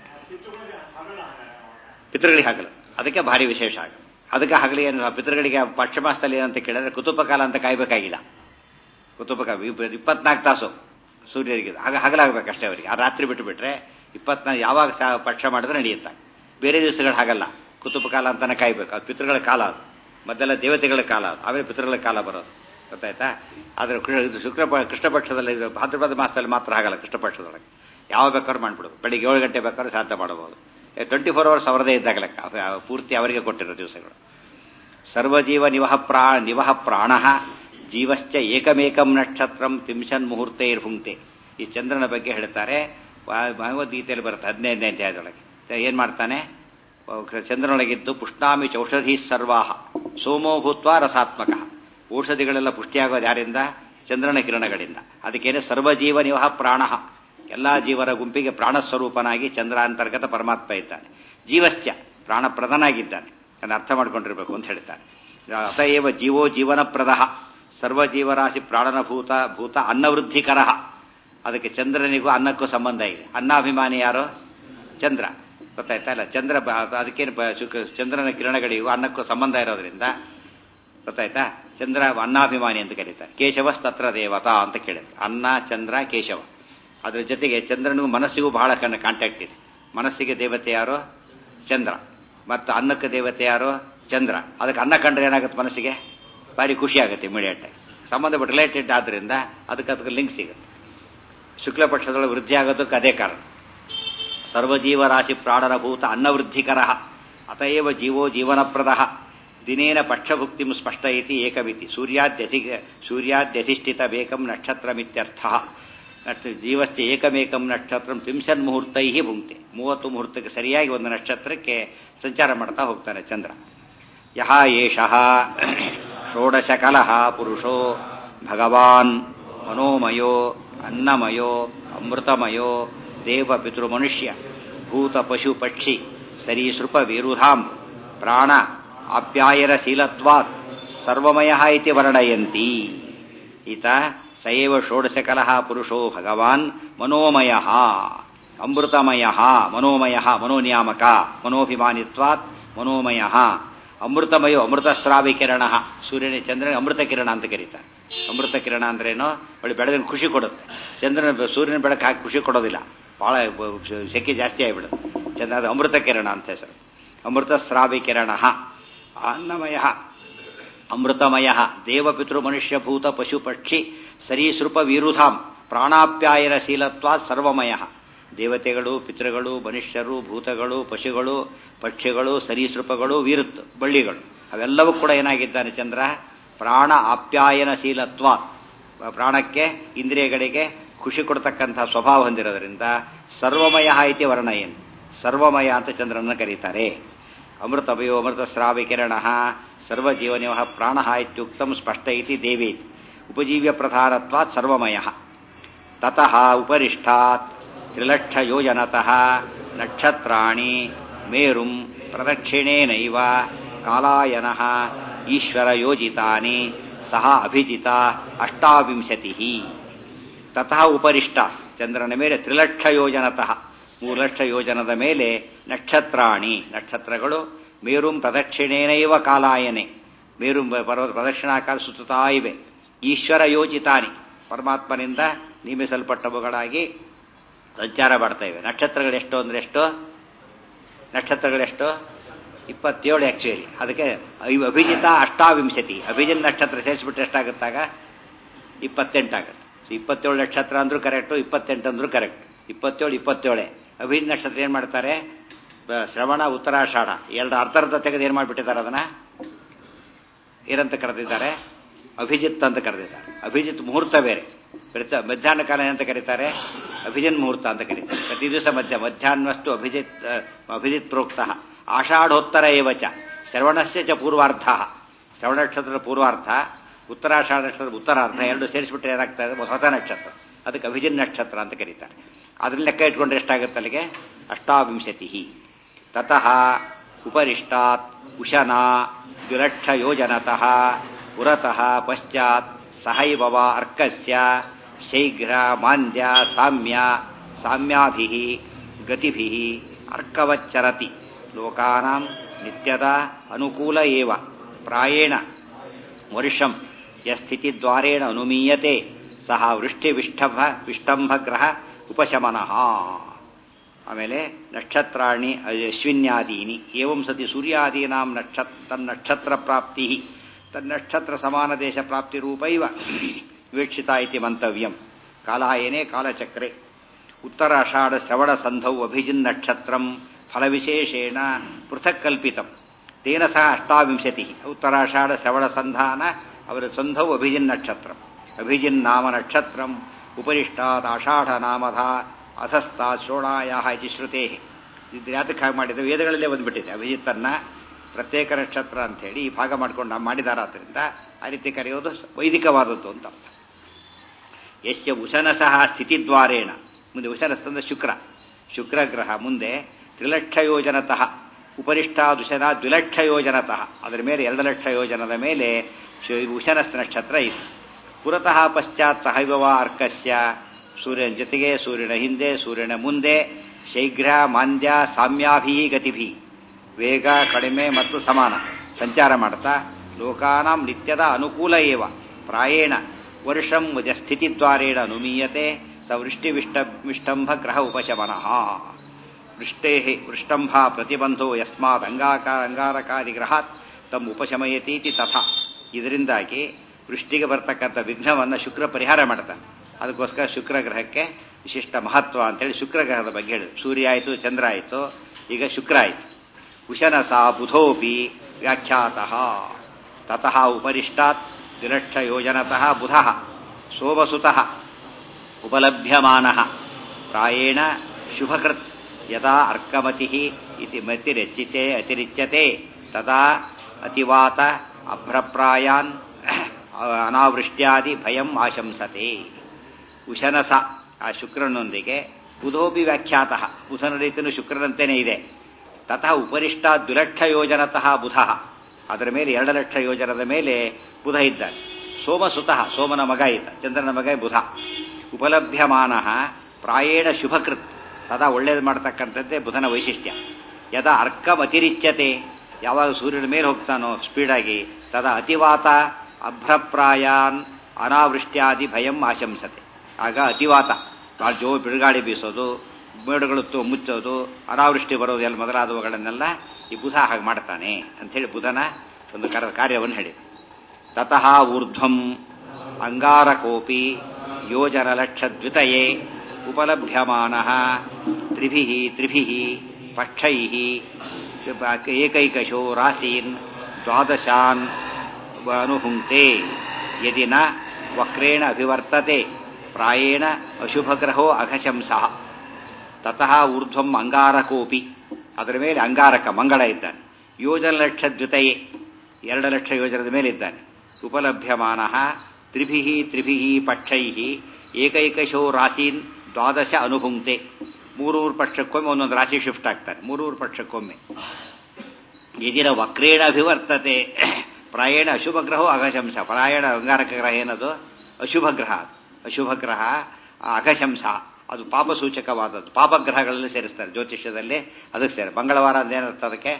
ಪಿತೃಗಳಿಗೆ ಹಗಲು ಅದಕ್ಕೆ ಭಾರಿ ವಿಶೇಷ ಆಗ ಅದಕ್ಕೆ ಹಗಲಿ ಏನು ಪಿತೃಗಳಿಗೆ ಪಕ್ಷ ಮಾಸದಲ್ಲಿ ಏನಂತ ಕೇಳಿದ್ರೆ ಕುತುಂಬ ಕಾಲ ಅಂತ ಕಾಯ್ಬೇಕಾಗಿಲ್ಲ ಕುತುಂಬ ಕಾಲ ಇಪ್ಪತ್ನಾಲ್ಕು ತಾಸು ಸೂರ್ಯರಿಗೆ ಆಗ ಹಗಲಾಗಬೇಕಷ್ಟೇ ಅವರಿಗೆ ಆ ರಾತ್ರಿ ಬಿಟ್ಟು ಬಿಟ್ರೆ ಇಪ್ಪತ್ನಾಲ್ಕು ಯಾವಾಗ ಪಕ್ಷ ಮಾಡಿದ್ರೆ ನಡೆಯುತ್ತೆ ಬೇರೆ ದಿವಸಗಳು ಹಾಗಲ್ಲ ಕುತುಂಬ ಕಾಲ ಅಂತಾನೆ ಕಾಯ್ಬೇಕು ಅದು ಪಿತೃಗಳ ಕಾಲ ಅದು ಮೊದಲೆಲ್ಲ ದೇವತೆಗಳ ಕಾಲ ಅದು ಆಮೇಲೆ ಪಿತೃಗಳ ಕಾಲ ಬರೋದು ಗೊತ್ತಾಯ್ತಾ ಆದರೆ ಇದು ಶುಕ್ರ ಕೃಷ್ಣ ಪಕ್ಷದಲ್ಲಿ ಭಾದ್ರಪದ ಮಾಸದಲ್ಲಿ ಮಾತ್ರ ಆಗಲ್ಲ ಕೃಷ್ಣ ಪಕ್ಷದೊಳಗೆ ಯಾವ ಬೇಕಾದ್ರೂ ಮಾಡ್ಬಿಡೋದು ಬೆಳಿಗ್ಗೆ ಏಳು ಗಂಟೆ ಬೇಕಾದ್ರೂ ಸಾಧ್ಯ ಮಾಡಬಹುದು ಟ್ವೆಂಟಿ ಫೋರ್ ಅವರ್ಸ್ ಅವರದೇ ಇದ್ದಾಗ ಲೆಕ್ಕ ಪೂರ್ತಿ ಅವರಿಗೆ ಕೊಟ್ಟಿರೋ ದಿವಸಗಳು ಸರ್ವಜೀವ ನಿವಹ ಪ್ರಾ ನಿವಹ ಪ್ರಾಣ ಜೀವಶ್ಚ ಏಕಮೇಕಂ ನಕ್ಷತ್ರಂ ತಿಂಶನ್ ಮುಹೂರ್ತೈರ್ಭುಂಕ್ತೆ ಈ ಚಂದ್ರನ ಬಗ್ಗೆ ಹೇಳ್ತಾರೆ ಭಗವದ್ಗೀತೆಯಲ್ಲಿ ಬರುತ್ತೆ ಹದಿನೈದನೇ ಅಧ್ಯಾಯದೊಳಗೆ ಏನು ಮಾಡ್ತಾನೆ ಚಂದ್ರನೊಳಗಿದ್ದು ಪುಷ್ಣಾಮಿ ಚೌಷಧಿ ಸರ್ವಾಹ ಸೋಮೋ ಭೂತ್ವ ರಸಾತ್ಮಕ ಔಷಧಿಗಳೆಲ್ಲ ಪುಷ್ಟಿಯಾಗೋದು ಯಾರಿಂದ ಚಂದ್ರನ ಕಿರಣಗಳಿಂದ ಅದಕ್ಕೇನೆ ಸರ್ವಜೀವ ನಿವಹ ಪ್ರಾಣ ಎಲ್ಲ ಜೀವರ ಗುಂಪಿಗೆ ಪ್ರಾಣಸ್ವರೂಪನಾಗಿ ಚಂದ್ರ ಅಂತರ್ಗತ ಪರಮಾತ್ಮ ಇದ್ದಾನೆ ಜೀವಶ್ಚ ಪ್ರಾಣಪ್ರದನಾಗಿದ್ದಾನೆ ಅದನ್ನು ಅರ್ಥ ಮಾಡ್ಕೊಂಡಿರ್ಬೇಕು ಅಂತ ಹೇಳ್ತಾರೆ ಅತಏವ ಜೀವೋ ಜೀವನಪ್ರದ ಸರ್ವಜೀವರಾಶಿ ಪ್ರಾಣನಭೂತ ಭೂತ ಅನ್ನವೃದ್ಧಿಕರ ಅದಕ್ಕೆ ಚಂದ್ರನಿಗೂ ಅನ್ನಕ್ಕೂ ಸಂಬಂಧ ಇದೆ ಅನ್ನಾಭಿಮಾನಿ ಯಾರು ಚಂದ್ರ ಗೊತ್ತಾಯ್ತಾ ಇಲ್ಲ ಚಂದ್ರ ಅದಕ್ಕೇನು ಚಂದ್ರನ ಕಿರಣಗಳಿಗೂ ಅನ್ನಕ್ಕೂ ಸಂಬಂಧ ಇರೋದ್ರಿಂದ ಗೊತ್ತಾಯ್ತಾ ಚಂದ್ರ ಅನ್ನಾಭಿಮಾನಿ ಅಂತ ಕರೀತಾರೆ ಕೇಶವ ತತ್ರ ದೇವತಾ ಅಂತ ಕೇಳಿದ್ರು ಅನ್ನ ಚಂದ್ರ ಕೇಶವ ಅದ್ರ ಜೊತೆಗೆ ಚಂದ್ರನಿಗೂ ಮನಸ್ಸಿಗೂ ಬಹಳ ಕಣ್ಣ ಕಾಂಟ್ಯಾಕ್ಟ್ ಇದೆ ಮನಸ್ಸಿಗೆ ದೇವತೆ ಯಾರು ಚಂದ್ರ ಮತ್ತು ಅನ್ನಕ್ಕೆ ದೇವತೆ ಯಾರು ಚಂದ್ರ ಅದಕ್ಕೆ ಅನ್ನ ಕಂಡ್ರೆ ಏನಾಗುತ್ತೆ ಮನಸ್ಸಿಗೆ ಭಾರಿ ಖುಷಿ ಆಗುತ್ತೆ ಇಮಿಡಿಯೇಟ್ ಆಗಿ ಸಂಬಂಧ ರಿಲೇಟೆಡ್ ಆದ್ರಿಂದ ಅದಕ್ಕೆ ಅದಕ್ಕೆ ಲಿಂಕ್ ಸಿಗುತ್ತೆ ಶುಕ್ಲ ಪಕ್ಷದೊಳಗೆ ವೃದ್ಧಿ ಆಗೋದಕ್ಕೆ ಅದೇ ಕಾರಣ ಸರ್ವಜೀವರಾಶಿ ಪ್ರಾಣರಭೂತ ಅನ್ನವೃದ್ಧಿಕರ ಅತಯವ ಜೀವೋ ಜೀವನಪ್ರದ ದಿನೇನ ಪಕ್ಷಭುಕ್ತಿಂ ಸ್ಪಷ್ಟ ಇತಿ ಏಕಮಿತಿ ಸೂರ್ಯಾದ್ಯಧಿ ಸೂರ್ಯಾದ್ಯಧಿಷ್ಠಿತ ಬೇಕಂ ನಕ್ಷತ್ರಮಿತ್ಯರ್ಥ ಜೀವಶ್ಚ ಏಕಮೇಕಂ ನಕ್ಷತ್ರ ತ್ರಿಂಶನ್ ಮುಹೂರ್ತೈ ಭುಂಕ್ತೆ ಮೂವತ್ತು ಮುಹೂರ್ತಕ್ಕೆ ಸರಿಯಾಗಿ ಒಂದು ನಕ್ಷತ್ರಕ್ಕೆ ಸಂಚಾರ ಮಾಡ್ತಾ ಹೋಗ್ತಾನೆ ಚಂದ್ರ ಯಹ ಏಷಃ ಷೋಡಶಕಲಃ ಪುರುಷೋ ಭಗವಾನ್ ಮನೋಮಯೋ ಅನ್ನಮಯೋ ಅಮೃತಮಯೋ ದೇವ ಪಿತೃಮನುಷ್ಯ ಭೂತ ಪಶು ಪಕ್ಷಿ ಸರೀಸೃಪ ವಿರುಧಾಂ ಪ್ರಾಣ ಆಪ್ಯಾಯನ ಶೀಲತ್ವಾತ್ ಸರ್ವಮಯ ಇತಿ ವರ್ಣಯಂತಿ ಈತ ಸಯವ ಷೋಡಶಕಲಃ ಪುರುಷೋ ಭಗವಾನ್ ಮನೋಮಯ ಅಮೃತಮಯ ಮನೋಮಯ ಮನೋನಿಯಾಮಕ ಮನೋಭಿಮಾನಿತ್ವಾತ್ ಮನೋಮಯ ಅಮೃತಮಯೋ ಅಮೃತಸ್ರಾವಿ ಕಿರಣ ಸೂರ್ಯನ ಚಂದ್ರನ ಅಮೃತ ಕಿರಣ ಅಂತ ಕರೀತಾರೆ ಅಮೃತ ಕಿರಣ ಅಂದ್ರೇನು ಒಳ್ಳೆ ಬೆಳಗಿನ ಖುಷಿ ಕೊಡುತ್ತೆ ಚಂದ್ರನ ಸೂರ್ಯನ ಬೆಳಕು ಹಾಕಿ ಖುಷಿ ಕೊಡೋದಿಲ್ಲ ಬಹಳ ಸೆಕೆ ಜಾಸ್ತಿ ಆಗಿಬಿಡುತ್ತೆ ಚಂದ್ರ ಅದು ಅಮೃತ ಕಿರಣ ಅಂತ ಹೆಸರು ಅಮೃತ ಸ್ರಾವಿ ಕಿರಣ ಅನ್ನಮಯ ಅಮೃತಮಯ ದೇವಪಿತೃ ಮನುಷ್ಯಭೂತ ಪಶು ಪಕ್ಷಿ ಸರೀಸೃಪ ವಿರುಧಾಂ ಪ್ರಾಣಾಪ್ಯಾಯನ ಶೀಲತ್ವ ಸರ್ವಮಯ ದೇವತೆಗಳು ಪಿತೃಗಳು ಮನುಷ್ಯರು ಭೂತಗಳು ಪಶುಗಳು ಪಕ್ಷಿಗಳು ಸರೀಸೃಪಗಳು ವೀರುತ್ತು ಬಳ್ಳಿಗಳು ಅವೆಲ್ಲವೂ ಕೂಡ ಏನಾಗಿದ್ದಾನೆ ಚಂದ್ರ ಪ್ರಾಣ ಆಪ್ಯಾಯನ ಶೀಲತ್ವ ಪ್ರಾಣಕ್ಕೆ ಇಂದ್ರಿಯಗಳಿಗೆ ಖುಷಿ ಕೊಡ್ತಕ್ಕಂಥ ಸ್ವಭಾವ ಹೊಂದಿರೋದ್ರಿಂದ ಸರ್ವಮಯ ಇತಿ ವರ್ಣಯನ್ ಸರ್ವಮಯ ಅಂತ ಚಂದ್ರನ ಕರೀತಾರೆ ಅಮೃತಮಯೋ ಅಮೃತ ಸ್ರಾವಿ ಕಿರಣ ಸರ್ವಜೀವನಿವ ಪ್ರಾಣ ಇತ್ಯುಕ್ತಂ ಸ್ಪಷ್ಟ ಇತಿ ದೇವೇತಿ ಉಪಜೀವ್ಯ ಪ್ರಧಾನತ್ವಾತ್ ಸರ್ವಮಯ ತತಃ ಉಪರಿಷ್ಟಾತ್ ತ್ರಿಲಕ್ಷಯೋಜನತಃ ನಕ್ಷತ್ರಾಣಿ ಮೇರುಂ ಪ್ರದಕ್ಷಿಣೇನೈವ ಕಾಲಾಯನಃ ಈಶ್ವರ ಯೋಜಿತಾನಿ ಸಹ ಅಭಿಜಿತ ಅಷ್ಟಾವಿಂಶತಿ ತತಃ ಉಪರಿಷ್ಟ ಚಂದ್ರನ ಮೇಲೆ ತ್ರಿಲಕ್ಷ ಯೋಜನತಃ ಮೂರು ಲಕ್ಷ ಯೋಜನದ ಮೇಲೆ ನಕ್ಷತ್ರಾಣಿ ನಕ್ಷತ್ರಗಳು ಮೇರುಂ ಪ್ರದಕ್ಷಿಣೇನೈವ ಕಾಲಾಯನೆ ಮೇರು ಪರ್ವತ ಪ್ರದಕ್ಷಿಣಾಕಾಲ ಸುತ್ತುತ್ತಾ ಇವೆ ಈಶ್ವರ ಯೋಜಿತಾನಿ ಪರಮಾತ್ಮನಿಂದ ನೇಮಿಸಲ್ಪಟ್ಟವುಗಳಾಗಿ ಸಂಚಾರ ಮಾಡ್ತಾ ಇವೆ ನಕ್ಷತ್ರಗಳೆಷ್ಟು ಅಂದ್ರೆ ಎಷ್ಟು ನಕ್ಷತ್ರಗಳೆಷ್ಟು ಇಪ್ಪತ್ತೇಳು ಆಕ್ಚುಲಿ ಅದಕ್ಕೆ ಅಭಿಜಿತ ಅಷ್ಟಾವಿಂಶತಿ ಅಭಿಜಿತ್ ನಕ್ಷತ್ರ ಸೇರಿಸ್ಬಿಟ್ಟು ಎಷ್ಟಾಗುತ್ತಾಗ ಇಪ್ಪತ್ತೆಂಟಾಗುತ್ತೆ ಸೊ ಇಪ್ಪತ್ತೇಳು ನಕ್ಷತ್ರ ಅಂದ್ರೂ ಕರೆಕ್ಟು ಇಪ್ಪತ್ತೆಂಟು ಅಂದ್ರೂ ಕರೆಕ್ಟ್ ಇಪ್ಪತ್ತೇಳು ಇಪ್ಪತ್ತೇಳೆ ಅಭಿಜಿತ್ ನಕ್ಷತ್ರ ಏನು ಮಾಡ್ತಾರೆ ಶ್ರವಣ ಉತ್ತರಾಷಾಢ ಎರಡು ಅರ್ಧ ಅರ್ಧ ತೆಗೆದು ಏನು ಮಾಡಿಬಿಟ್ಟಿದ್ದಾರೆ ಅದನ್ನ ಏನಂತ ಕರೆದಿದ್ದಾರೆ ಅಭಿಜಿತ್ ಅಂತ ಕರೆದಿದ್ದಾರೆ ಅಭಿಜಿತ್ ಮುಹೂರ್ತ ಬೇರೆ ಪ್ರತಿ ಮಧ್ಯಾಹ್ನ ಕಾಲ ಏನಂತ ಕರೀತಾರೆ ಅಭಿಜಿತ್ ಮುಹೂರ್ತ ಅಂತ ಕರೀತಾರೆ ಪ್ರತಿ ದಿವಸ ಮಧ್ಯ ಮಧ್ಯಾಹ್ನವಷ್ಟು ಅಭಿಜಿತ್ ಅಭಿಜಿತ್ ಪ್ರೋಕ್ತ ಆಷಾಢೋತ್ತರ ಏವಚ ಶ್ರವಣಸ್ಯ ಚ ಪೂರ್ವಾರ್ಧ ಶ್ರವಣ ನಕ್ಷತ್ರದ ಪೂರ್ವಾರ್ಧ ಉತ್ತರಾಷಾಢ ನಕ್ಷತ್ರದ ಉತ್ತರಾರ್ಧ ಎರಡು ಸೇರಿಸ್ಬಿಟ್ರೆ ಏನಾಗ್ತಾ ಇದೆ ಹೊಸ ನಕ್ಷತ್ರ ಅದಕ್ಕೆ ಅಭಿಜಿನ್ ನಕ್ಷತ್ರ ಅಂತ ಕರೀತಾರೆ ಅದ್ರ ಲೆಕ್ಕ ಇಟ್ಕೊಂಡ್ರೆ ಎಷ್ಟಾಗುತ್ತೆ ಅಲ್ಲಿಗೆ ಅಷ್ಟಾವಿಂಶತಿ ತತಃ ಉಪರಿಷ್ಟಾತ್ ಉಶನಾ ದ್ವಿಲಕ್ಷ ಯೋಜನತಃ ಪುರತಃ ಪಶ್ಚಾತ್ ಸಹೈವವ ಅರ್ಕಸ್ಯ ಶೈಘ್ರ ಮಾಂದ್ಯ ಸಾಮ್ಯ ಸಾಮ್ಯಾಭಿ ಗತಿಭಿ ಅರ್ಕವಚ್ಚರತಿ ಲೋಕಾನಾಂ ನಿತ್ಯದ ಅನುಕೂಲ ಏವ ಪ್ರಾಯೇಣ ವರ್ಷಂ ಯಸ್ಥಿತಿದ್ವಾರೇಣ ಅನುಮೀಯತೆ ಸಹ ವೃಷ್ಟಿವಿಷ್ಟಭ ವಿಷ್ಟಂಭಗ್ರಹ ಉಪಶಮನಃ ಆಮೇಲೆ ನಕ್ಷತ್ರಾಣಿ ಅಶ್ವಿನ್ಯಾದೀನಿ ಏವಂ ಸತಿ ಸೂರ್ಯಾದೀನಾಂ ನಕ್ಷತ್ ತನ್ನಕ್ಷತ್ರ ಪ್ರಾಪ್ತಿ ತನ್ನಕ್ಷತ್ರ ಸಮಾನ ದೇಶ ಪ್ರಾಪ್ತಿ ರೂಪೈವ ವೀಕ್ಷಿತ ಇತಿ ಮಂತವ್ಯಂ ಕಾಲಾಯನೇ ಕಾಲಚಕ್ರೆ ಉತ್ತರಾಷಾಢ ಶ್ರವಣ ಸಂಧೌ ಅಭಿಜಿನ್ ನಕ್ಷತ್ರಂ ಫಲವಿಶೇಷೇಣ ಪೃಥಕ್ ಕಲ್ಪಿತಂ ತೇನ ಸಹ ಅಷ್ಟಾವಿಂಶತಿ ಉತ್ತರಾಷಾಢ ಶ್ರವಣ ಸಂಧಾನ ಅವರ ಸಂಧೌ ಅಭಿಜಿನ್ ನಕ್ಷತ್ರ ಅಭಿಜಿನ್ ನಾಮ ನಕ್ಷತ್ರಂ ಉಪರಿಷ್ಟಾತ್ ಆಷಾಢ ನಾಮಧ ಅಧಸ್ತಾತ್ ಶೋಣಾಯ ಇತಿ ಶ್ರುತೇ ಇದು ಯಾತಕ್ಕೆ ಹಾಗೆ ಮಾಡಿದೆ ವೇದಗಳಲ್ಲೇ ಬಂದ್ಬಿಟ್ಟಿದೆ ಅಭಿಜಿತ್ತನ್ನ ಪ್ರತ್ಯೇಕ ನಕ್ಷತ್ರ ಅಂತ ಹೇಳಿ ಈ ಭಾಗ ಮಾಡ್ಕೊಂಡು ನಾವು ಮಾಡಿದಾರಾದ್ರಿಂದ ಆ ರೀತಿ ಕರೆಯೋದು ವೈದಿಕವಾದದ್ದು ಅಂತ ಅರ್ಥ ಯಶ್ಯ ಉಶನಸಃ ಸ್ಥಿತಿದ್ವಾರೇಣ ಮುಂದೆ ಉಶನಸ್ತಂದ್ರೆ ಶುಕ್ರ ಶುಕ್ರ ಗ್ರಹ ಮುಂದೆ ತ್ರಿಲಕ್ಷ ಯೋಜನತಃ ಉಪರಿಷ್ಟಾದುಶನ ದ್ವಿಲಕ್ಷ ಯೋಜನತಃ ಅದರ ಮೇಲೆ ಎರಡು ಲಕ್ಷ ಯೋಜನದ ಮೇಲೆ ಉಶನಸ್ಥ ನಕ್ಷತ್ರ ಇದೆ ಪುರತಃ ಪಶ್ಚಾತ್ ಸಹೈವವ ಅರ್ಕಸ್ಯ ಸೂರ್ಯನ ಜೊತೆಗೆ ಸೂರ್ಯನ ಹಿಂದೆ ಸೂರ್ಯನ ಮುಂದೆ ಶೀಘ್ರ ಮಾಂದ್ಯ ಸಾಮ್ಯಾಭಿ ಗತಿಭಿ ವೇಗ ಕಡಿಮೆ ಮತ್ತು ಸಮಾನ ಸಂಚಾರ ಮಾಡ್ತಾ ಲೋಕಾನಾಂ ನಿತ್ಯದ ಅನುಕೂಲ ಏವ ಪ್ರಾಯೇಣ ವರ್ಷಂ ಸ್ಥಿತಿದ್ವಾರೇಣ ಅನುಮೀಯತೆ ಸ ವೃಷ್ಟಿವಿಷ್ಟ ವಿಷ್ಟಂಭ ಗ್ರಹ ಉಪಶಮನಃ ವೃಷ್ಟೇ ವೃಷ್ಟಂಭ ಪ್ರತಿಬಂಧೋ ಯಸ್ಮಾತ್ ಅಂಗಾಕ ಅಂಗಾರಕಾದಿ ಗ್ರಹಾತ್ ತಮ್ಮ ಉಪಶಮಯತೀತಿ ತಥಾ ಇದರಿಂದಾಗಿ ವೃಷ್ಟಿಗೆ ಬರ್ತಕ್ಕಂಥ ವಿಘ್ನವನ್ನು ಶುಕ್ರ ಪರಿಹಾರ ಮಾಡ್ತಾನೆ ಅದಕ್ಕೋಸ್ಕರ ಶುಕ್ರ ಗ್ರಹಕ್ಕೆ ವಿಶಿಷ್ಟ ಮಹತ್ವ ಅಂತೇಳಿ ಶುಕ್ರ ಗ್ರಹದ ಬಗ್ಗೆ ಹೇಳಿದ್ರು ಸೂರ್ಯ ಆಯಿತು ಚಂದ್ರ ಆಯಿತು ಈಗ ಶುಕ್ರ ಆಯಿತು ಉಶನಸ ಬುಧೋಪಿ ವ್ಯಾಖ್ಯಾತಃ ತತಃ ಉಪರಿಷ್ಟಾತ್ ದ್ವಿಲಕ್ಷ ಯೋಜನತಃ ಬುಧ ಸೋಮಸುತಃ ಉಪಲಭ್ಯಮಾನಃ ಪ್ರಾಯೇಣ ಶುಭಕೃತ್ ಯದಾ ಅರ್ಕಮತಿ ಇತಿ ಮತಿರೆಚ್ಚಿತೆ ಅತಿರಿಚ್ಯತೆ ತದಾ ಅತಿವಾತ ಅಭ್ರಪ್ರಾಯಾನ್ ಅನಾವೃಷ್ಟ್ಯಾದಿ ಭಯಂ ಆಶಂಸತೆ ಉಶನಸ ಆ ಶುಕ್ರನೊಂದಿಗೆ ಬುಧೋಪಿ ವ್ಯಾಖ್ಯಾತ ಬುಧನ ರೀತಿಯೂ ಶುಕ್ರನಂತೆಯೇ ಇದೆ ತತಃ ಉಪರಿಷ್ಟ ದ್ವಿಲಕ್ಷ ಯೋಜನತಃ ಬುಧ ಅದರ ಮೇಲೆ ಎರಡು ಲಕ್ಷ ಯೋಜನದ ಮೇಲೆ ಬುಧ ಇದ್ದಾನೆ ಸೋಮಸುತಃ ಸೋಮನ ಮಗ ಇದ್ದ ಚಂದ್ರನ ಮಗ ಬುಧ ಉಪಲಭ್ಯಮಾನ ಪ್ರಾಯೇಣ ಶುಭಕೃತ್ ಸದಾ ಒಳ್ಳೇದು ಮಾಡ್ತಕ್ಕಂಥದ್ದೇ ಬುಧನ ವೈಶಿಷ್ಟ್ಯ ಯದಾ ಅರ್ಕಂ ಅತಿರಿಚ್ಯತೆ ಯಾವಾಗ ಸೂರ್ಯನ ಮೇಲೆ ಹೋಗ್ತಾನೋ ಸ್ಪೀಡಾಗಿ ತದಾ ಅತಿವಾತ ಅಭ್ರಪ್ರಾಯಾನ್ ಅನಾವೃಷ್ಟ್ಯಾದಿ ಭಯಂ ಆಶಂಸತೆ ಆಗ ಅತಿವಾತ ಭಾಳ ಜೋ ಬಿರುಗಾಳಿ ಬೀಸೋದು ಮೇಡುಗಳು ತು ಮುಚ್ಚೋದು ಅನಾವೃಷ್ಟಿ ಬರೋದು ಎಲ್ಲ ಮೊದಲಾದವುಗಳನ್ನೆಲ್ಲ ಈ ಬುಧ ಹಾಗೆ ಮಾಡ್ತಾನೆ ಅಂಥೇಳಿ ಬುಧನ ಒಂದು ಕರ ಕಾರ್ಯವನ್ನು ಹೇಳಿದೆ ತತಃ ಊರ್ಧ್ವಂ ಅಂಗಾರಕೋಪಿ ಯೋಜನಲಕ್ಷದ್ವಿತಯೇ ಉಪಲಭ್ಯಮಾನ ತ್ರಿಭಿ ತ್ರಿಭಿ ಪಕ್ಷೈ ಏಕೈಕಶೋ ರಾಶೀನ್ ದ್ವಾದಶಾನ್ ಅನುಹುಂಕ್ತೆ ಯದಿ ನ ವಕ್ರೇಣ ಅಭಿವರ್ತತೆ ಪ್ರಾಯೇಣ ಅಶುಭಗ್ರಹೋ ಅಘಶಂಸಃ ತತಃ ಊರ್ಧ್ವಂ ಅಂಗಾರಕೋಪಿ ಅದರ ಮೇಲೆ ಅಂಗಾರಕ ಮಂಗಳ ಇದ್ದಾನೆ ಯೋಜನ ಲಕ್ಷ ದ್ವಿತಯೇ ಎರಡು ಲಕ್ಷ ಯೋಜನದ ಮೇಲೆ ಇದ್ದಾನೆ ಉಪಲಭ್ಯಮಾನ ತ್ರಿಭಿ ತ್ರಿಭಿ ಪಕ್ಷೈ ಏಕೈಕಶೋ ರಾಶೀನ್ ದ್ವಾದಶ ಅನುಭುಂಕ್ತೆ ಮೂರೂರು ಪಕ್ಷಕ್ಕೊಮ್ಮೆ ಒಂದೊಂದು ರಾಶಿ ಶಿಫ್ಟ್ ಆಗ್ತಾರೆ ಮೂರೂರು ಪಕ್ಷಕ್ಕೊಮ್ಮೆ ಇದಿನ ವಕ್ರೇಣ ಅಭಿವರ್ತತೆ ಪ್ರಾಯಣ ಅಶುಭ ಗ್ರಹೋ ಅಘಶಂಸ ಪ್ರಾಯಣ ಅಂಗಾರಕ ಗ್ರಹ ಏನದು ಅಶುಭ ಗ್ರಹ ಅಶುಭ ಗ್ರಹ ಅಘಶಂಸ ಅದು ಪಾಪ ಸೂಚಕವಾದದ್ದು ಪಾಪಗ್ರಹಗಳಲ್ಲಿ ಸೇರಿಸ್ತಾರೆ ಜ್ಯೋತಿಷ್ಯದಲ್ಲಿ ಅದಕ್ಕೆ ಸೇರಿ ಮಂಗಳವಾರ ಅಂದೇನರ್ಥ ಅದಕ್ಕೆ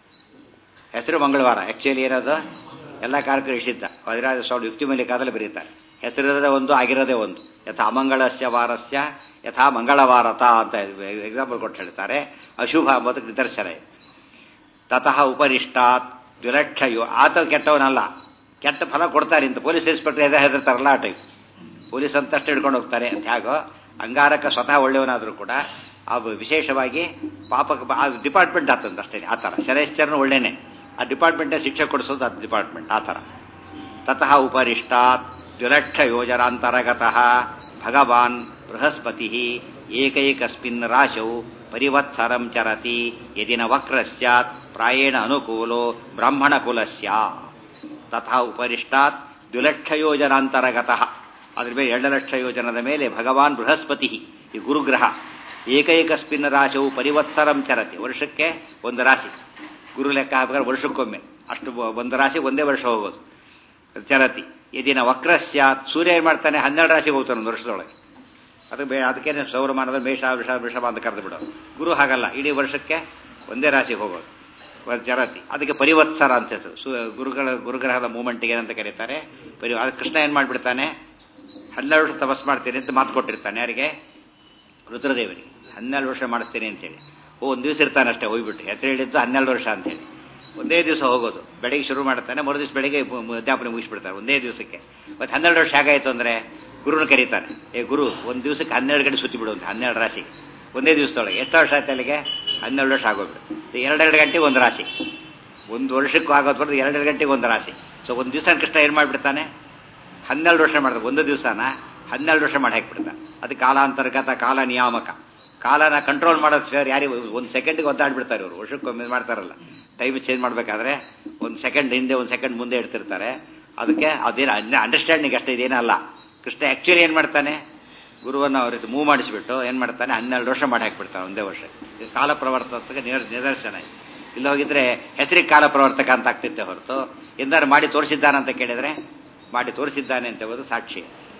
ಹೆಸರು ಮಂಗಳವಾರ ಆಕ್ಚುಲಿ ಏನದು ಎಲ್ಲ ಕಾರ್ಯಕ್ರಮ ನಿಷಿದ್ಧ ವಜ್ರಾಜ ಸ್ವಾಮಿ ಯುಕ್ತಿ ಮೇಲೆ ಕಾದಲ್ಲಿ ಬರೀತಾರೆ ಹೆಸರಿರೋದೇ ಒಂದು ಆಗಿರೋದೇ ಒಂದು ಯಥಾ ಅಮಂಗಳಸ್ಯ ವಾರಸ್ಯ ಯಥಾ ಮಂಗಳವಾರತ ಅಂತ ಎಕ್ಸಾಂಪಲ್ ಕೊಟ್ಟು ಹೇಳ್ತಾರೆ ಅಶುಭ ಎಂಬುದಕ್ಕೆ ನಿದರ್ಶನ ಇದೆ ತತಃ ಉಪರಿಷ್ಟಾತ್ ದ್ವಿಲಕ್ಷ ಯೋ ಆತ ಕೆಟ್ಟವನಲ್ಲ ಕೆಟ್ಟ ಫಲ ಕೊಡ್ತಾರೆ ಅಂತ ಪೊಲೀಸ್ ಇನ್ಸ್ಪೆಕ್ಟರ್ ಎದೆ ಹೆದರ್ತಾರಲ್ಲ ಆ ಟೈಪ್ ಪೊಲೀಸ್ ಅಂತಷ್ಟು ಹಿಡ್ಕೊಂಡು ಹೋಗ್ತಾರೆ ಅಂತ ಹೇಗೋ ಅಂಗಾರಕ ಸ್ವತಃ ಒಳ್ಳೆಯವನಾದರೂ ಕೂಡ ಆ ವಿಶೇಷವಾಗಿ ಪಾಪ ಡಿಪಾರ್ಟ್ಮೆಂಟ್ ಆತಂತ ಅಷ್ಟೇ ಆ ಥರ ಶರೇಶ್ಚರನು ಒಳ್ಳೇನೆ ಆ ಡಿಪಾರ್ಟ್ಮೆಂಟೇ ಶಿಕ್ಷೆ ಕೊಡಿಸೋದು ಅದು ಡಿಪಾರ್ಟ್ಮೆಂಟ್ ಆ ಥರ ತತಃ ಉಪರಿಷ್ಟಾತ್ ದ್ವಿಲಕ್ಷ ಯೋಜನಾಂತರಗತಃ ಭಗವಾನ್ ಬೃಹಸ್ಪತಿ ಏಕೈಕಸ್ಮಿನ್ ರಾಶೌ ಪರಿವತ್ಸರಂ ಚರತಿ ಯದಿನ ವಕ್ರ ಸ್ಯಾತ್ ಪ್ರಾಯೇಣ ಅನುಕೂಲೋ ಬ್ರಾಹ್ಮಣ ಕುಲಸ್ಯ ತಥಾ ಉಪರಿಷ್ಟಾತ್ ದ್ವಿಲಕ್ಷ ಯೋಜನಾಂತರಗತಃ ಅದ್ರ ಮೇಲೆ ಎರಡು ಲಕ್ಷ ಯೋಜನದ ಮೇಲೆ ಭಗವಾನ್ ಬೃಹಸ್ಪತಿ ಈ ಗುರುಗ್ರಹ ಏಕೈಕಸ್ಮಿನ್ ರಾಶವು ಪರಿವತ್ಸರಂ ಚರತಿ ವರ್ಷಕ್ಕೆ ಒಂದು ರಾಶಿ ಗುರು ಲೆಕ್ಕ ಹಾಕಿದ್ರೆ ವರ್ಷಕ್ಕೊಮ್ಮೆ ಅಷ್ಟು ಒಂದು ರಾಶಿ ಒಂದೇ ವರ್ಷ ಹೋಗೋದು ಚರತಿ ಇದಿನ ವಕ್ರಸ್ಯ ಸೂರ್ಯ ಏನು ಮಾಡ್ತಾನೆ ಹನ್ನೆರಡು ರಾಶಿಗೆ ಹೋಗ್ತಾನೆ ಒಂದು ವರ್ಷದೊಳಗೆ ಅದಕ್ಕೆ ಬೇ ಅದಕ್ಕೇನೆ ಸೌರಮಾನದ ಮೇಷ ವೃಷ ವೃಷಭ ಅಂತ ಕರೆದು ಬಿಡೋದು ಗುರು ಹಾಗಲ್ಲ ಇಡೀ ವರ್ಷಕ್ಕೆ ಒಂದೇ ರಾಶಿಗೆ ಹೋಗೋದು ಚರತಿ ಅದಕ್ಕೆ ಪರಿವತ್ಸರ ಅಂತ ಹೆಸರು ಸು ಗುರುಗಳ ಗುರುಗ್ರಹದ ಮೂಮೆಂಟ್ಗೆ ಏನಂತ ಕರೀತಾರೆ ಪರಿ ಅದು ಕೃಷ್ಣ ಏನು ಮಾಡಿಬಿಡ್ತಾನೆ ಹನ್ನೆರಡು ವರ್ಷ ತಪಸ್ ಮಾಡ್ತೀನಿ ಅಂತ ಮಾತು ಕೊಟ್ಟಿರ್ತಾನೆ ಯಾರಿಗೆ ರುದ್ರದೇವರಿಗೆ ಹನ್ನೆರಡು ವರ್ಷ ಮಾಡಿಸ್ತೀನಿ ಅಂತೇಳಿ ಓ ಒಂದು ದಿವಸ ಇರ್ತಾನೆ ಅಷ್ಟೇ ಹೋಗ್ಬಿಟ್ಟು ಹೆಸರು ಹೇಳಿದ್ದು ಹನ್ನೆರಡು ವರ್ಷ ಅಂತೇಳಿ ಒಂದೇ ದಿವಸ ಹೋಗೋದು ಬೆಳಿಗ್ಗೆ ಶುರು ಮಾಡ್ತಾನೆ ಮರು ದಿವಸ ಬೆಳಿಗ್ಗೆ ಅಧ್ಯಾಪನೆ ಮುಗಿಸ್ಬಿಡ್ತಾರೆ ಒಂದೇ ದಿವಸಕ್ಕೆ ಮತ್ತೆ ಹನ್ನೆರಡು ವರ್ಷ ಹೇಗಾಯ್ತು ಅಂದರೆ ಗುರುನ ಕರೀತಾನೆ ಏ ಗುರು ಒಂದು ದಿವಸಕ್ಕೆ ಹನ್ನೆರಡು ಗಂಟೆ ಸುತ್ತಿ ಬಿಡು ಅಂತ ಹನ್ನೆರಡು ರಾಶಿ ಒಂದೇ ದಿವಸದೊಳಗೆ ಎಷ್ಟು ವರ್ಷ ಆಯ್ತು ಅಲ್ಲಿಗೆ ಹನ್ನೆರಡು ವರ್ಷ ಆಗೋಗ್ಬಿಡು ಎರಡೆರಡು ಗಂಟೆಗೆ ಒಂದು ರಾಶಿ ಒಂದು ವರ್ಷಕ್ಕೂ ಆಗೋದು ಬರೋದು ಎರಡೆರಡು ಗಂಟೆಗೆ ಒಂದು ರಾಶಿ ಸೊ ಒಂದು ದಿವಸ ಕೃಷ್ಣ ಏನು ಮಾಡಿಬಿಡ್ತಾನೆ ಹನ್ನೆರಡು ವರ್ಷ ಮಾಡ್ತಾರೆ ಒಂದು ದಿವಸನ ಹನ್ನೆರಡು ವರ್ಷ ಮಾಡಿ ಹಾಕ್ಬಿಡ್ತಾನೆ ಅದು ಕಾಲಾಂತರ್ಗತ ಕಾಲ ನಿಯಾಮಕ ಕಾಲನ ಕಂಟ್ರೋಲ್ ಮಾಡೋದು ಸರ್ ಯಾರಿಗೆ ಒಂದು ಸೆಕೆಂಡ್ಗೆ ಒದ್ದಾಡ್ಬಿಡ್ತಾರೆ ಇವರು ವರ್ಷಕ್ಕೊಮ್ಮೆ ಮಾಡ್ತಾರಲ್ಲ ಟೈಮ್ ಚೇಂಜ್ ಮಾಡಬೇಕಾದ್ರೆ ಒಂದು ಸೆಕೆಂಡ್ ಹಿಂದೆ ಒಂದು ಸೆಕೆಂಡ್ ಮುಂದೆ ಇಡ್ತಿರ್ತಾರೆ ಅದಕ್ಕೆ ಅದೇನು ಅಂಡರ್ಸ್ಟ್ಯಾಂಡಿಂಗ್ ಅಷ್ಟೇ ಇದೇನಲ್ಲ ಕೃಷ್ಣ ಆ್ಯಕ್ಚುಲಿ ಏನು ಮಾಡ್ತಾನೆ ಗುರುವನ್ನು ಅವ್ರ ಮೂವ್ ಮಾಡಿಸ್ಬಿಟ್ಟು ಏನು ಮಾಡ್ತಾನೆ ಹನ್ನೆರಡು ವರ್ಷ ಮಾಡಿ ಹಾಕ್ಬಿಡ್ತಾನೆ ಒಂದೇ ವರ್ಷ ಕಾಲ ಪ್ರವರ್ತಕ ನಿದರ್ಶನ ಇಲ್ಲ ಹೋಗಿದ್ರೆ ಹೆಸರಿಗೆ ಕಾಲ ಪ್ರವರ್ತಕ ಅಂತ ಆಗ್ತಿತ್ತೆ ಹೊರತು ಎಂದಾರು ಮಾಡಿ ತೋರಿಸಿದ್ದಾನಂತ ಕೇಳಿದ್ರೆ ಮಾಡಿ ತೋರಿಸಿದ್ದಾನೆ ಅಂತ ಹೇಳೋದು ಸಾಕ್ಷಿ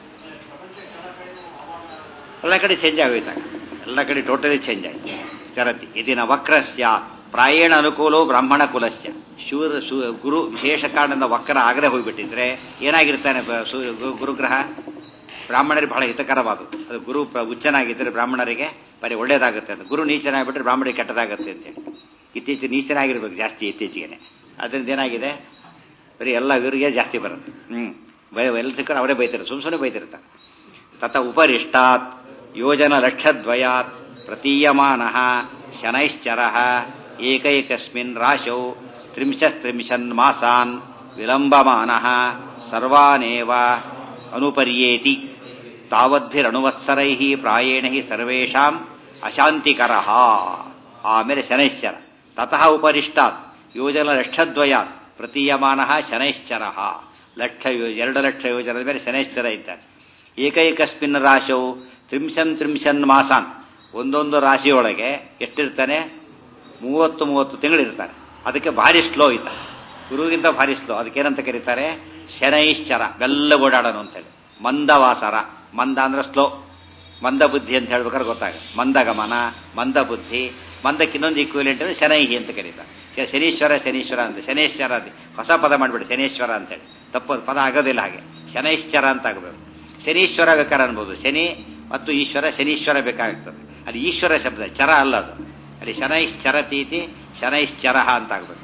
ಎಲ್ಲ ಕಡೆ ಚೇಂಜ್ ಆಗೋಯ್ತಾಗ ಎಲ್ಲ ಕಡೆ ಟೋಟಲಿ ಚೇಂಜ್ ಆಯ್ತು ಚರತಿ ಇದಿನ ವಕ್ರಸ್ಯ ಪ್ರಾಯೇಣ ಅನುಕೂಲೋ ಬ್ರಾಹ್ಮಣ ಕುಲಸ್ಯ ಶೂರ ಶೂ ಗುರು ವಿಶೇಷ ಕಾರಣದಿಂದ ವಕ್ರ ಆಗದೆ ಹೋಗ್ಬಿಟ್ಟಿದ್ರೆ ಏನಾಗಿರ್ತಾನೆ ಗುರುಗ್ರಹ ಬ್ರಾಹ್ಮಣರಿಗೆ ಬಹಳ ಹಿತಕರವಾದದ್ದು ಅದು ಗುರು ಉಚ್ಚನಾಗಿದ್ದರೆ ಬ್ರಾಹ್ಮಣರಿಗೆ ಬರೀ ಒಳ್ಳೇದಾಗುತ್ತೆ ಅಂತ ಗುರು ನೀಚನಾಗ್ಬಿಟ್ರೆ ಬ್ರಾಹ್ಮಣರಿಗೆ ಕೆಟ್ಟದಾಗುತ್ತೆ ಅಂತೇಳಿ ಇತ್ತೀಚೆಗೆ ನೀಚನಾಗಿರ್ಬೇಕು ಜಾಸ್ತಿ ಇತ್ತೀಚೆಗೆ ಅದರಿಂದ ಏನಾಗಿದೆ ಬರೀ ಎಲ್ಲ ಇವರಿಗೆ ಜಾಸ್ತಿ ಬರುತ್ತೆ ಹ್ಮ್ ಬೈ ಎಲ್ಲ ಸಿಕ್ಕರೆ ಅವರೇ ಬೈತಾರೆ ಸುಮ್ ಸುಮ್ಮನೆ ಬೈತಿರ್ತಾರೆ ತತ ಉಪರಿಷ್ಟಾತ್ ಯೋಜನ ಲಕ್ಷದ್ವಯಾತ್ ಪ್ರತೀಯಮಾನ ಶನೈಶ್ಚರ ಏಕೈಕಸ್ಮಿನ್ ರಾಶೌ ತ್ರಿಂಶತ್ರಿಂಶನ್ ಮಾಸಾನ್ ವಿಲಂಬಮಾನ ಸರ್ವಾನೇವ ಅನುಪರ್ಯೇತಿ ತಾವದ್ಭಿರನುವತ್ಸರೈ ಪ್ರಾಯೇಣ ಹಿ ಸರ್ವೇಷಾಂ ಅಶಾಂತಿಕರ ಆಮೇಲೆ ಶನೈಶ್ಚರ ತತಃ ಉಪರಿಷ್ಟಾತ್ ಯೋಜನ ಲಕ್ಷದ್ವಯಾತ್ ಪ್ರತೀಯಮಾನ ಶನೈಶ್ಚರ ಲಕ್ಷ ಯೋ- ಎರಡು ಲಕ್ಷ ಯೋಜನದ ಮೇಲೆ ಶನೈಶ್ಚರ ಇದ್ದಾನೆ ಏಕೈಕಸ್ಮಿನ್ ರಾಶವು ತ್ರಿಂಶನ್ ತ್ರಿಂಶನ್ ಮಾಸಾನ್ ಒಂದೊಂದು ರಾಶಿಯೊಳಗೆ ಎಷ್ಟಿರ್ತಾನೆ ಮೂವತ್ತು ಮೂವತ್ತು ತಿಂಗಳಿರ್ತಾನೆ ಅದಕ್ಕೆ ಭಾರಿ ಸ್ಲೋ ಇದ್ದ ಗುರುವಿಗಿಂತ ಭಾರಿ ಸ್ಲೋ ಅದಕ್ಕೇನಂತ ಕರೀತಾರೆ ಶನೈಶ್ಚರ ಬೆಲ್ಲ ಓಡಾಡೋನು ಅಂತೇಳಿ ಮಂದವಾಸರ ಮಂದ ಅಂದ್ರೆ ಸ್ಲೋ ಮಂದ ಬುದ್ಧಿ ಅಂತ ಹೇಳ್ಬೇಕಾದ್ರೆ ಗೊತ್ತಾಗುತ್ತೆ ಮಂದಗಮನ ಮಂದ ಬುದ್ಧಿ ಮಂದಕ್ಕೆ ಇನ್ನೊಂದು ಈಕ್ವಿಲೆಂಟ್ ಅಂದ್ರೆ ಶನೈಹಿ ಅಂತ ಕರೀತಾರೆ ಈಗ ಶನೀಶ್ವರ ಶನೀಶ್ವರ ಅಂತ ಶನೇಶ್ವರ ಅಂತ ಹೊಸ ಪದ ಮಾಡಿಬಿಡಿ ಶನೇಶ್ವರ ಅಂತೇಳಿ ತಪ್ಪು ಪದ ಆಗೋದಿಲ್ಲ ಹಾಗೆ ಶನೈಶ್ಚರ ಅಂತ ಆಗಬೇಕು ಶನೀಶ್ವರ ಬೇಕಾದ್ರೆ ಅನ್ಬೋದು ಶನಿ ಮತ್ತು ಈಶ್ವರ ಶನೀಶ್ವರ ಬೇಕಾಗ್ತದೆ ಅಲ್ಲಿ ಈಶ್ವರ ಶಬ್ದ ಚರ ಅಲ್ಲ ಅದು ಅಲ್ಲಿ ಶನೈಶ್ಚರತೀತಿ ಶನೈಶ್ಚರ ಅಂತ ಆಗ್ಬೇಕು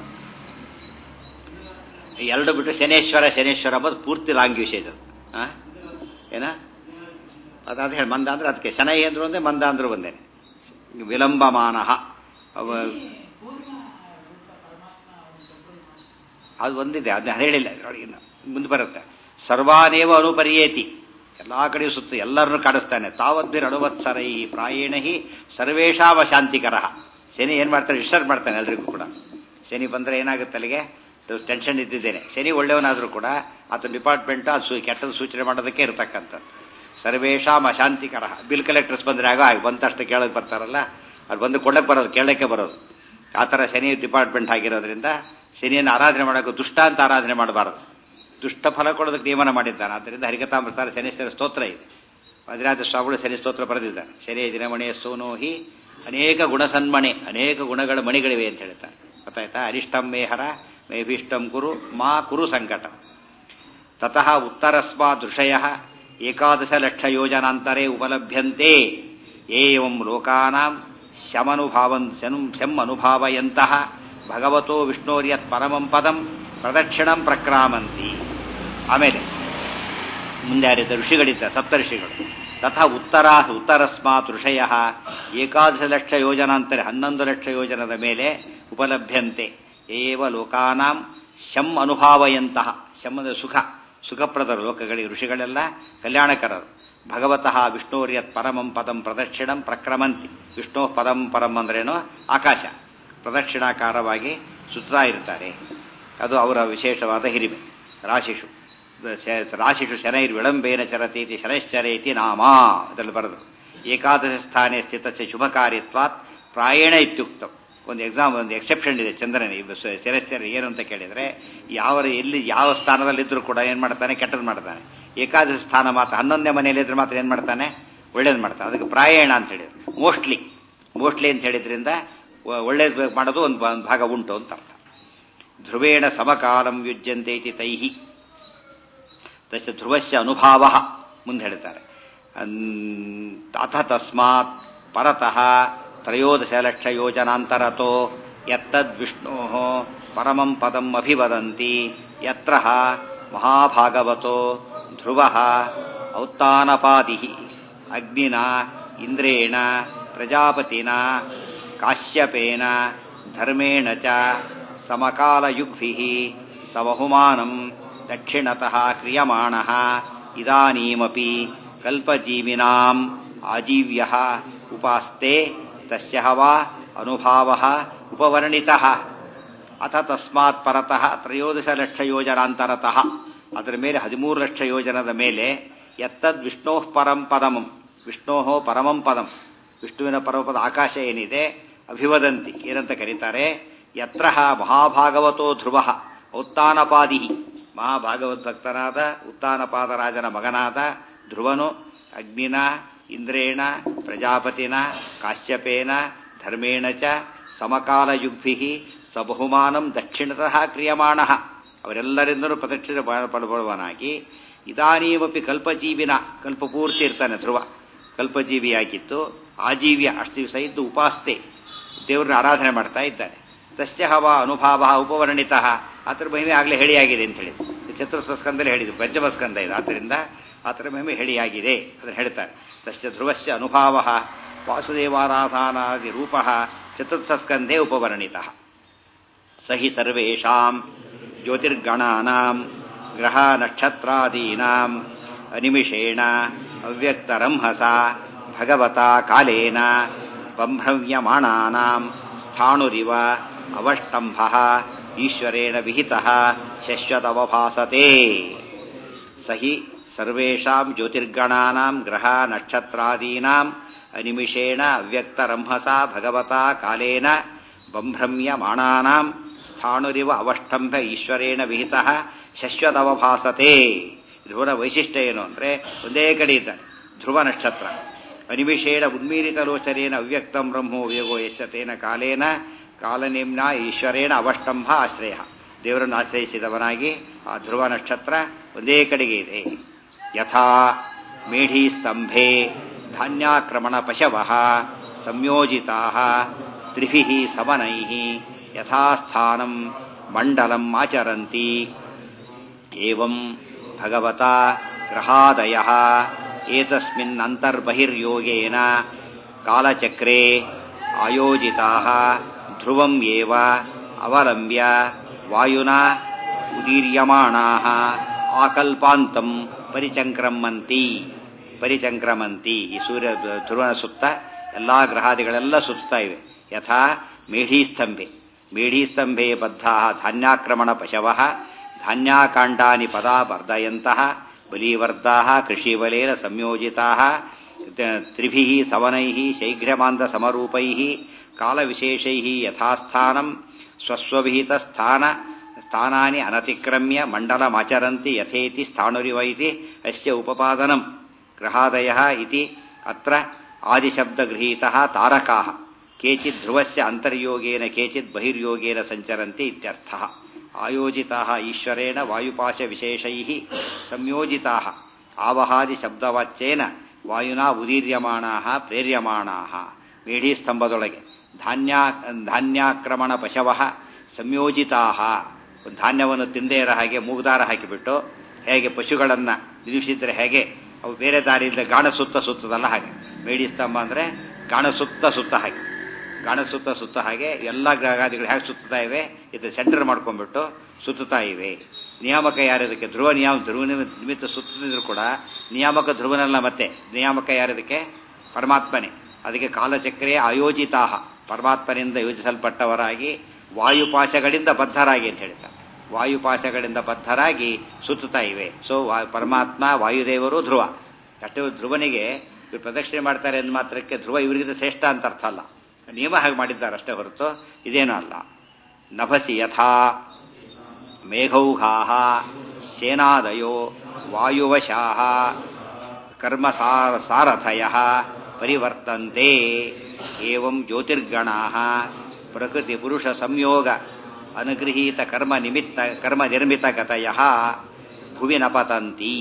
ಎರಡು ಬಿಟ್ಟು ಶನೇಶ್ವರ ಶನೇಶ್ವರ ಅಂಬೋದು ಪೂರ್ತಿ ಲಾಂಗ್ವೇಜ್ ಇದು ಆ? ಏನ ಅದಾದ ಹೇಳಿ ಮಂದ ಅಂದ್ರೆ ಅದಕ್ಕೆ ಶನೈ ಅಂದ್ರು ಒಂದೇ ಮಂದ ಅಂದ್ರು ಒಂದೇ ವಿಲಂಬಮಾನ ಅವ ಅದು ಒಂದಿದೆ ಅದನ್ನ ಹೇಳಿಲ್ಲ ನೋಡಿ ಇನ್ನು ಮುಂದೆ ಬರುತ್ತೆ ಸರ್ವಾನೇವ ಅನುಪರ್ಯೇತಿ ಎಲ್ಲಾ ಕಡೆಯೂ ಸುತ್ತ ಎಲ್ಲರನ್ನು ಕಾಡಿಸ್ತಾನೆ ತಾವದ್ಭಿರ ಅಣುವತ್ಸರೈ ಪ್ರಾಯೇಣ ಹಿ ಸರ್ವೇಶಾವ ಶಾಂತಿಕರ ಶನಿ ಏನ್ ಮಾಡ್ತಾನೆ ಡಿಸ್ಟರ್ಬ್ ಮಾಡ್ತಾನೆ ಎಲ್ರಿಗೂ ಕೂಡ ಶನಿ ಬಂದ್ರೆ ಏನಾಗುತ್ತೆ ಅಲ್ಲಿಗೆ ಟೆನ್ಷನ್ ಇದ್ದಿದ್ದೇನೆ ಶನಿ ಒಳ್ಳೆಯವನಾದ್ರೂ ಕೂಡ ಆತ ಡಿಪಾರ್ಟ್ಮೆಂಟ್ ಅದು ಸೂ- ಕೆಟ್ಟದ್ದು ಸೂಚನೆ ಮಾಡೋದಕ್ಕೆ ಇರತಕ್ಕಂಥದ್ದು ಸರ್ವೇಶಾಂ ಅಶಾಂತಿಕರ ಬಿಲ್ ಕಲೆಕ್ಟರ್ಸ್ ಬಂದ್ರೆ ಆಗ ಆಗ ಬಂದ ತಕ್ಷಣ ಕೇಳಕ್ ಬರ್ತಾರಲ್ಲ ಅದು ಬಂದು ಕೊಡಕ್ಕೆ ಬರೋದು ಕೇಳಕ್ಕೆ ಬರೋದು ಆ ಥರ ಶನಿ ಡಿಪಾರ್ಟ್ಮೆಂಟ್ ಆಗಿರೋದ್ರಿಂದ ಶನಿಯನ್ನು ಆರಾಧನೆ ಮಾಡೋಕೆ ದುಷ್ಟ ಅಂತ ಆರಾಧನೆ ಮಾಡಬಾರದು ದುಷ್ಟ ಫಲ ಕೊಡೋದಕ್ಕೆ ನಿಯಮನ ಮಾಡಿದ್ದಾನೆ ಆದ್ದರಿಂದ ಹರಿಕತಾಮೃತಾರ ಶನೇಶ್ವರ ಸ್ತೋತ್ರ ಇದೆ ವಜ್ರಾಜ ಸ್ವಾಮಿಗಳು ಶನಿ ಸ್ತೋತ್ರ ಬರೆದಿದ್ದಾರೆ ಶನಿ ದಿನಮಣೆಯ ಸೋನೋಹಿ ಅನೇಕ ಗುಣಸನ್ಮಣೆ ಅನೇಕ ಗುಣಗಳ ಮಣಿಗಳಿವೆ ಅಂತ ಹೇಳ್ತಾರೆ ಗೊತ್ತಾಯ್ತಾ ಅರಿಷ್ಟಂ ಮೇಹರ ಮೇಭಿಷ್ಟಂ ಕುರು ಮಾ ಕುರು ಸಂಕಟ ತತಃ ಉತ್ತರಸ್ಮಾತ್ ಋಷಯ ಏಕಾದಶ ಲಕ್ಷ ಯೋಜನಾಂತರೇ ಉಪಲಭ್ಯಂತೆ ಏವಂ ಲೋಕಾನಾಂ ಶಮನುಭಾವನ್ ಶಂ- ಶಂ ಅನುಭಾವಯಂತಹ ಭಗವತೋ ವಿಷ್ಣೋರ್ಯತ್ ಪರಮಂ ಪದಂ ಪ್ರದಕ್ಷಿಣಂ ಪ್ರಕ್ರಾಮಂತಿ ಆಮೇಲೆ ಮುಂದೆ ಯಾರಿದ್ದ ಋಷಿಗಳಿದ್ದ ಸಪ್ತ ಋಷಿಗಳು ತಥಾ ಉತ್ತರ ಉತ್ತರಸ್ಮಾತ್ ಋಷಯ ಏಕಾದಶ ಲಕ್ಷ ಯೋಜನಾಂತರ ಹನ್ನೊಂದು ಲಕ್ಷ ಯೋಜನದ ಮೇಲೆ ಉಪಲಭ್ಯಂತೆ ಏವ ಲೋಕಾನಾಂ ಶಂ ಅನುಭಾವಯಂತಹ ಶಂ ಅಂದರೆ ಸುಖ ಸುಖಪ್ರದರು ಲೋಕಗಳಿಗೆ ಋಷಿಗಳೆಲ್ಲ ಕಲ್ಯಾಣಕರರು ಭಗವತಃ ವಿಷ್ಣೋರ್ಯತ್ ಪರಮಂ ಪದಂ ಪ್ರದಕ್ಷಿಣಂ ಪ್ರಕ್ರಮಂತಿ ವಿಷ್ಣು ಪದಂ ಪರಂ ಅಂದ್ರೇನು ಆಕಾಶ ಪ್ರದಕ್ಷಿಣಾಕಾರವಾಗಿ ಸುತ್ತಾ ಇರ್ತಾರೆ ಅದು ಅವರ ವಿಶೇಷವಾದ ಹಿರಿಮೆ ರಾಶಿಷು ಶ- ರಾಶಿಷು ಶನೈರ್ ವಿಳಂಬೇನ ಚರತೀತಿ ಶನೈಶ್ಚರೇತಿ ನಾಮ ಇದರಲ್ಲಿ ಬರೆದರು ಏಕಾದಶ ಸ್ಥಾನೇ ಸ್ಥಿತಸ್ಯ ಶುಭ ಕಾರ್ಯತ್ವಾತ್ ಪ್ರಾಯಣ ಇತ್ಯುಕ್ತಂ ಒಂದು ಎಕ್ಸಾಮ್ ಒಂದು ಎಕ್ಸೆಪ್ಷನ್ ಇದೆ ಚಂದ್ರನ ಶನೈಶ್ಚರ ಏನು ಅಂತ ಕೇಳಿದ್ರೆ ಯಾವ ಎಲ್ಲಿ ಯಾವ ಸ್ಥಾನದಲ್ಲಿದ್ದರೂ ಕೂಡ ಏನ್ ಮಾಡ್ತಾನೆ ಕೆಟ್ಟದ್ದು ಮಾಡ್ತಾನೆ ಏಕಾದಶ ಸ್ಥಾನ ಮಾತ್ರ ಹನ್ನೊಂದನೇ ಮನೆಯಲ್ಲಿದ್ರೆ ಮಾತ್ರ ಏನ್ ಮಾಡ್ತಾನೆ ಒಳ್ಳೇದು ಮಾಡ್ತಾನೆ ಅದಕ್ಕೆ ಪ್ರಾಯಣ ಅಂತ ಹೇಳಿದ್ರು ಮೋಸ್ಟ್ಲಿ ಮೋಸ್ಟ್ಲಿ ಅಂತ ಹೇಳಿದ್ರಿಂದ ಒ- ಒಳ್ಳೇದು ಮಾಡೋದು ಒಂದು ಒಂದು ಭಾಗ ಉಂಟು ಅಂತ ಅರ್ಥ ಧ್ರುವೇಣ ಸಮಕಾಲಂ ಯುಜ್ಯಂತೆ ಇತಿ ತೈಹಿ ತಸ್ಯ ಧ್ರುವಸ್ಯ ಅನುಭಾವ ಮುಂದೆ ಹೇಳ್ತಾರೆ ಅನ್- ಅಥ ತಸ್ಮಾತ್ ಪರತಃ ತ್ರಯೋದಶ ಲಕ್ಷ ಯೋಜನಾಂತರತೋ ಯತ್ತದ್ವಿಷ್ಣೋ ಪರಮಂ ಪದಂ ಅಭಿವದಂತಿ ಯತ್ರ ಮಹಾಭಾಗವತೋ ಧ್ರುವ ಔತ್ತಾನಪಾದಿ ಅಗ್ನಿನ ಇಂದ್ರೇಣ ಪ್ರಜಾಪತಿನ ಕಾಶ್ಯಪೇನ ಧರ್ಮೇಣ ಚ ಸಮಕಾಲಯುಗ್ಭಿ ಸಬಹುಮಾನಂ ದಕ್ಷಿಣತಃ ಕ್ರಿಯಮಾಣ ಇದಾನೀಮಪಿ ಕಲ್ಪಜೀವಿನಾಂ ಆಜೀವ್ಯ ಉಪಾಸ್ತೆ ತಸ್ಯ ವಾ ಅನುಭಾವ ಉಪವರ್ಣಿತಃ ಅಥ ತಸ್ಮಾತ್ ಪರತಃ ತ್ರಯೋದಶ ಲಕ್ಷ ಯೋಜನಾಂತರತಃ ಅದರ ಮೇಲೆ ಹದಿಮೂರು ಲಕ್ಷ ಯೋಜನದ ಮೇಲೆ ಎತ್ತದ್ ವಿಷ್ಣೋ ಪರಂ ಪದಮಂ ವಿಷ್ಣೋ ಪರಮಂ ಪದಂ ವಿಷ್ಣುವಿನ ಪರಮಪದ ಆಕಾಶ ಏನಿದೆ ಅಭಿವದಂತಿ ಏನಂತ ಕರೀತಾರೆ ಯತ್ರ ಮಹಾಭಾಗವತೋ ಧ್ರುವ ಉತ್ತಾನಪಾದಿ ಮಹಾಭಾಗವತ್ ಭಕ್ತನಾದ ಉತ್ತಾನಪಾದರಾಜನ ಮಗನಾದ ಧ್ರುವನು ಅಗ್ನಿನ ಇಂದ್ರೇಣ ಪ್ರಜಾಪತಿನ ಕಾಶ್ಯಪೇನ ಧರ್ಮೇಣ ಚ ಸಮಕಾಲಯುಗ್ಭಿ ಸಬಹುಮಾನಂ ದಕ್ಷಿಣತಃ ಕ್ರಿಯಮಾಣ ಅವರೆಲ್ಲರಿಂದಲೂ ಪ್ರದಕ್ಷಿಣ ಪಡುವವನಾಗಿ ಇದಾನೀಮಪಿ ಕಲ್ಪಜೀವಿನ ಕಲ್ಪಪೂರ್ತಿ ಇರ್ತಾನೆ ಧ್ರುವ ಕಲ್ಪಜೀವಿಯಾಗಿತ್ತು ಆಜೀವ್ಯ ಅಷ್ಟು ದಿವಸ ಇದ್ದು ಉಪಾಸ್ತೆ ದೇವರನ್ನ ಆರಾಧನೆ ಮಾಡ್ತಾ ಇದ್ದಾನೆ ತಸ್ಯ ಹವ ಅನುಭಾವ ಉಪವರ್ಣಿತ ಅದ್ರ ಮಹಿಮೆ ಆಗಲೇ ಹೇಳಿಯಾಗಿದೆ ಅಂತ ಹೇಳಿ ಚತುರ್ಥ ಸ್ಕಂದಲ್ಲಿ ಹೇಳಿದ್ದು ಪಂಚಮ ಸ್ಕಂದ ಇದು ಆದ್ದರಿಂದ ಆತರ ಮಹಿಮೆ ಹೇಳಿಯಾಗಿದೆ ಅದನ್ನು ಹೇಳ್ತಾರೆ ತಸ್ಯ ಧ್ರುವಸ್ಯ ಅನುಭಾವ ವಾಸುದೇವಾರಾಧಾನಾದಿ ರೂಪ ಚತುರ್ಥಸ್ಕಂದೇ ಉಪವರ್ಣಿತ ಸ ಹಿ ಸರ್ವೇಷಾಂ ಜ್ಯೋತಿರ್ಗಣಾನಾಂ ಗ್ರಹ ನಕ್ಷತ್ರಾದೀನಾಂ ಅನಿಮಿಷೇಣ ಅವ್ಯಕ್ತರಂಹಸ ಭಗವತಾ ಕಾಲೇನ ಬಂಭ್ರವ್ಯಮಾಣಾನಾಂ ಸ್ಥಾಣುರಿವ ಅವಷ್ಟಂಭ ಈಶ್ವರೇಣ ವಿಹಿತ ಶಶ್ವತವಭಾಸತೆ ಸಹಿ ಸರ್ವೇಷಾಂ ಜ್ಯೋತಿರ್ಗಣಾನಾಂ ಗ್ರಹ ನಕ್ಷತ್ರಾದೀನಾಂ ಅನಿಮಿಷೇಣ ಅವ್ಯಕ್ತರಂಹಸ ಭಗವತಾ ಕಾಲೇನ ಬಂಭ್ರಮ್ಯಮಾಣಾನಾಂ ಸ್ಥಾಣುರಿವ ಅವಷ್ಟಂಭ ಈಶ್ವರೇಣ ವಿಹಿತ ಶಶ್ವತವಭಾಸತೆ ಧ್ರುವನ ವೈಶಿಷ್ಟ್ಯ ಏನು ಅಂದ್ರೆ ಒಂದೇ ಕಡೆ ಇದ್ದಾನೆ ಧ್ರುವ ನಕ್ಷತ್ರ ಅನಿಮಿಷೇಣ ಉನ್ಮೀಲಿತ ಲೋಚನೇನ ಅವ್ಯಕ್ತಂ ಬ್ರಹ್ಮೋ ಯೋಗೋ ಯಶತೇನ ಕಾಲೇನ ಕಾಲನಿಮ್ನ ಈಶ್ವರೇಣ ಅವಷ್ಟಂಭ ಆಶ್ರಯ ದೇವರನ್ನು ಆಶ್ರಯಿಸಿದವನಾಗಿ ಆ ಧ್ರುವ ನಕ್ಷತ್ರ ಒಂದೇ ಕಡೆಗೆ ಇದೆ ಯಥಾ ಮೇಢಿ ಸ್ತಂಭೆ ಧಾನ್ಯಾಕ್ರಮಣ ಪಶವ ಸಂಯೋಜಿತಾ ತ್ರಿಭಿ ಸಮನೈ ಯಥಾಸ್ಥಾನಂ ಮಂಡಲಂ ಆಚರಂತಿ ಏವಂ ಭಗವತಾ ಗ್ರಹಾದಯ ಏತಸ್ಮಿನ್ ಅಂತರ್ಬಹಿರ್ಯೋಗೇನ ಕಾಲಚಕ್ರೆ ಆಯೋಜಿತಾ ಧ್ರುವಂ ಏವ ಅವಲಂಬ್ಯ ವಾಯುನಾ ಉದೀರ್ಯಮಾಣಾ ಆಕಲ್ಪಾಂತಂ ಪರಿಚಂಕ್ರಮಂತಿ ಪರಿಚಂಕ್ರಮಂತಿ ಈ ಸೂರ್ಯ ಧ್ರುವನ ಸುತ್ತ ಎಲ್ಲಾ ಗ್ರಹಾದಿಗಳೆಲ್ಲ ಸುತ್ತಾ ಇವೆ ಯಥಾ ಮೇಢೀಸ್ತಂಭೆ ಮೇಢೀಸ್ತಂಭೆ ಬದ್ಧಾ ಧಾನ್ಯಾಕ್ರಮಣ ಪಶವ ಧಾನ್ಯಾಕಾಂಡಾನಿ ಪದಾ ವರ್ಧಯಂತಹ ಬಲೀವರ್ಧಾ ಕೃಷಿಬಲೇನ ಸಂಯೋಜಿತಾ ತ್ರಿಭಿ ಸವನೈ ಶೈಘ್ರ್ಯಮಾಂತ ಸಮರೂಪೈ ಕಾಲವಿಶೇಷೈ ಯಥಾಸ್ಥಾನಂ ಸ್ವಸ್ವವಿಹಿತ ಸ್ಥಾನ ಸ್ಥಾನಾನಿ ಅನತಿಕ್ರಮ್ಯ ಮಂಡಲಮಾಚರಂತಿ ಯಥೇತಿ ಸ್ಥಾಣುರಿವ ಇತಿ ಅಸ್ಯ ಉಪಪಾದನಂ ಗ್ರಹಾದಯ ಇತಿ ಅತ್ರ ಆದಿಶಬ್ದಗೃಹೀತಃ ತಾರಕಾಃ ಕೇಚಿತ್ ಧ್ರುವಸ್ಯ ಅಂತರ್ಯೋಗೇನ ಕೇಚಿತ್ ಬಹಿರ್ಯೋಗೇನ ಸಂಚರಂತಿ ಇತ್ಯರ್ಥಃ ಆಯೋಜಿತಾಃ ಈಶ್ವರೇಣ ವಾಯುಪಾಶ ವಿಶೇಷೈಃ ಸಂಯೋಜಿತಾಃ ಆವಹಾದಿ ಶಬ್ದವಾಚ್ಯೇನ ವಾಯುನಾ ಉದೀರ್ಯಮಾಣಾಃ ಪ್ರೇರ್ಯಮಾಣಾಃ ಮೇಢಿ ಸ್ತಂಭದೊಳಗೆ ಧಾನ್ಯ ಧಾನ್ಯಾಕ್ರಮಣ ಪಶವಃ ಸಂಯೋಜಿತಾಃ ಧಾನ್ಯವನ್ನು ತಿಂದೇ ಇರೋ ಹಾಗೆ ಮೂಗುದಾರ ಹಾಕಿಬಿಟ್ಟು ಹೇಗೆ ಪಶುಗಳನ್ನು ನಿಲ್ಲಿಸಿದ್ರೆ ಹೇಗೆ ಅವು ಬೇರೆ ದಾರಿಯಿಂದ ಗಾಣ ಸುತ್ತ ಸುತ್ತದಲ್ಲ ಹಾಗೆ ಮೇಡಿ ಸ್ತಂಭ ಅಂದ್ರೆ ಗಾಣ ಸುತ್ತ ಸುತ್ತ ಹಾಗೆ ಗಾಣ ಸುತ್ತ ಸುತ್ತ ಹಾಗೆ ಎಲ್ಲ ಗ್ರಹಾದಿಗಳು ಹೇಗೆ ಸುತ್ತಾ ಇವೆ ಇದು ಸೆಂಟರ್ ಮಾಡ್ಕೊಂಡ್ಬಿಟ್ಟು ಸುತ್ತುತ್ತಾ ಇವೆ ನಿಯಾಮಕ ಯಾರಿದಕ್ಕೆ ಧ್ರುವ ನಿಯಾಮ ಧ್ರುವ ನಿಮಿತ್ತ ಸುತ್ತಿದ್ರು ಕೂಡ ನಿಯಾಮಕ ಧ್ರುವನಲ್ಲ ಮತ್ತೆ ನಿಯಾಮಕ ಯಾರಿದಕ್ಕೆ ಪರಮಾತ್ಮನೇ ಅದಕ್ಕೆ ಕಾಲಚಕ್ರೆ ಆಯೋಜಿತಾಹ ಪರಮಾತ್ಮನಿಂದ ಯೋಜಿಸಲ್ಪಟ್ಟವರಾಗಿ ವಾಯುಪಾಶಗಳಿಂದ ಬದ್ಧರಾಗಿ ಅಂತ ಹೇಳ್ತಾರೆ ವಾಯುಪಾಶಗಳಿಂದ ಬದ್ಧರಾಗಿ ಸುತ್ತುತ್ತಾ ಇವೆ ಸೊ ಪರಮಾತ್ಮ ವಾಯುದೇವರು ಧ್ರುವ ಅಷ್ಟೇ ಧ್ರುವನಿಗೆ ಪ್ರದಕ್ಷಿಣೆ ಮಾಡ್ತಾರೆ ಅಂದ ಮಾತ್ರಕ್ಕೆ ಧ್ರುವ ಇವರಿಗಿಂತ ಶ್ರೇಷ್ಠ ಅಂತ ಅರ್ಥ ಅಲ್ಲ ನಿಯಮ ಹಾಗೆ ಮಾಡಿದ್ದಾರೆ ಅಷ್ಟೇ ಹೊರತು ಇದೇನೂ ಅಲ್ಲ ನಭಸಿ ಯಥಾ ಮೇಘೌಘಾ ಸೇನಾದಯೋ ವಾಯುವಶಾ ಕರ್ಮ ಸಾರಥಯ ಪರಿವರ್ತಂತೆ ಏವಂ ಜ್ಯೋತಿರ್ಗಣಾ ಪ್ರಕೃತಿ ಪುರುಷ ಸಂಯೋಗ ಅನುಗೃಹೀತ ಕರ್ಮ ನಿಮಿತ್ತ ಕರ್ಮ ನಿರ್ಮಿತ ಗತಯ ಭುವಿ ನಪತಂತಿ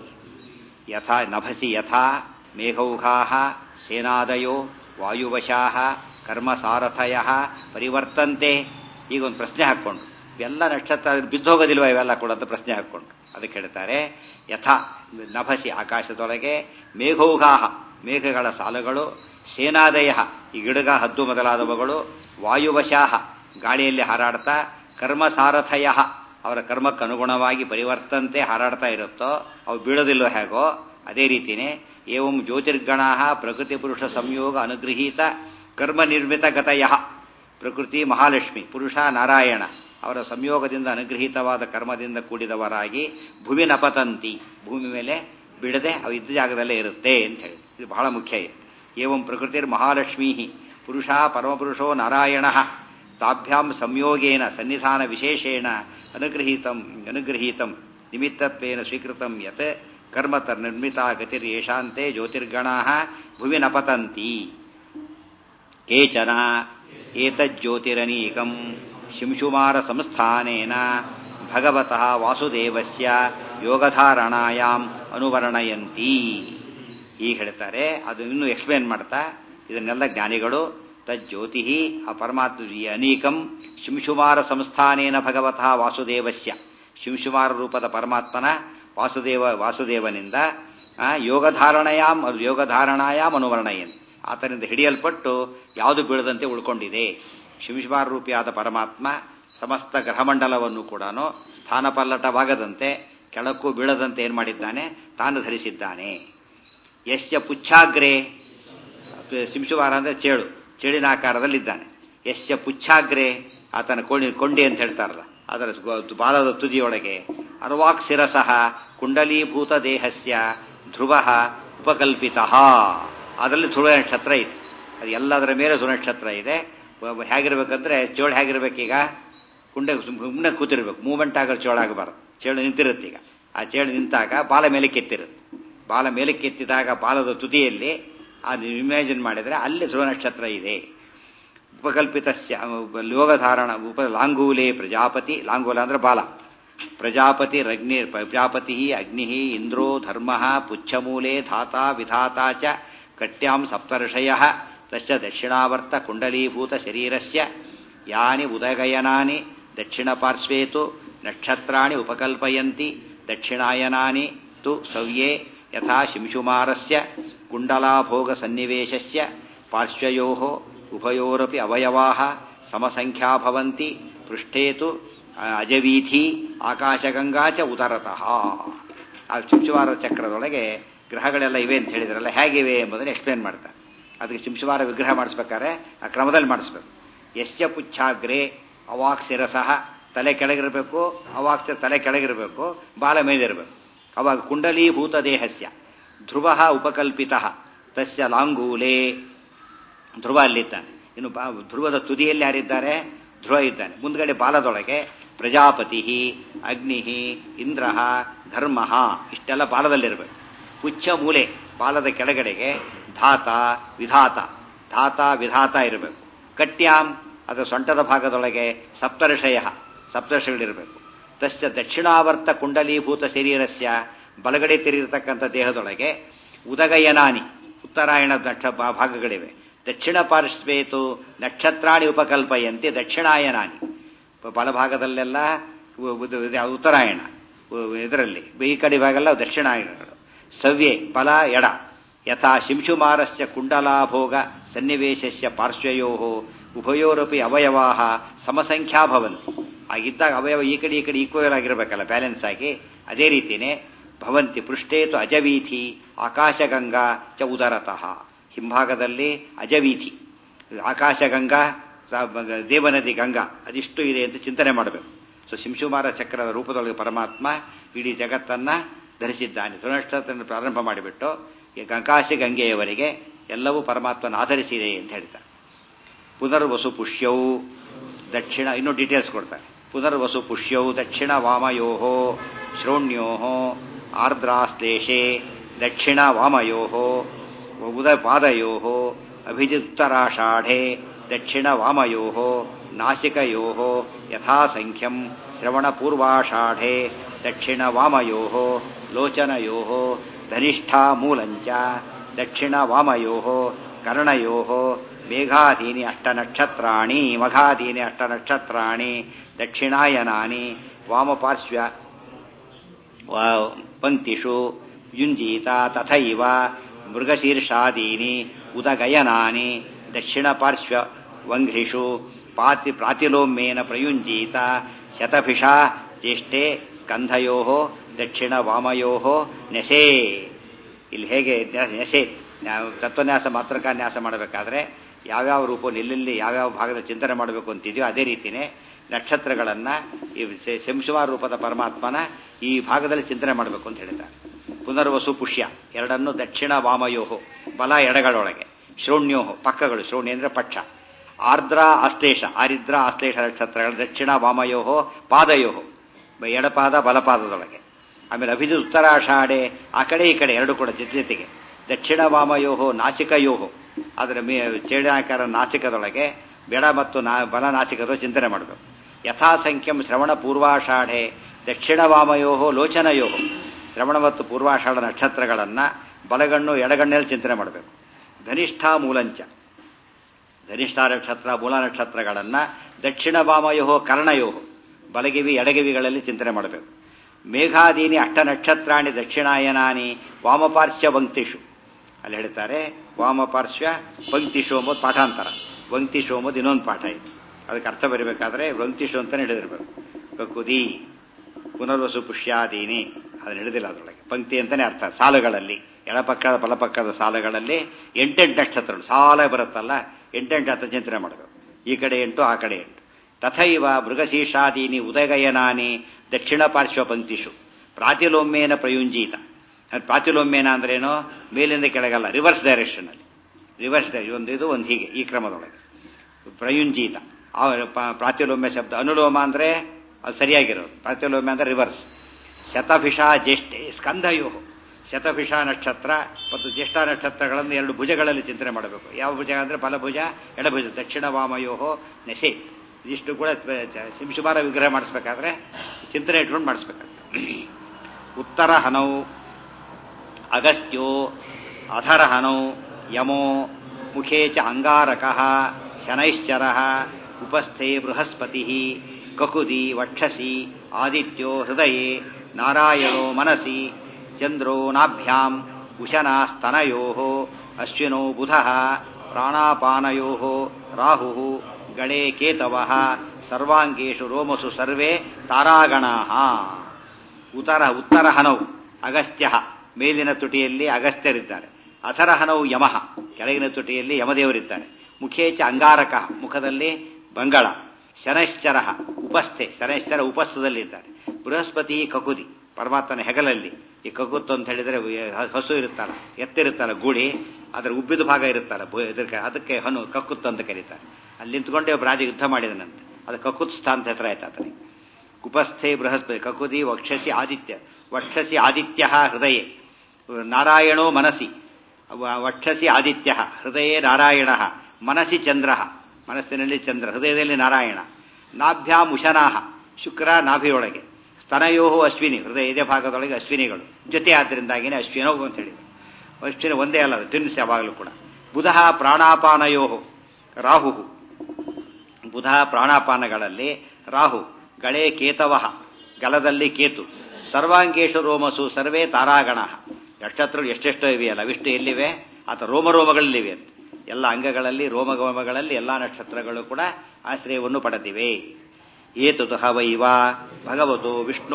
ಯಥಾ ನಭಸಿ ಯಥಾ ಮೇಘೌಘಾ ಸೇನಾದಯೋ ವಾಯುವಶಾ ಕರ್ಮ ಸಾರಥಯ ಪರಿವರ್ತಂತೆ ಈಗ ಒಂದು ಪ್ರಶ್ನೆ ಹಾಕ್ಕೊಂಡು ಇವೆಲ್ಲ ನಕ್ಷತ್ರ ಬಿದ್ದೋಗೋದಿಲ್ವ ಇವೆಲ್ಲ ಕೂಡ ಅಂತ ಪ್ರಶ್ನೆ ಹಾಕ್ಕೊಂಡು ಅದಕ್ಕೆ ಹೇಳ್ತಾರೆ ಯಥಾ ನಭಸಿ ಆಕಾಶದೊಳಗೆ ಮೇಘೌಘಾ ಮೇಘಗಳ ಸಾಲುಗಳು ಸೇನಾದಯ ಈ ಗಿಡಗ ಹದ್ದು ಮೊದಲಾದವುಗಳು ವಾಯುವಶಾಹ ಗಾಳಿಯಲ್ಲಿ ಹಾರಾಡ್ತಾ ಕರ್ಮ ಸಾರಥಯ ಅವರ ಕರ್ಮಕ್ಕನುಗುಣವಾಗಿ ಪರಿವರ್ತಂತೆ ಹಾರಾಡ್ತಾ ಇರುತ್ತೋ ಅವು ಬೀಳೋದಿಲ್ಲೋ ಹೇಗೋ ಅದೇ ರೀತಿನೇ ಏವಂ ಜ್ಯೋತಿರ್ಗಣ ಪ್ರಕೃತಿ ಪುರುಷ ಸಂಯೋಗ ಅನುಗೃಹೀತ ಕರ್ಮ ನಿರ್ಮಿತ ಗತಯ ಪ್ರಕೃತಿ ಮಹಾಲಕ್ಷ್ಮಿ ಪುರುಷ ನಾರಾಯಣ ಅವರ ಸಂಯೋಗದಿಂದ ಅನುಗೃಹೀತವಾದ ಕರ್ಮದಿಂದ ಕೂಡಿದವರಾಗಿ ಭೂಮಿ ನಪತಂತಿ ಭೂಮಿ ಮೇಲೆ ಬಿಡದೆ ಅವು ಇದ್ದ ಜಾಗದಲ್ಲೇ ಇರುತ್ತೆ ಅಂತ ಹೇಳಿ ಇದು ಬಹಳ ಮುಖ್ಯ ಇದೆ ಏವಂ ಪ್ರಕೃತಿರ್ ಮಹಾಲಕ್ಷ್ಮೀ ಪುರುಷ ಪರಮಪುರುಷೋ ನಾರಾಯಣ ತಾಭ್ಯಾಂ ಸಂಯೋಗೇನ ಸನ್ನಿಧಾನ ವಿಶೇಷೇಣ ಅನುಗೃಹೀತಂ ಅನುಗೃಹೀತಂ ನಿಮಿತ್ತತ್ವೇನ ಸ್ವೀಕೃತಂ ಯತ್ ಕರ್ಮ ನಿರ್ಮಿತ ಗತಿರ್ಯೇಷಾಂತೆ ಜ್ಯೋತಿರ್ಗಣಾ ಭುವಿ ನಪತಂತಿ ಕೇಚನ ಏತಜ್ಯೋತಿರನೀಕಂ ಶಿಂಶುಮಾರ ಸಂಸ್ಥಾನೇನ ಭಗವತಃ ವಾಸುದೇವಸ್ಯ ಯೋಗಧಾರಣಾಯಾಮ್ ಅನುವರ್ಣಯಂತಿ ಈಗ ಹೇಳ್ತಾರೆ ಅದು ಇನ್ನೂ ಎಕ್ಸ್ಪ್ಲೇನ್ ಮಾಡ್ತಾ ಇದನ್ನೆಲ್ಲ ಜ್ಞಾನಿಗಳು ತಜ್ಜ್ಯೋತಿ ಆ ಪರಮಾತ್ಮ ಅನೀಕಂ ಶಿಂಶುಮಾರ ಸಂಸ್ಥಾನೇನ ಭಗವತಃ ವಾಸುದೇವಸ್ಯ ಶಿಂಶುಮಾರ ರೂಪದ ಪರಮಾತ್ಮನ ವಾಸುದೇವ ವಾಸುದೇವನಿಂದ ಆ ಯೋಗಧಾರಣಯಾಮ್ ಯೋಗಧಾರಣಾಯಾಮ್ ಅನುವರ್ಣಯನ್ ಆತನಿಂದ ಹಿಡಿಯಲ್ಪಟ್ಟು ಯಾವುದು ಬೀಳದಂತೆ ಉಳ್ಕೊಂಡಿದೆ ಶಿಂಶುಮಾರ ರೂಪಿಯಾದ ಪರಮಾತ್ಮ ಸಮಸ್ತ ಗ್ರಹಮಂಡಲವನ್ನು ಕೂಡ ಸ್ಥಾನಪಲ್ಲಟವಾಗದಂತೆ ಕೆಳಕ್ಕೂ ಬೀಳದಂತೆ ಏನ್ ಮಾಡಿದ್ದಾನೆ ತಾನು ಧರಿಸಿದ್ದಾನೆ ಯಶ್ಯ ಪುಚ್ಛಾಗ್ರೆ ಶಿಂಶುವಾರ ಅಂದ್ರೆ ಚೇಳು ಚೇಳಿನ ಆಕಾರದಲ್ಲಿದ್ದಾನೆ ಯಶ್ಯ ಪುಚ್ಛಾಗ್ರೆ ಆತನ ಕೊಂಡಿ ಕೊಂಡಿ ಅಂತ ಹೇಳ್ತಾರಲ್ಲ ಅದರ ಗೊ- ಬಾಲದ ತುದಿಯೊಳಗೆ ಅರ್ವಾಕ್ ಶಿರಸಃ ಕುಂಡಲೀಭೂತ ದೇಹಸ್ಯ ಧ್ರುವ ಉಪಕಲ್ಪಿತ ಅದರಲ್ಲಿ ಧ್ರುವ ನಕ್ಷತ್ರ ಇದೆ ಅದು ಎಲ್ಲದರ ಮೇಲೆ ಧ್ರುವ ನಕ್ಷತ್ರ ಇದೆ ಒಬ್ಬ ಹೇಗಿರ್ಬೇಕಂದ್ರೆ ಚೋಳು ಹೇಗಿರ್ಬೇಕೀಗ ಕುಂಡೆ ಸುಮ್ಮನೆ ಕೂತಿರ್ಬೇಕು ಮೂವ್ಮೆಂಟ್ ಆಗೋ ಚೋಳು ಆಗಬಾರ್ದು ಚೇಳು ನಿಂತಿರುತ್ತೆ ಈಗ ಆ ಚೇಳು ನಿಂತಾಗ ಬಾಲ ಮೇಲೆ ಕೆತ್ತಿರುತ್ತೆ ಬಾಲ ಮೇಲೆ ಕೆತ್ತಿದಾಗ ಬಾಲದ ತುದಿಯಲ್ಲಿ ಅದು ಇಮ್ಯಾಜಿನ್ ಮಾಡಿದ್ರೆ ಅಲ್ಲಿ ಧ್ರುವ ನಕ್ಷತ್ರ ಇದೆ ಉಪಕಲ್ಪಿತ ಯೋಗಧಾರಣ ಉಪ ಲಾಂಗೂಲೆ ಪ್ರಜಾಪತಿ ಲಾಂಗೂಲ ಅಂದ್ರೆ ಬಾಲ ಪ್ರಜಾಪತಿ ರಗ್ನಿ ಪ್ರಜಾಪತಿ ಅಗ್ನಿ ಇಂದ್ರೋ ಧರ್ಮ ಪುಚ್ಛಮೂಲೆ ಧಾತಾ ವಿಧಾತಾ ಚ ಕಟ್ಯಾಂ ಸಪ್ತರ್ಷಯ ತಸ್ಯ ದಕ್ಷಿಣಾವರ್ತ ಕುಂಡಲೀಭೂತ ಶರೀರಸ್ಯ ಯಾನಿ ಉದಗಯನಾನಿ ದಕ್ಷಿಣ ಪಾರ್ಶ್ವೇತು ನಕ್ಷತ್ರಾಣಿ ಉಪಕಲ್ಪಯಂತಿ ದಕ್ಷಿಣಾಯನಾನಿ ತು ಸವ್ಯೇ ಯಥಾ ಶಿಂಶುಮಾರಸ್ಯ ಕುಂಡಲಾಭೋಗ ಸನ್ನಿವೇಶಸ್ಯ ಪಾರ್ಶ್ವಯೋಃ ಉಭಯೋರಪಿ ಅವಯವಾಃ ಸಮಸಂಖ್ಯಾ ಭವಂತಿ ಪೃಷ್ಠೇ ತು ಅಜವೀಥಿ ಆಕಾಶಗಂಗಾ ಚ ಉದರತಃ ಆ ಶಿಂಶುವಾರ ಚಕ್ರದೊಳಗೆ ಗ್ರಹಗಳೆಲ್ಲ ಇವೆ ಅಂತ ಹೇಳಿದ್ರಲ್ಲ ಹೇಗಿವೆ ಎಂಬುದನ್ನು ಎಕ್ಸ್ಪ್ಲೇನ್ ಮಾಡ್ತಾರೆ ಅದಕ್ಕೆ ಶಿಂಶುವಾರ ವಿಗ್ರಹ ಮಾಡಿಸ್ಬೇಕಾದ್ರೆ ಆ ಕ್ರಮದಲ್ಲಿ ಮಾಡಿಸ್ಬೇಕು ಯಶ್ಯ ಪುಚ್ಛಾಗ್ರೆ ಅವಾಕ್ ಶಿರಸಃ ತಲೆ ಕೆಳಗಿರಬೇಕು ಅವಾಕ್ ಶಿರ ತಲೆ ಕೆಳಗಿರಬೇಕು ಬಾಲ ಮೇಲಿರಬೇಕು ಅವಾಗ ಕುಂಡಲೀಭೂತ ದೇಹಸ್ಯ ಧ್ರುವ ಉಪಕಲ್ಪಿತ ತಸ್ಯ ಲಾಂಗೂಲೆ ಧ್ರುವ ಅಲ್ಲಿದ್ದಾನೆ ಇನ್ನು ಬಾ ಧ್ರುವದ ತುದಿಯಲ್ಲಿ ಯಾರಿದ್ದಾರೆ ಧ್ರುವ ಇದ್ದಾನೆ ಮುಂದ್ಗಡೆ ಬಾಲದೊಳಗೆ ಪ್ರಜಾಪತಿ ಅಗ್ನಿ ಇಂದ್ರ ಧರ್ಮ ಇಷ್ಟೆಲ್ಲ ಬಾಲದಲ್ಲಿರಬೇಕು ಪುಚ್ಛ ಮೂಲೆ ಬಾಲದ ಕೆಳಗಡೆಗೆ ಧಾತ ವಿಧಾತ ಧಾತ ವಿಧಾತ ಇರಬೇಕು ಕಟ್ಯಾಂ ಅದರ ಸೊಂಟದ ಭಾಗದೊಳಗೆ ಸಪ್ತರ್ಷಯ ಸಪ್ತರ್ಷಗಳಿರಬೇಕು ತಸ್ಯ ದಕ್ಷಿಣಾವರ್ತ ಕುಂಡಲೀಭೂತ ಶರೀರಸ್ಯ ಬಲಗಡೆ ತಿರುಗಿರತಕ್ಕಂಥ ದೇಹದೊಳಗೆ ಉದಗಯನಾನಿ ಉತ್ತರಾಯಣ ದಕ್ಷ ಭಾ- ಭಾಗಗಳಿವೆ ದಕ್ಷಿಣ ಪಾರ್ಶ್ವೇತು ನಕ್ಷತ್ರಾಣಿ ಉಪಕಲ್ಪಯಂತೆ ದಕ್ಷಿಣಾಯನಾನಿ ಬಲಭಾಗದಲ್ಲೆಲ್ಲ ಉ- ಉ- ಇದು ಯಾವ್ದು ಉತ್ತರಾಯಣ ಉ- ಇದರಲ್ಲಿ ಈ ಕಡೆ ಭಾಗಲ್ಲ ದಕ್ಷಿಣಾಯನಗಳು ಸವ್ಯೆ ಬಲ ಎಡ ಯಥಾ ಶಿಂಶುಮಾರಸ್ಯ ಕುಂಡಲಾಭೋಗ ಸನ್ನಿವೇಶಸ್ಯ ಪಾರ್ಶ್ವಯೋ ಉಭಯೋರಪಿ ಅವಯವಾ ಸಮಸಂಖ್ಯಾ ಭವಂತಿ ಆಗಿದ್ದಾಗ ಅವಯವ ಈ ಕಡೆ ಈ ಕಡೆ ಈಕ್ವಲ್ ಆಗಿರ್ಬೇಕಲ್ಲ ಬ್ಯಾಲೆನ್ಸ್ ಆಗಿ ಅದೇ ರೀತಿನೇ ಭವಂತಿ ಪೃಷ್ಠೇತು ಅಜವೀಥಿ ಆಕಾಶಗಂಗಾ ಚ ಉದರತಃ ಹಿಂಭಾಗದಲ್ಲಿ ಅಜವೀಥಿ ಆಕಾಶಗಂಗಾ ಸ- ಬ- ದೇವನದಿ ಗಂಗಾ ಅದಿಷ್ಟು ಇದೆ ಅಂತ ಚಿಂತನೆ ಮಾಡಬೇಕು ಸೊ ಶಿಂಶುಮಾರ ಚಕ್ರದ ರೂಪದೊಳಗೆ ಪರಮಾತ್ಮ ಇಡೀ ಜಗತ್ತನ್ನ ಧರಿಸಿದ್ದಾನೆ ಸುನಕ್ಷತ್ರವನ್ನು ಪ್ರಾರಂಭ ಮಾಡಿಬಿಟ್ಟು ಈ ಗಂಗಾಶಿ ಗಂಗೆಯವರೆಗೆ ಎಲ್ಲವೂ ಪರಮಾತ್ಮನ ಆಧರಿಸಿದೆ ಅಂತ ಹೇಳ್ತಾರೆ ಪುನರ್ವಸು ಪುಷ್ಯೌ ದಕ್ಷಿಣ ಇನ್ನೂ ಡೀಟೇಲ್ಸ್ ಕೊಡ್ತಾರೆ ಪುನರ್ವಸು ಪುಷ್ಯೌ ದಕ್ಷಿಣ ವಾಮಯೋ ಶ್ರೋಣ್ಯೋ ಆರ್ದ್ರಾಶ್ಲೇಷೆ ದಕ್ಷಿಣ ವಾಮಯೋ ಉದಪಾದಯೋ ಅಭಿಜಿತ್ತರಾಷಾಢೆ ದಕ್ಷಿಣ ವಾಮಯೋ ನಾಸಿಕಯೋ ಯಥಾಸಂಖ್ಯಂ ಶ್ರವಣಪೂರ್ವಾಷಾಢೆ ದಕ್ಷಿಣ ವಾಮಯೋ ಲೋಚನಯೋ ಧನಿಷ್ಠಾ ಮೂಲಂಚ ದಕ್ಷಿಣ ವಾಮಯೋ ಕರ್ಣಯೋ ಮೇಘಾದೀನಿ ಅಷ್ಟನಕ್ಷತ್ರಾಣಿ ಮಘಾದೀನಿ ಅಷ್ಟನಕ್ಷತ್ರಾಣಿ ದಕ್ಷಿಣಾಯನಾನಿ ವಾಮಪಾರ್ಶ್ವ ವಾ- ಪಂಕ್ತಿಷು ಯುಂಜೀತ ತಥೈವ ಮೃಗಶೀರ್ಷಾದೀನಿ ಉದಗಯನಾನಿ ದಕ್ಷಿಣ ಪಾರ್ಶ್ವ ವಂಘ್ರಿಷು ಪಾತಿ ಪ್ರಾತಿಲೋಮ್ಯೇನ ಪ್ರಯುಂಜೀತ ಶತಭಿಷಾ ಜ್ಯೇಷ್ಠೆ ಸ್ಕಂಧಯೋ ದಕ್ಷಿಣ ವಾಮಯೋ ನೆಸೇ ಇಲ್ಲಿ ಹೇಗೆ ನ್ಯಾಸ- ನೆಸೆ ನಾವು ತತ್ವನ್ಯಾಸ ಮಾತ್ರಕಾನ್ಯಾಸ ಮಾಡಬೇಕಾದ್ರೆ ಯಾವ್ಯಾವ ರೂಪ ಎಲ್ಲೆಲ್ಲಿ ಯಾವ್ಯಾವ ಭಾಗದ ಚಿಂತನೆ ಮಾಡಬೇಕು ಅಂತಿದೆಯೋ ಅದೇ ರೀತಿನೇ ನಕ್ಷತ್ರಗಳನ್ನ ಈ ಶೆ- ಶಂಶುವಾರ ರೂಪದ ಪರಮಾತ್ಮನ ಈ ಭಾಗದಲ್ಲಿ ಚಿಂತನೆ ಮಾಡಬೇಕು ಅಂತ ಹೇಳಿದ್ದಾರೆ ಪುನರ್ವಸು ಪುಷ್ಯ ಎರಡನ್ನು ದಕ್ಷಿಣ ವಾಮಯೋಹೋ ಬಲ ಎಡಗಳೊಳಗೆ ಶ್ರೋಣ್ಯೋಹೋ ಪಕ್ಕಗಳು ಶ್ರೋಣಿ ಅಂದ್ರೆ ಪಕ್ಷ ಆರ್ದ್ರ ಆಶ್ಲೇಷ ಆರಿದ್ರ ಆಶ್ಲೇಷ ನಕ್ಷತ್ರಗಳ ದಕ್ಷಿಣ ವಾಮಯೋಹೋ ಪಾದಯೋಹೋ ಬ- ಎಡಪಾದ ಬಲಪಾದದೊಳಗೆ ಆಮೇಲೆ ಅಭಿಜು ಉತ್ತರಾಷಾಢೆ ಆ ಕಡೆ ಈ ಕಡೆ ಎರಡು ಕೂಡ ಜೊತೆ ಜೊತೆಗೆ ದಕ್ಷಿಣ ವಾಮಯೋಹೋ ನಾಸಿಕಯೋಹೋ ಅದರ ಮೇ ಚೇಡಾಕಾರ ನಾಸಿಕದೊಳಗೆ ಬೆಡ ಮತ್ತು ನಾ ಬಲ ನಾಸಿಕದ ಚಿಂತನೆ ಮಾಡಬೇಕು ಯಥಾಸಂಖ್ಯಂ ಶ್ರವಣ ಪೂರ್ವಾಷಾಢೆ ದಕ್ಷಿಣ ವಾಮಯೋಹೋ ಲೋಚನಯೋಹೋ ಶ್ರವಣ ಮತ್ತು ಪೂರ್ವಾಷಾಢ ನಕ್ಷತ್ರಗಳನ್ನ ಬಲಗಣ್ಣು ಎಡಗಣ್ಣಲ್ಲಿ ಚಿಂತನೆ ಮಾಡಬೇಕು ಧನಿಷ್ಠಾ ಮೂಲಂಚ ಧನಿಷ್ಠ ನಕ್ಷತ್ರ ಮೂಲ ನಕ್ಷತ್ರಗಳನ್ನ ದಕ್ಷಿಣ ವಾಮಯೋಹೋ ಕರ್ಣಯೋಹೋ ಬಲಗಿವಿ ಎಡಗಿವಿಗಳಲ್ಲಿ ಚಿಂತನೆ ಮಾಡಬೇಕು ಮೇಘಾದೀನಿ ಅಷ್ಟ ನಕ್ಷತ್ರಾಣಿ ದಕ್ಷಿಣಾಯನಾನಿ ವಾಮಪಾರ್ಶ್ವ ಪಂಕ್ತಿಷು ಅಲ್ಲಿ ಹೇಳ್ತಾರೆ ವಾಮಪಾರ್ಶ್ವ ಪಂಕ್ತಿಷು ಎಂಬುದು ಪಾಠಾಂತರ ಪಂಕ್ತಿಷು ಎಂಬುದು ಇನ್ನೊಂದು ಪಾಠ ಇದೆ ಅದಕ್ಕೆ ಅರ್ಥ ಬರೀಬೇಕಾದ್ರೆ ಪಂಕ್ತಿಷು ಅಂತಾನೆ ಹಿಡಿದಿರ್ಬೇಕು ಕಕ್ಕುದಿ ಪುನರ್ವಸು ಪುಷ್ಯಾದೀನಿ ಅದನ್ನ ಹಿಡಿದಿಲ್ಲ ಅದರೊಳಗೆ ಪಂಕ್ತಿ ಅಂತಾನೆ ಅರ್ಥ ಸಾಲುಗಳಲ್ಲಿ ಎಡಪಕ್ಕದ ಬಲಪಕ್ಕದ ಸಾಲುಗಳಲ್ಲಿ ಎಂಟೆಂಟು ನಕ್ಷತ್ರಗಳು ಸಾಲ ಬರುತ್ತಲ್ಲ ಎಂಟೆಂಟು ಹತ್ತು ಚಿಂತನೆ ಮಾಡಬೇಕು ಈ ಕಡೆ ಎಂಟು ಆ ಕಡೆ ಎಂಟು ತಥೈವ ಮೃಗಶೀರ್ಷಾದೀನಿ ಉದಯಗಯನಾನಿ ದಕ್ಷಿಣ ಪಾರ್ಶ್ವ ಪಂಕ್ತಿಷು ಪ್ರಾತಿಲೋಮ್ಯೇನ ಪ್ರಯುಂಜೀತ ಅದು ಪ್ರಾತಿಲೋಮ್ಯೇನ ಅಂದ್ರೇನು ಮೇಲಿಂದ ಕೆಳಗಲ್ಲ ರಿವರ್ಸ್ ಡೈರೆಕ್ಷನ್ ಅಲ್ಲಿ ರಿವರ್ಸ್ ಒಂದು ಇದು ಒಂದು ಹೀಗೆ ಈ ಕ್ರಮದೊಳಗೆ ಪ್ರಯುಂಜೀತ ಆ ಪ- ಪ್ರಾತಿಲೋಮ್ಯ ಶಬ್ದ ಅನುಲೋಮ ಅಂದ್ರೆ ಅದು ಸರಿಯಾಗಿರೋದು ಪ್ರಾತಿಲೋಮ್ಯ ಅಂದ್ರೆ ರಿವರ್ಸ್ ಶತಭಿಷ ಜ್ಯೇಷ್ಠೆ ಸ್ಕಂಧಯೋ ಶತಭಿಷ ನಕ್ಷತ್ರ ಮತ್ತು ಜ್ಯೇಷ್ಠ ನಕ್ಷತ್ರಗಳನ್ನು ಎರಡು ಭುಜಗಳಲ್ಲಿ ಚಿಂತನೆ ಮಾಡಬೇಕು ಯಾವ ಭುಜ ಅಂದ್ರೆ ಬಲಭುಜ ಎಡಭುಜ ದಕ್ಷಿಣ ವಾಮಯೋಹೋ ನೆಸೆ ಇದಿಷ್ಟು ಕೂಡ ಶಿಂಶುಮಾರ ವಿಗ್ರಹ ಮಾಡಿಸ್ಬೇಕಾದ್ರೆ ಚಿಂತನೆ ಇಟ್ಕೊಂಡು ಮಾಡಿಸ್ಬೇಕಾಗ್ತದೆ ಉತ್ತರ ಹನೌ ಅಗಸ್ತ್ಯೋ ಅಧರ ಹನೌ ಯಮೋ ಮುಖೇ ಚ ಅಂಗಾರಕ ಶನೈಶ್ಚರ ಉಪಸ್ಥೆ ಬೃಹಸ್ಪತಿ ಕಕುದಿ ವಕ್ಷಸಿ ಆದಿತ್ಯೋ ಹೃದಯೇ ನಾರಾಯಣೋ ಮನಸಿ ಚಂದ್ರೋ ನಾಭ್ಯಾಂ ಉಶನಾ ಸ್ತನಯೋ ಅಶ್ವಿನೋ ಬುಧ ಪ್ರಾಣಾಪಾನಯೋ ರಾಹು ಗಣೇ ಕೇತವ ಸರ್ವಾಂಗೇಶು ರೋಮಸು ಸರ್ವೇ ತಾರಾಗಣಾ ಉತ್ತರ ಉತ್ತರ ಹನವು ಅಗಸ್ತ್ಯ ಮೇಲಿನ ತುಟಿಯಲ್ಲಿ ಅಗಸ್ತ್ಯರಿದ್ದಾರೆ ಅಥರ ಹನವು ಯಮಃ ಕೆಳಗಿನ ತುಟಿಯಲ್ಲಿ ಯಮದೇವರಿದ್ದಾರೆ ಮುಖೇಚ ಅಂಗಾರಕ ಮುಖದಲ್ಲಿ ಬಂಗಳ ಶನೈಶ್ಚರ ಉಪಸ್ಥೆ ಶನೈಶ್ಚರ ಉಪಸ್ಥದಲ್ಲಿದ್ದಾರೆ ಬೃಹಸ್ಪತಿ ಕಕುದಿ ಪರಮಾತ್ಮನ ಹೆಗಲಲ್ಲಿ ಈ ಕಗುತ್ತು ಅಂತ ಹೇಳಿದ್ರೆ ಹ- ಹಸು ಇರುತ್ತಲ್ಲ ಎತ್ತಿರುತ್ತಲ್ಲ ಗೂಳಿ ಅದರ ಉಬ್ಬಿದ ಭಾಗ ಇರುತ್ತಲ್ಲ ಭು- ಇದಕ್ಕೆ ಅದಕ್ಕೆ ಹನು ಕಕ್ಕುತ್ತು ಅಂತ ಕರೀತಾರೆ ಅಲ್ಲಿ ನಿಂತ್ಕೊಂಡೇ ಒಬ್ಬ ರಾಜ ಯುದ್ಧ ಮಾಡಿದನಂತೆ ಅದು ಕಕುತ್ಸ್ಥ ಅಂತ ಹೆಸರು ಆಯ್ತು ಆತನಿಗೆ ಉಪಸ್ಥೆ ಬೃಹಸ್ಪತಿ ಕಕುದಿ ವಕ್ಷಸಿ ಆದಿತ್ಯ ವಕ್ಷಸಿ ಆದಿತ್ಯ ಹೃದಯ ನಾರಾಯಣೋ ಮನಸಿ ವ- ವಕ್ಷಸಿ ಆದಿತ್ಯ ಹೃದಯೇ ನಾರಾಯಣ ಮನಸಿ ಚಂದ್ರ ಮನಸ್ಸಿನಲ್ಲಿ ಚಂದ್ರ ಹೃದಯದಲ್ಲಿ ನಾರಾಯಣ ನಾಭ್ಯಾಂ ಉಶನಾಹ ಶುಕ್ರ ನಾಭಿಯೊಳಗೆ ಸ್ತನಯೋ ಅಶ್ವಿನಿ ಹೃದಯ ಎದೆ ಭಾಗದೊಳಗೆ ಅಶ್ವಿನಿಗಳು ಜೊತೆ ಆದ್ದರಿಂದಾಗಿನೇ ಅಶ್ವಿನೋ ಅಂತ ಹೇಳಿದ್ರು ಅಶ್ವಿನಿ ಒಂದೇ ಅಲ್ಲ ಅದು ಟ್ವಿನ್ಸ್ ಯಾವಾಗಲೂ ಕೂಡ ಬುಧ ಪ್ರಾಣಾಪಾನಯೋ ರಾಹು ಬುಧ ಪ್ರಾಣಾಪಾನಗಳಲ್ಲಿ ರಾಹು ಗಳೆ ಕೇತವ ಗಲದಲ್ಲಿ ಕೇತು ಸರ್ವಾಂಗೇಶು ರೋಮಸು ಸರ್ವೇ ತಾರಾಗಣ ನಕ್ಷತ್ರಗಳು ಎಷ್ಟೆಷ್ಟೋ ಇವೆಯಲ್ಲ ಅವಿಷ್ಟು ಎಲ್ಲಿವೆ ಆತ ರೋಮರೋಮಗಳಲ್ಲಿವೆ ಅಂತ ಎಲ್ಲ ಅಂಗಗಳಲ್ಲಿ ರೋಮಗೋಮಗಳಲ್ಲಿ ಎಲ್ಲ ನಕ್ಷತ್ರಗಳು ಕೂಡ ಆಶ್ರಯವನ್ನು ಪಡೆದಿವೆ ಏತದು ಹವೈವ ಭಗವತೋ ವಿಷ್ಣೋ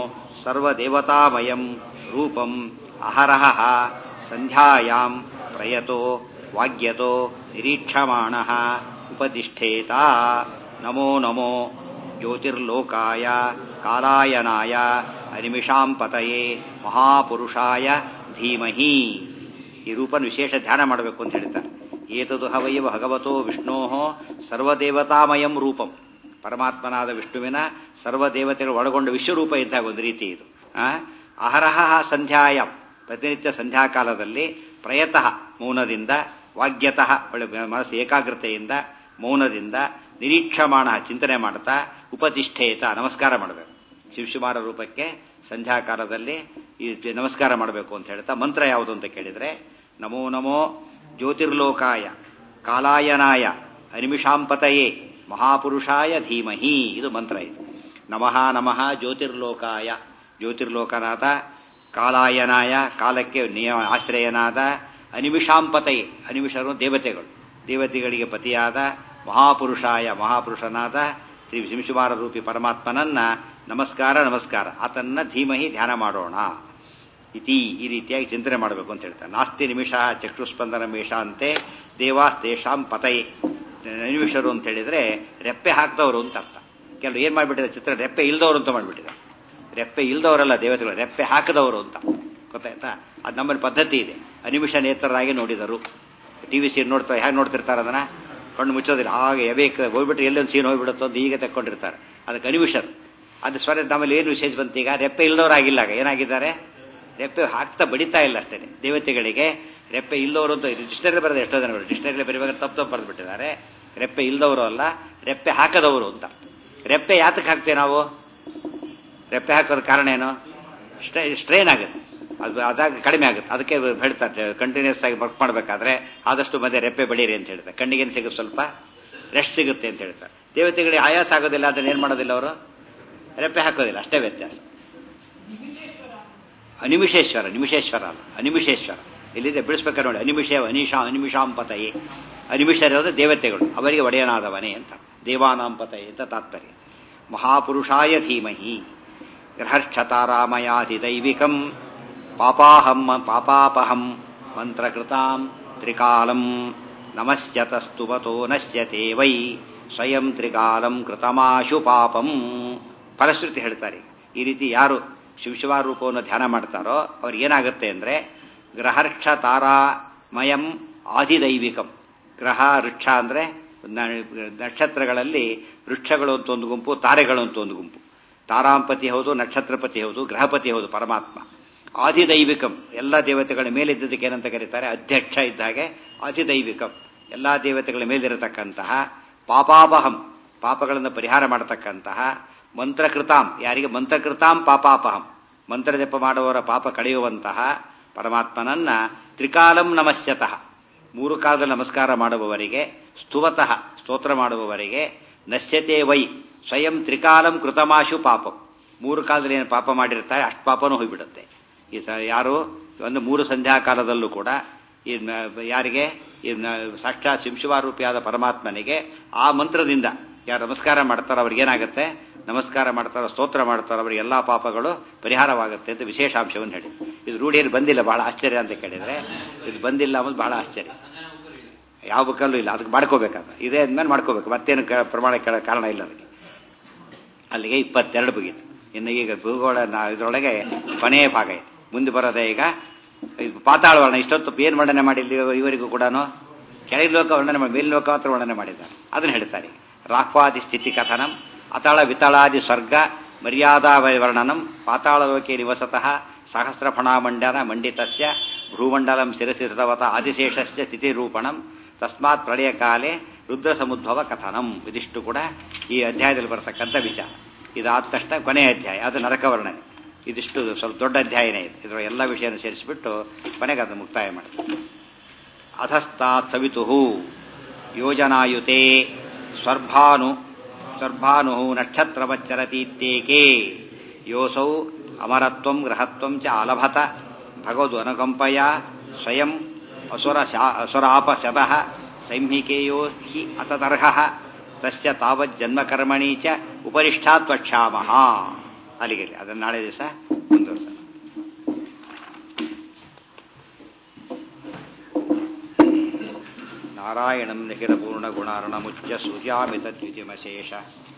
ಸರ್ವದೇವತಾಮಯಂ ರೂಪಂ ಅಹರಹ ಸಂಧ್ಯಾಯಾಂ ಪ್ರಯತೋ ವಾಗ್ಯತೋ ನಿರೀಕ್ಷಮಾಣ ಉಪತಿಷ್ಠೇತ ನಮೋ ನಮೋ ಜ್ಯೋತಿರ್ಲೋಕಾಯ ಕಾಲಾಯನಾಯ ಅನಿಮಿಷಾಂ ಪತಯೇ ಮಹಾಪುರುಷಾಯ ಧೀಮಹಿ ಈ ರೂಪನ ವಿಶೇಷ ಧ್ಯಾನ ಮಾಡಬೇಕು ಅಂತ ಹೇಳ್ತಾರೆ ಏತದು ಹವೈವ ಭಗವತೋ ವಿಷ್ಣೋ ಸರ್ವದೇವತಾಮಯಂ ರೂಪಂ ಪರಮಾತ್ಮನಾದ ವಿಷ್ಣುವಿನ ಸರ್ವದೇವತೆಗಳು ಒಳಗೊಂಡ ವಿಶ್ವರೂಪ ಇದ್ದಾಗ ಒಂದು ರೀತಿ ಇದು ಆ? ಅಹರಹ ಸಂಧ್ಯಾಯಂ ಪ್ರತಿನಿತ್ಯ ಸಂಧ್ಯಾಕಾಲದಲ್ಲಿ ಪ್ರಯತಃ ಮೌನದಿಂದ ವಾಗ್ಯತಃ ಒಳ್ಳೆ ಮನಸ್ಸು ಏಕಾಗ್ರತೆಯಿಂದ ಮೌನದಿಂದ ನಿರೀಕ್ಷಮಾಣ ಚಿಂತನೆ ಮಾಡ್ತಾ ಉಪತಿಷ್ಠೇತ ನಮಸ್ಕಾರ ಮಾಡಬೇಕು ಶಿವಶುಮಾರ ರೂಪಕ್ಕೆ ಸಂಧ್ಯಾಕಾಲದಲ್ಲಿ ಈ ನಮಸ್ಕಾರ ಮಾಡಬೇಕು ಅಂತ ಹೇಳ್ತಾ ಮಂತ್ರ ಯಾವುದು ಅಂತ ಕೇಳಿದ್ರೆ ನಮೋ ನಮೋ ಜ್ಯೋತಿರ್ಲೋಕಾಯ ಕಾಲಾಯನಾಯ ಅನಿಮಿಷಾಂಪತಯೇ ಮಹಾಪುರುಷಾಯ ಧೀಮಹಿ ಇದು ಮಂತ್ರ ಇದು ನಮಃ ನಮಃ ಜ್ಯೋತಿರ್ಲೋಕಾಯ ಜ್ಯೋತಿರ್ಲೋಕನಾದ ಕಾಲಾಯನಾಯ ಕಾಲಕ್ಕೆ ನಿಯಮ ಆಶ್ರಯನಾದ ಅನಿಮಿಷಾಂಪತಯೇ ಅನಿಮಿಷರು ದೇವತೆಗಳು ದೇವತೆಗಳಿಗೆ ಪತಿಯಾದ ಮಹಾಪುರುಷಾಯ ಮಹಾಪುರುಷನಾದ ಶ್ರೀ ಶಿಂಶುಮಾರ ರೂಪಿ ಪರಮಾತ್ಮನನ್ನ ನಮಸ್ಕಾರ ನಮಸ್ಕಾರ ಆತನ್ನ ಧೀಮಹಿ ಧ್ಯಾನ ಮಾಡೋಣ ಇತಿ ಈ ರೀತಿಯಾಗಿ ಚಿಂತನೆ ಮಾಡಬೇಕು ಅಂತ ಹೇಳ್ತಾರೆ ನಾಸ್ತಿ ನಿಮಿಷ ಚಕ್ಷುಸ್ಪಂದನ ಮೇಷ ಅಂತೆ ದೇವಾಸ್ತೇಷಾಂ ಪತಯೇ ನಿಮಿಷರು ಅಂತ ಹೇಳಿದ್ರೆ ರೆಪ್ಪೆ ಹಾಕ್ದವರು ಅಂತ ಅರ್ಥ ಕೆಲವು ಏನ್ ಮಾಡ್ಬಿಟ್ಟಿದ್ದಾರೆ ಚಿತ್ರ ರೆಪ್ಪೆ ಇಲ್ದವರು ಅಂತ ಮಾಡ್ಬಿಟ್ಟಿದ್ದಾರೆ ರೆಪ್ಪೆ ಇಲ್ದವರಲ್ಲ ದೇವತೆಗಳು ರೆಪ್ಪೆ ಹಾಕದವರು ಅಂತ ಗೊತ್ತಾಯ್ತಾ ಅದು ನಮ್ಮಲ್ಲಿ ಪದ್ಧತಿ ಇದೆ ಅನಿಮಿಷ ನೇತ್ರರಾಗಿ ನೋಡಿದರು ಟಿವಿ ಸೀನ್ ನೋಡ್ತಾ ಹೇಗೆ ನೋಡ್ತಿರ್ತಾರೆ ಅದನ್ನ ಕಣ್ಣು ಮುಚ್ಚೋದಿಲ್ಲ ಹಾಗೆ ಎಬೇಕ್ ಹೋಗ್ಬಿಟ್ಟು ಎಲ್ಲೊಂದು ಸೀನ್ ಹೋಗ್ಬಿಡುತ್ತೋ ಅಂತ ಈಗ ತೆಕ್ಕೊಂಡಿರ್ತಾರೆ ಅದಕ್ಕೆ ಅನಿಮಿಷರು ಅದು ಸ್ವರ ನಮ್ಮಲ್ಲಿ ಏನು ವಿಶೇಷ ಬಂತು ಈಗ ರೆಪ್ಪೆ ಇಲ್ದವರಾಗಿಲ್ಲ ಆಗ ಏನಾಗಿದ್ದಾರೆ ರೆಪ್ಪೆ ಹಾಕ್ತಾ ಬಡಿತಾ ಇಲ್ಲ ಅಷ್ಟೇ ದೇವತೆಗಳಿಗೆ ರೆಪ್ಪೆ ಇಲ್ಲದವರು ಅಂತ ಡಿಕ್ಷನರಿ ಬರೆದ ಎಷ್ಟೋ ಜನ ಡಿಕ್ಷನರಿ ಬರೀವಾಗ ತಪ್ಪು ತಪ್ಪು ಬರೆದ್ಬಿಟ್ಟಿದ್ದಾರೆ ರೆಪ್ಪೆ ಇಲ್ದವರು ಅಲ್ಲ ರೆಪ್ಪೆ ಹಾಕದವರು ಅಂತ ರೆಪ್ಪೆ ಯಾತಕ್ಕೆ ಹಾಕ್ತೇವೆ ನಾವು ರೆಪ್ಪೆ ಹಾಕೋದ ಕಾರಣ ಏನು ಸ್ಟ್ರೇ ಸ್ಟ್ರೈನ್ ಆಗುತ್ತೆ ಅದು ಅದಾಗ ಕಡಿಮೆ ಆಗುತ್ತೆ ಅದಕ್ಕೆ ಹೇಳ್ತಾರೆ ಕಂಟಿನ್ಯೂಸ್ ಆಗಿ ವರ್ಕ್ ಮಾಡಬೇಕಾದ್ರೆ ಆದಷ್ಟು ಮಧ್ಯೆ ರೆಪ್ಪೆ ಬೆಳೀರಿ ಅಂತ ಹೇಳ್ತಾರೆ ಕಣ್ಣಿಗೇನು ಸಿಗುತ್ತೆ ಸ್ವಲ್ಪ ರೆಸ್ಟ್ ಸಿಗುತ್ತೆ ಅಂತ ಹೇಳ್ತಾರೆ ದೇವತೆಗಳಿಗೆ ಆಯಾಸ ಆಗೋದಿಲ್ಲ ಅದನ್ನ ಏನು ಮಾಡೋದಿಲ್ಲ ಅವರು ರೆಪ್ಪೆ ಹಾಕೋದಿಲ್ಲ ಅಷ್ಟೇ ವ್ಯತ್ಯಾಸ ಅನಿಮಿಷೇಶ್ವರ ನಿಮಿಷೇಶ್ವರ ಅಲ್ಲ ಅನಿಮಿಷೇಶ್ವರ ಎಲ್ಲಿದೆ ಬಿಡಿಸ್ಬೇಕಾದ್ರೆ ನೋಡಿ ಅನಿಮಿಷ ಅನಿಶಾ ಅನಿಮಿಷಾಂಪತಯೇ ಅನಿಮಿಷರಿರೋದು ದೇವತೆಗಳು ಅವರಿಗೆ ಒಡೆಯನಾದವನೇ ಅಂತ ದೇವಾನಾಂಪತಯೇ ಅಂತ ತಾತ್ಪರ್ಯ ಮಹಾಪುರುಷಾಯ ಧೀಮಹಿ ಗ್ರಹಕ್ಷತಾರಾಮಯಾಧಿದೈವಿಕಂ ಪಾಪಾಹಂ ಪಾಪಾಪಹಂ ಮಂತ್ರಕೃತಾಂ ತ್ರಿಕಾಲಂ ನಮಸ್ಯತಸ್ತುವತೋ ನಶ್ಯತೆ ವೈ ಸ್ವಯಂ ತ್ರಿಕಾಲಂ ಕೃತಮಾಶು ಪಾಪಂ ಫಲಶ್ರುತಿ ಹೇಳ್ತಾರೆ ಈ ರೀತಿ ಯಾರು ಶಿವಶಿವ ರೂಪವನ್ನು ಧ್ಯಾನ ಮಾಡ್ತಾರೋ ಅವ್ರಿಗೆ ಏನಾಗುತ್ತೆ ಅಂದ್ರೆ ಗ್ರಹರ್ಕ್ಷ ತಾರಾಮಯಂ ಆದಿದೈವಿಕಂ ಗ್ರಹ ವೃಕ್ಷ ಅಂದ್ರೆ ನಕ್ಷತ್ರಗಳಲ್ಲಿ ವೃಕ್ಷಗಳು ಅಂತ ಒಂದು ಗುಂಪು ತಾರೆಗಳು ಅಂತ ಒಂದು ಗುಂಪು ತಾರಾಂಪತಿ ಹೌದು ನಕ್ಷತ್ರಪತಿ ಹೌದು ಗ್ರಹಪತಿ ಹೌದು ಪರಮಾತ್ಮ ಆದಿದೈವಿಕಂ ಎಲ್ಲ ದೇವತೆಗಳ ಮೇಲಿದ್ದದಕ್ಕೆ ಏನಂತ ಕರೀತಾರೆ ಅಧ್ಯಕ್ಷ ಇದ್ದ ಹಾಗೆ ಆದಿದೈವಿಕಂ ಎಲ್ಲ ದೇವತೆಗಳ ಮೇಲಿರತಕ್ಕಂತಹ ಪಾಪಾಪಹಂ ಪಾಪಗಳನ್ನು ಪರಿಹಾರ ಮಾಡತಕ್ಕಂತಹ ಮಂತ್ರಕೃತಾಂ ಯಾರಿಗೆ ಮಂತ್ರಕೃತಾಂ ಪಾಪಾಪಹಂ ಮಂತ್ರ ಜಪ ಮಾಡುವವರ ಪಾಪ ಕಳೆಯುವಂತಹ ಪರಮಾತ್ಮನನ್ನ ತ್ರಿಕಾಲಂ ನಮಸ್ಯತಃ ಮೂರು ಕಾಲದಲ್ಲಿ ನಮಸ್ಕಾರ ಮಾಡುವವರಿಗೆ ಸ್ತುವತಃ ಸ್ತೋತ್ರ ಮಾಡುವವರಿಗೆ ನಶ್ಯತೆ ವೈ ಸ್ವಯಂ ತ್ರಿಕಾಲಂ ಕೃತಮಾಶು ಪಾಪಂ ಮೂರು ಕಾಲದಲ್ಲಿ ಏನು ಪಾಪ ಮಾಡಿರ್ತಾರೆ ಅಷ್ಟು ಪಾಪನೂ ಹೋಗ್ಬಿಡುತ್ತೆ ಈ ಸ ಯಾರು ಒಂದು ಮೂರು ಸಂಧ್ಯಾ ಕಾಲದಲ್ಲೂ ಕೂಡ ಈ ಯಾರಿಗೆ ಈ ಸಾಕ್ಷಾತ್ ಶಿಂಶುವಾರೂಪಿಯಾದ ಪರಮಾತ್ಮನಿಗೆ ಆ ಮಂತ್ರದಿಂದ ಯಾರು ನಮಸ್ಕಾರ ಮಾಡ್ತಾರೋ ಅವ್ರಿಗೇನಾಗುತ್ತೆ ನಮಸ್ಕಾರ ಮಾಡ್ತಾರೋ ಸ್ತೋತ್ರ ಮಾಡ್ತಾರೋ ಅವ್ರಿಗೆ ಎಲ್ಲಾ ಪಾಪಗಳು ಪರಿಹಾರವಾಗುತ್ತೆ ಅಂತ ವಿಶೇಷಾಂಶವನ್ನು ಹೇಳಿ ಇದು ರೂಢಿಯಲ್ಲಿ ಬಂದಿಲ್ಲ ಬಹಳ ಆಶ್ಚರ್ಯ ಅಂತ ಕೇಳಿದ್ರೆ ಇದು ಬಂದಿಲ್ಲ ಅನ್ನೋದು ಬಹಳ ಆಶ್ಚರ್ಯ ಯಾವ ಬುಕ್ಕಲ್ಲೂ ಇಲ್ಲ ಅದಕ್ಕೆ ಮಾಡ್ಕೋಬೇಕಾದ್ರೆ ಇದೇ ಅಂದ್ಮೇಲೆ ಮಾಡ್ಕೋಬೇಕು ಮತ್ತೇನು ಪ್ರಮಾಣ ಕಾರಣ ಇಲ್ಲ ಅದಕ್ಕೆ ಅಲ್ಲಿಗೆ ಇಪ್ಪತ್ತೆರಡು ಮುಗೀತು ಇನ್ನು ಈಗ ಭೂಗೋಳ ಇದರೊಳಗೆ ಕೊನೆಯ ಭಾಗ ಇದೆ ಮುಂದೆ ಬರೋದೇ ಈಗ ಪಾತಾಳ ವರ್ಣ ಇಷ್ಟೊತ್ತು ಏನು ವರ್ಣನೆ ಮಾಡಿಲ್ಲ ಇವರಿಗೂ ಕೂಡ ಕೆಳಗಿನ ಲೋಕ ವರ್ಣನೆ ಮಾಡಿ ಮೇಲಿನ ಲೋಕ ಮಾತ್ರ ವರ್ಣನೆ ಮಾಡಿದ್ದಾರೆ ಅದನ್ನು ಹೇಳ್ತಾರೆ ರಾಹ್ವಾದಿ ಸ್ಥಿತಿ ಕಥನಂ ಅತಳ ವಿತಳಾದಿ ಸ್ವರ್ಗ ಮರ್ಯಾದಾ ವರ್ಣನಂ ಪಾತಾಳ ಲೋಕೆ ನಿವಸತಃ ಸಹಸ್ರ ಫಣಾಮಂಡನ ಮಂಡಿತಸ್ಯ ಭ್ರೂಮಂಡಲಂ ಶಿರಸಿರತವತ ಆದಿಶೇಷಸ್ಯ ಸ್ಥಿತಿರೂಪಣಂ ತಸ್ಮಾತ್ ಪ್ರಳಯ ಕಾಲೆ ರುದ್ರ ಸಮುದ್ಭವ ಕಥನಂ ಇದಿಷ್ಟು ಕೂಡ ಈ ಅಧ್ಯಾಯದಲ್ಲಿ ಬರತಕ್ಕಂಥ ವಿಚಾರ ಇದಾದ ತಕ್ಷಣ ಕೊನೆಯ ಅಧ್ಯಾಯ ಅದು ನರಕ ವರ್ಣನೆ ಇದಿಷ್ಟು ಸ್ವಲ್ಪ ದೊಡ್ಡ ಅಧ್ಯಾಯನೇ ಇದೆ ಇದರ ಎಲ್ಲ ವಿಷಯನ ಸೇರಿಸಿಬಿಟ್ಟು ಕೊನೆಗೆ ಅದನ್ನು ಮುಕ್ತಾಯ ಮಾಡ್ತಾರೆ ಅಧಸ್ತಾತ್ ಸವಿತು ಯೋಜನಾಯುತೆ ಸ್ವರ್ಭಾನು ಸ್ವರ್ಭಾನು ನಕ್ಷತ್ರವಚ್ಚರತೀತ್ಯೇಕೆ ಯೋಸೌ ಅಮರತ್ವಂ ಗ್ರಹತ್ವಂ ಚ ಅಲಭತ ಭಗವದ್ ಅನುಕಂಪಯ ಸ್ವಯಂ ಅಸುರ ಅಸುರಾಪಶತಃ ಸಂಹಿಕೆಯೋ ಹಿ ಅತತರ್ಹ ತಸ್ಯ ತಾವಜ್ಜನ್ಮಕರ್ಮಣಿ ಚ ಉಪರಿಷ್ಠಾತ್ ವಕ್ಷ್ಯಾಮಃ ಅಲ್ಲಿಗೆ ಅದನ್ನು ನಾಳೆ ದಿವಸ ಮುಂದುವರ್ಸ ನಾರಾಯಣಂ ನಿಖಿಲ ಪೂರ್ಣ ಗುಣಾರ್ಣಮುಚ್ಯ ಸೂರ್ಯಾಮಿತ ದ್ವಿತಿಮಶೇಷ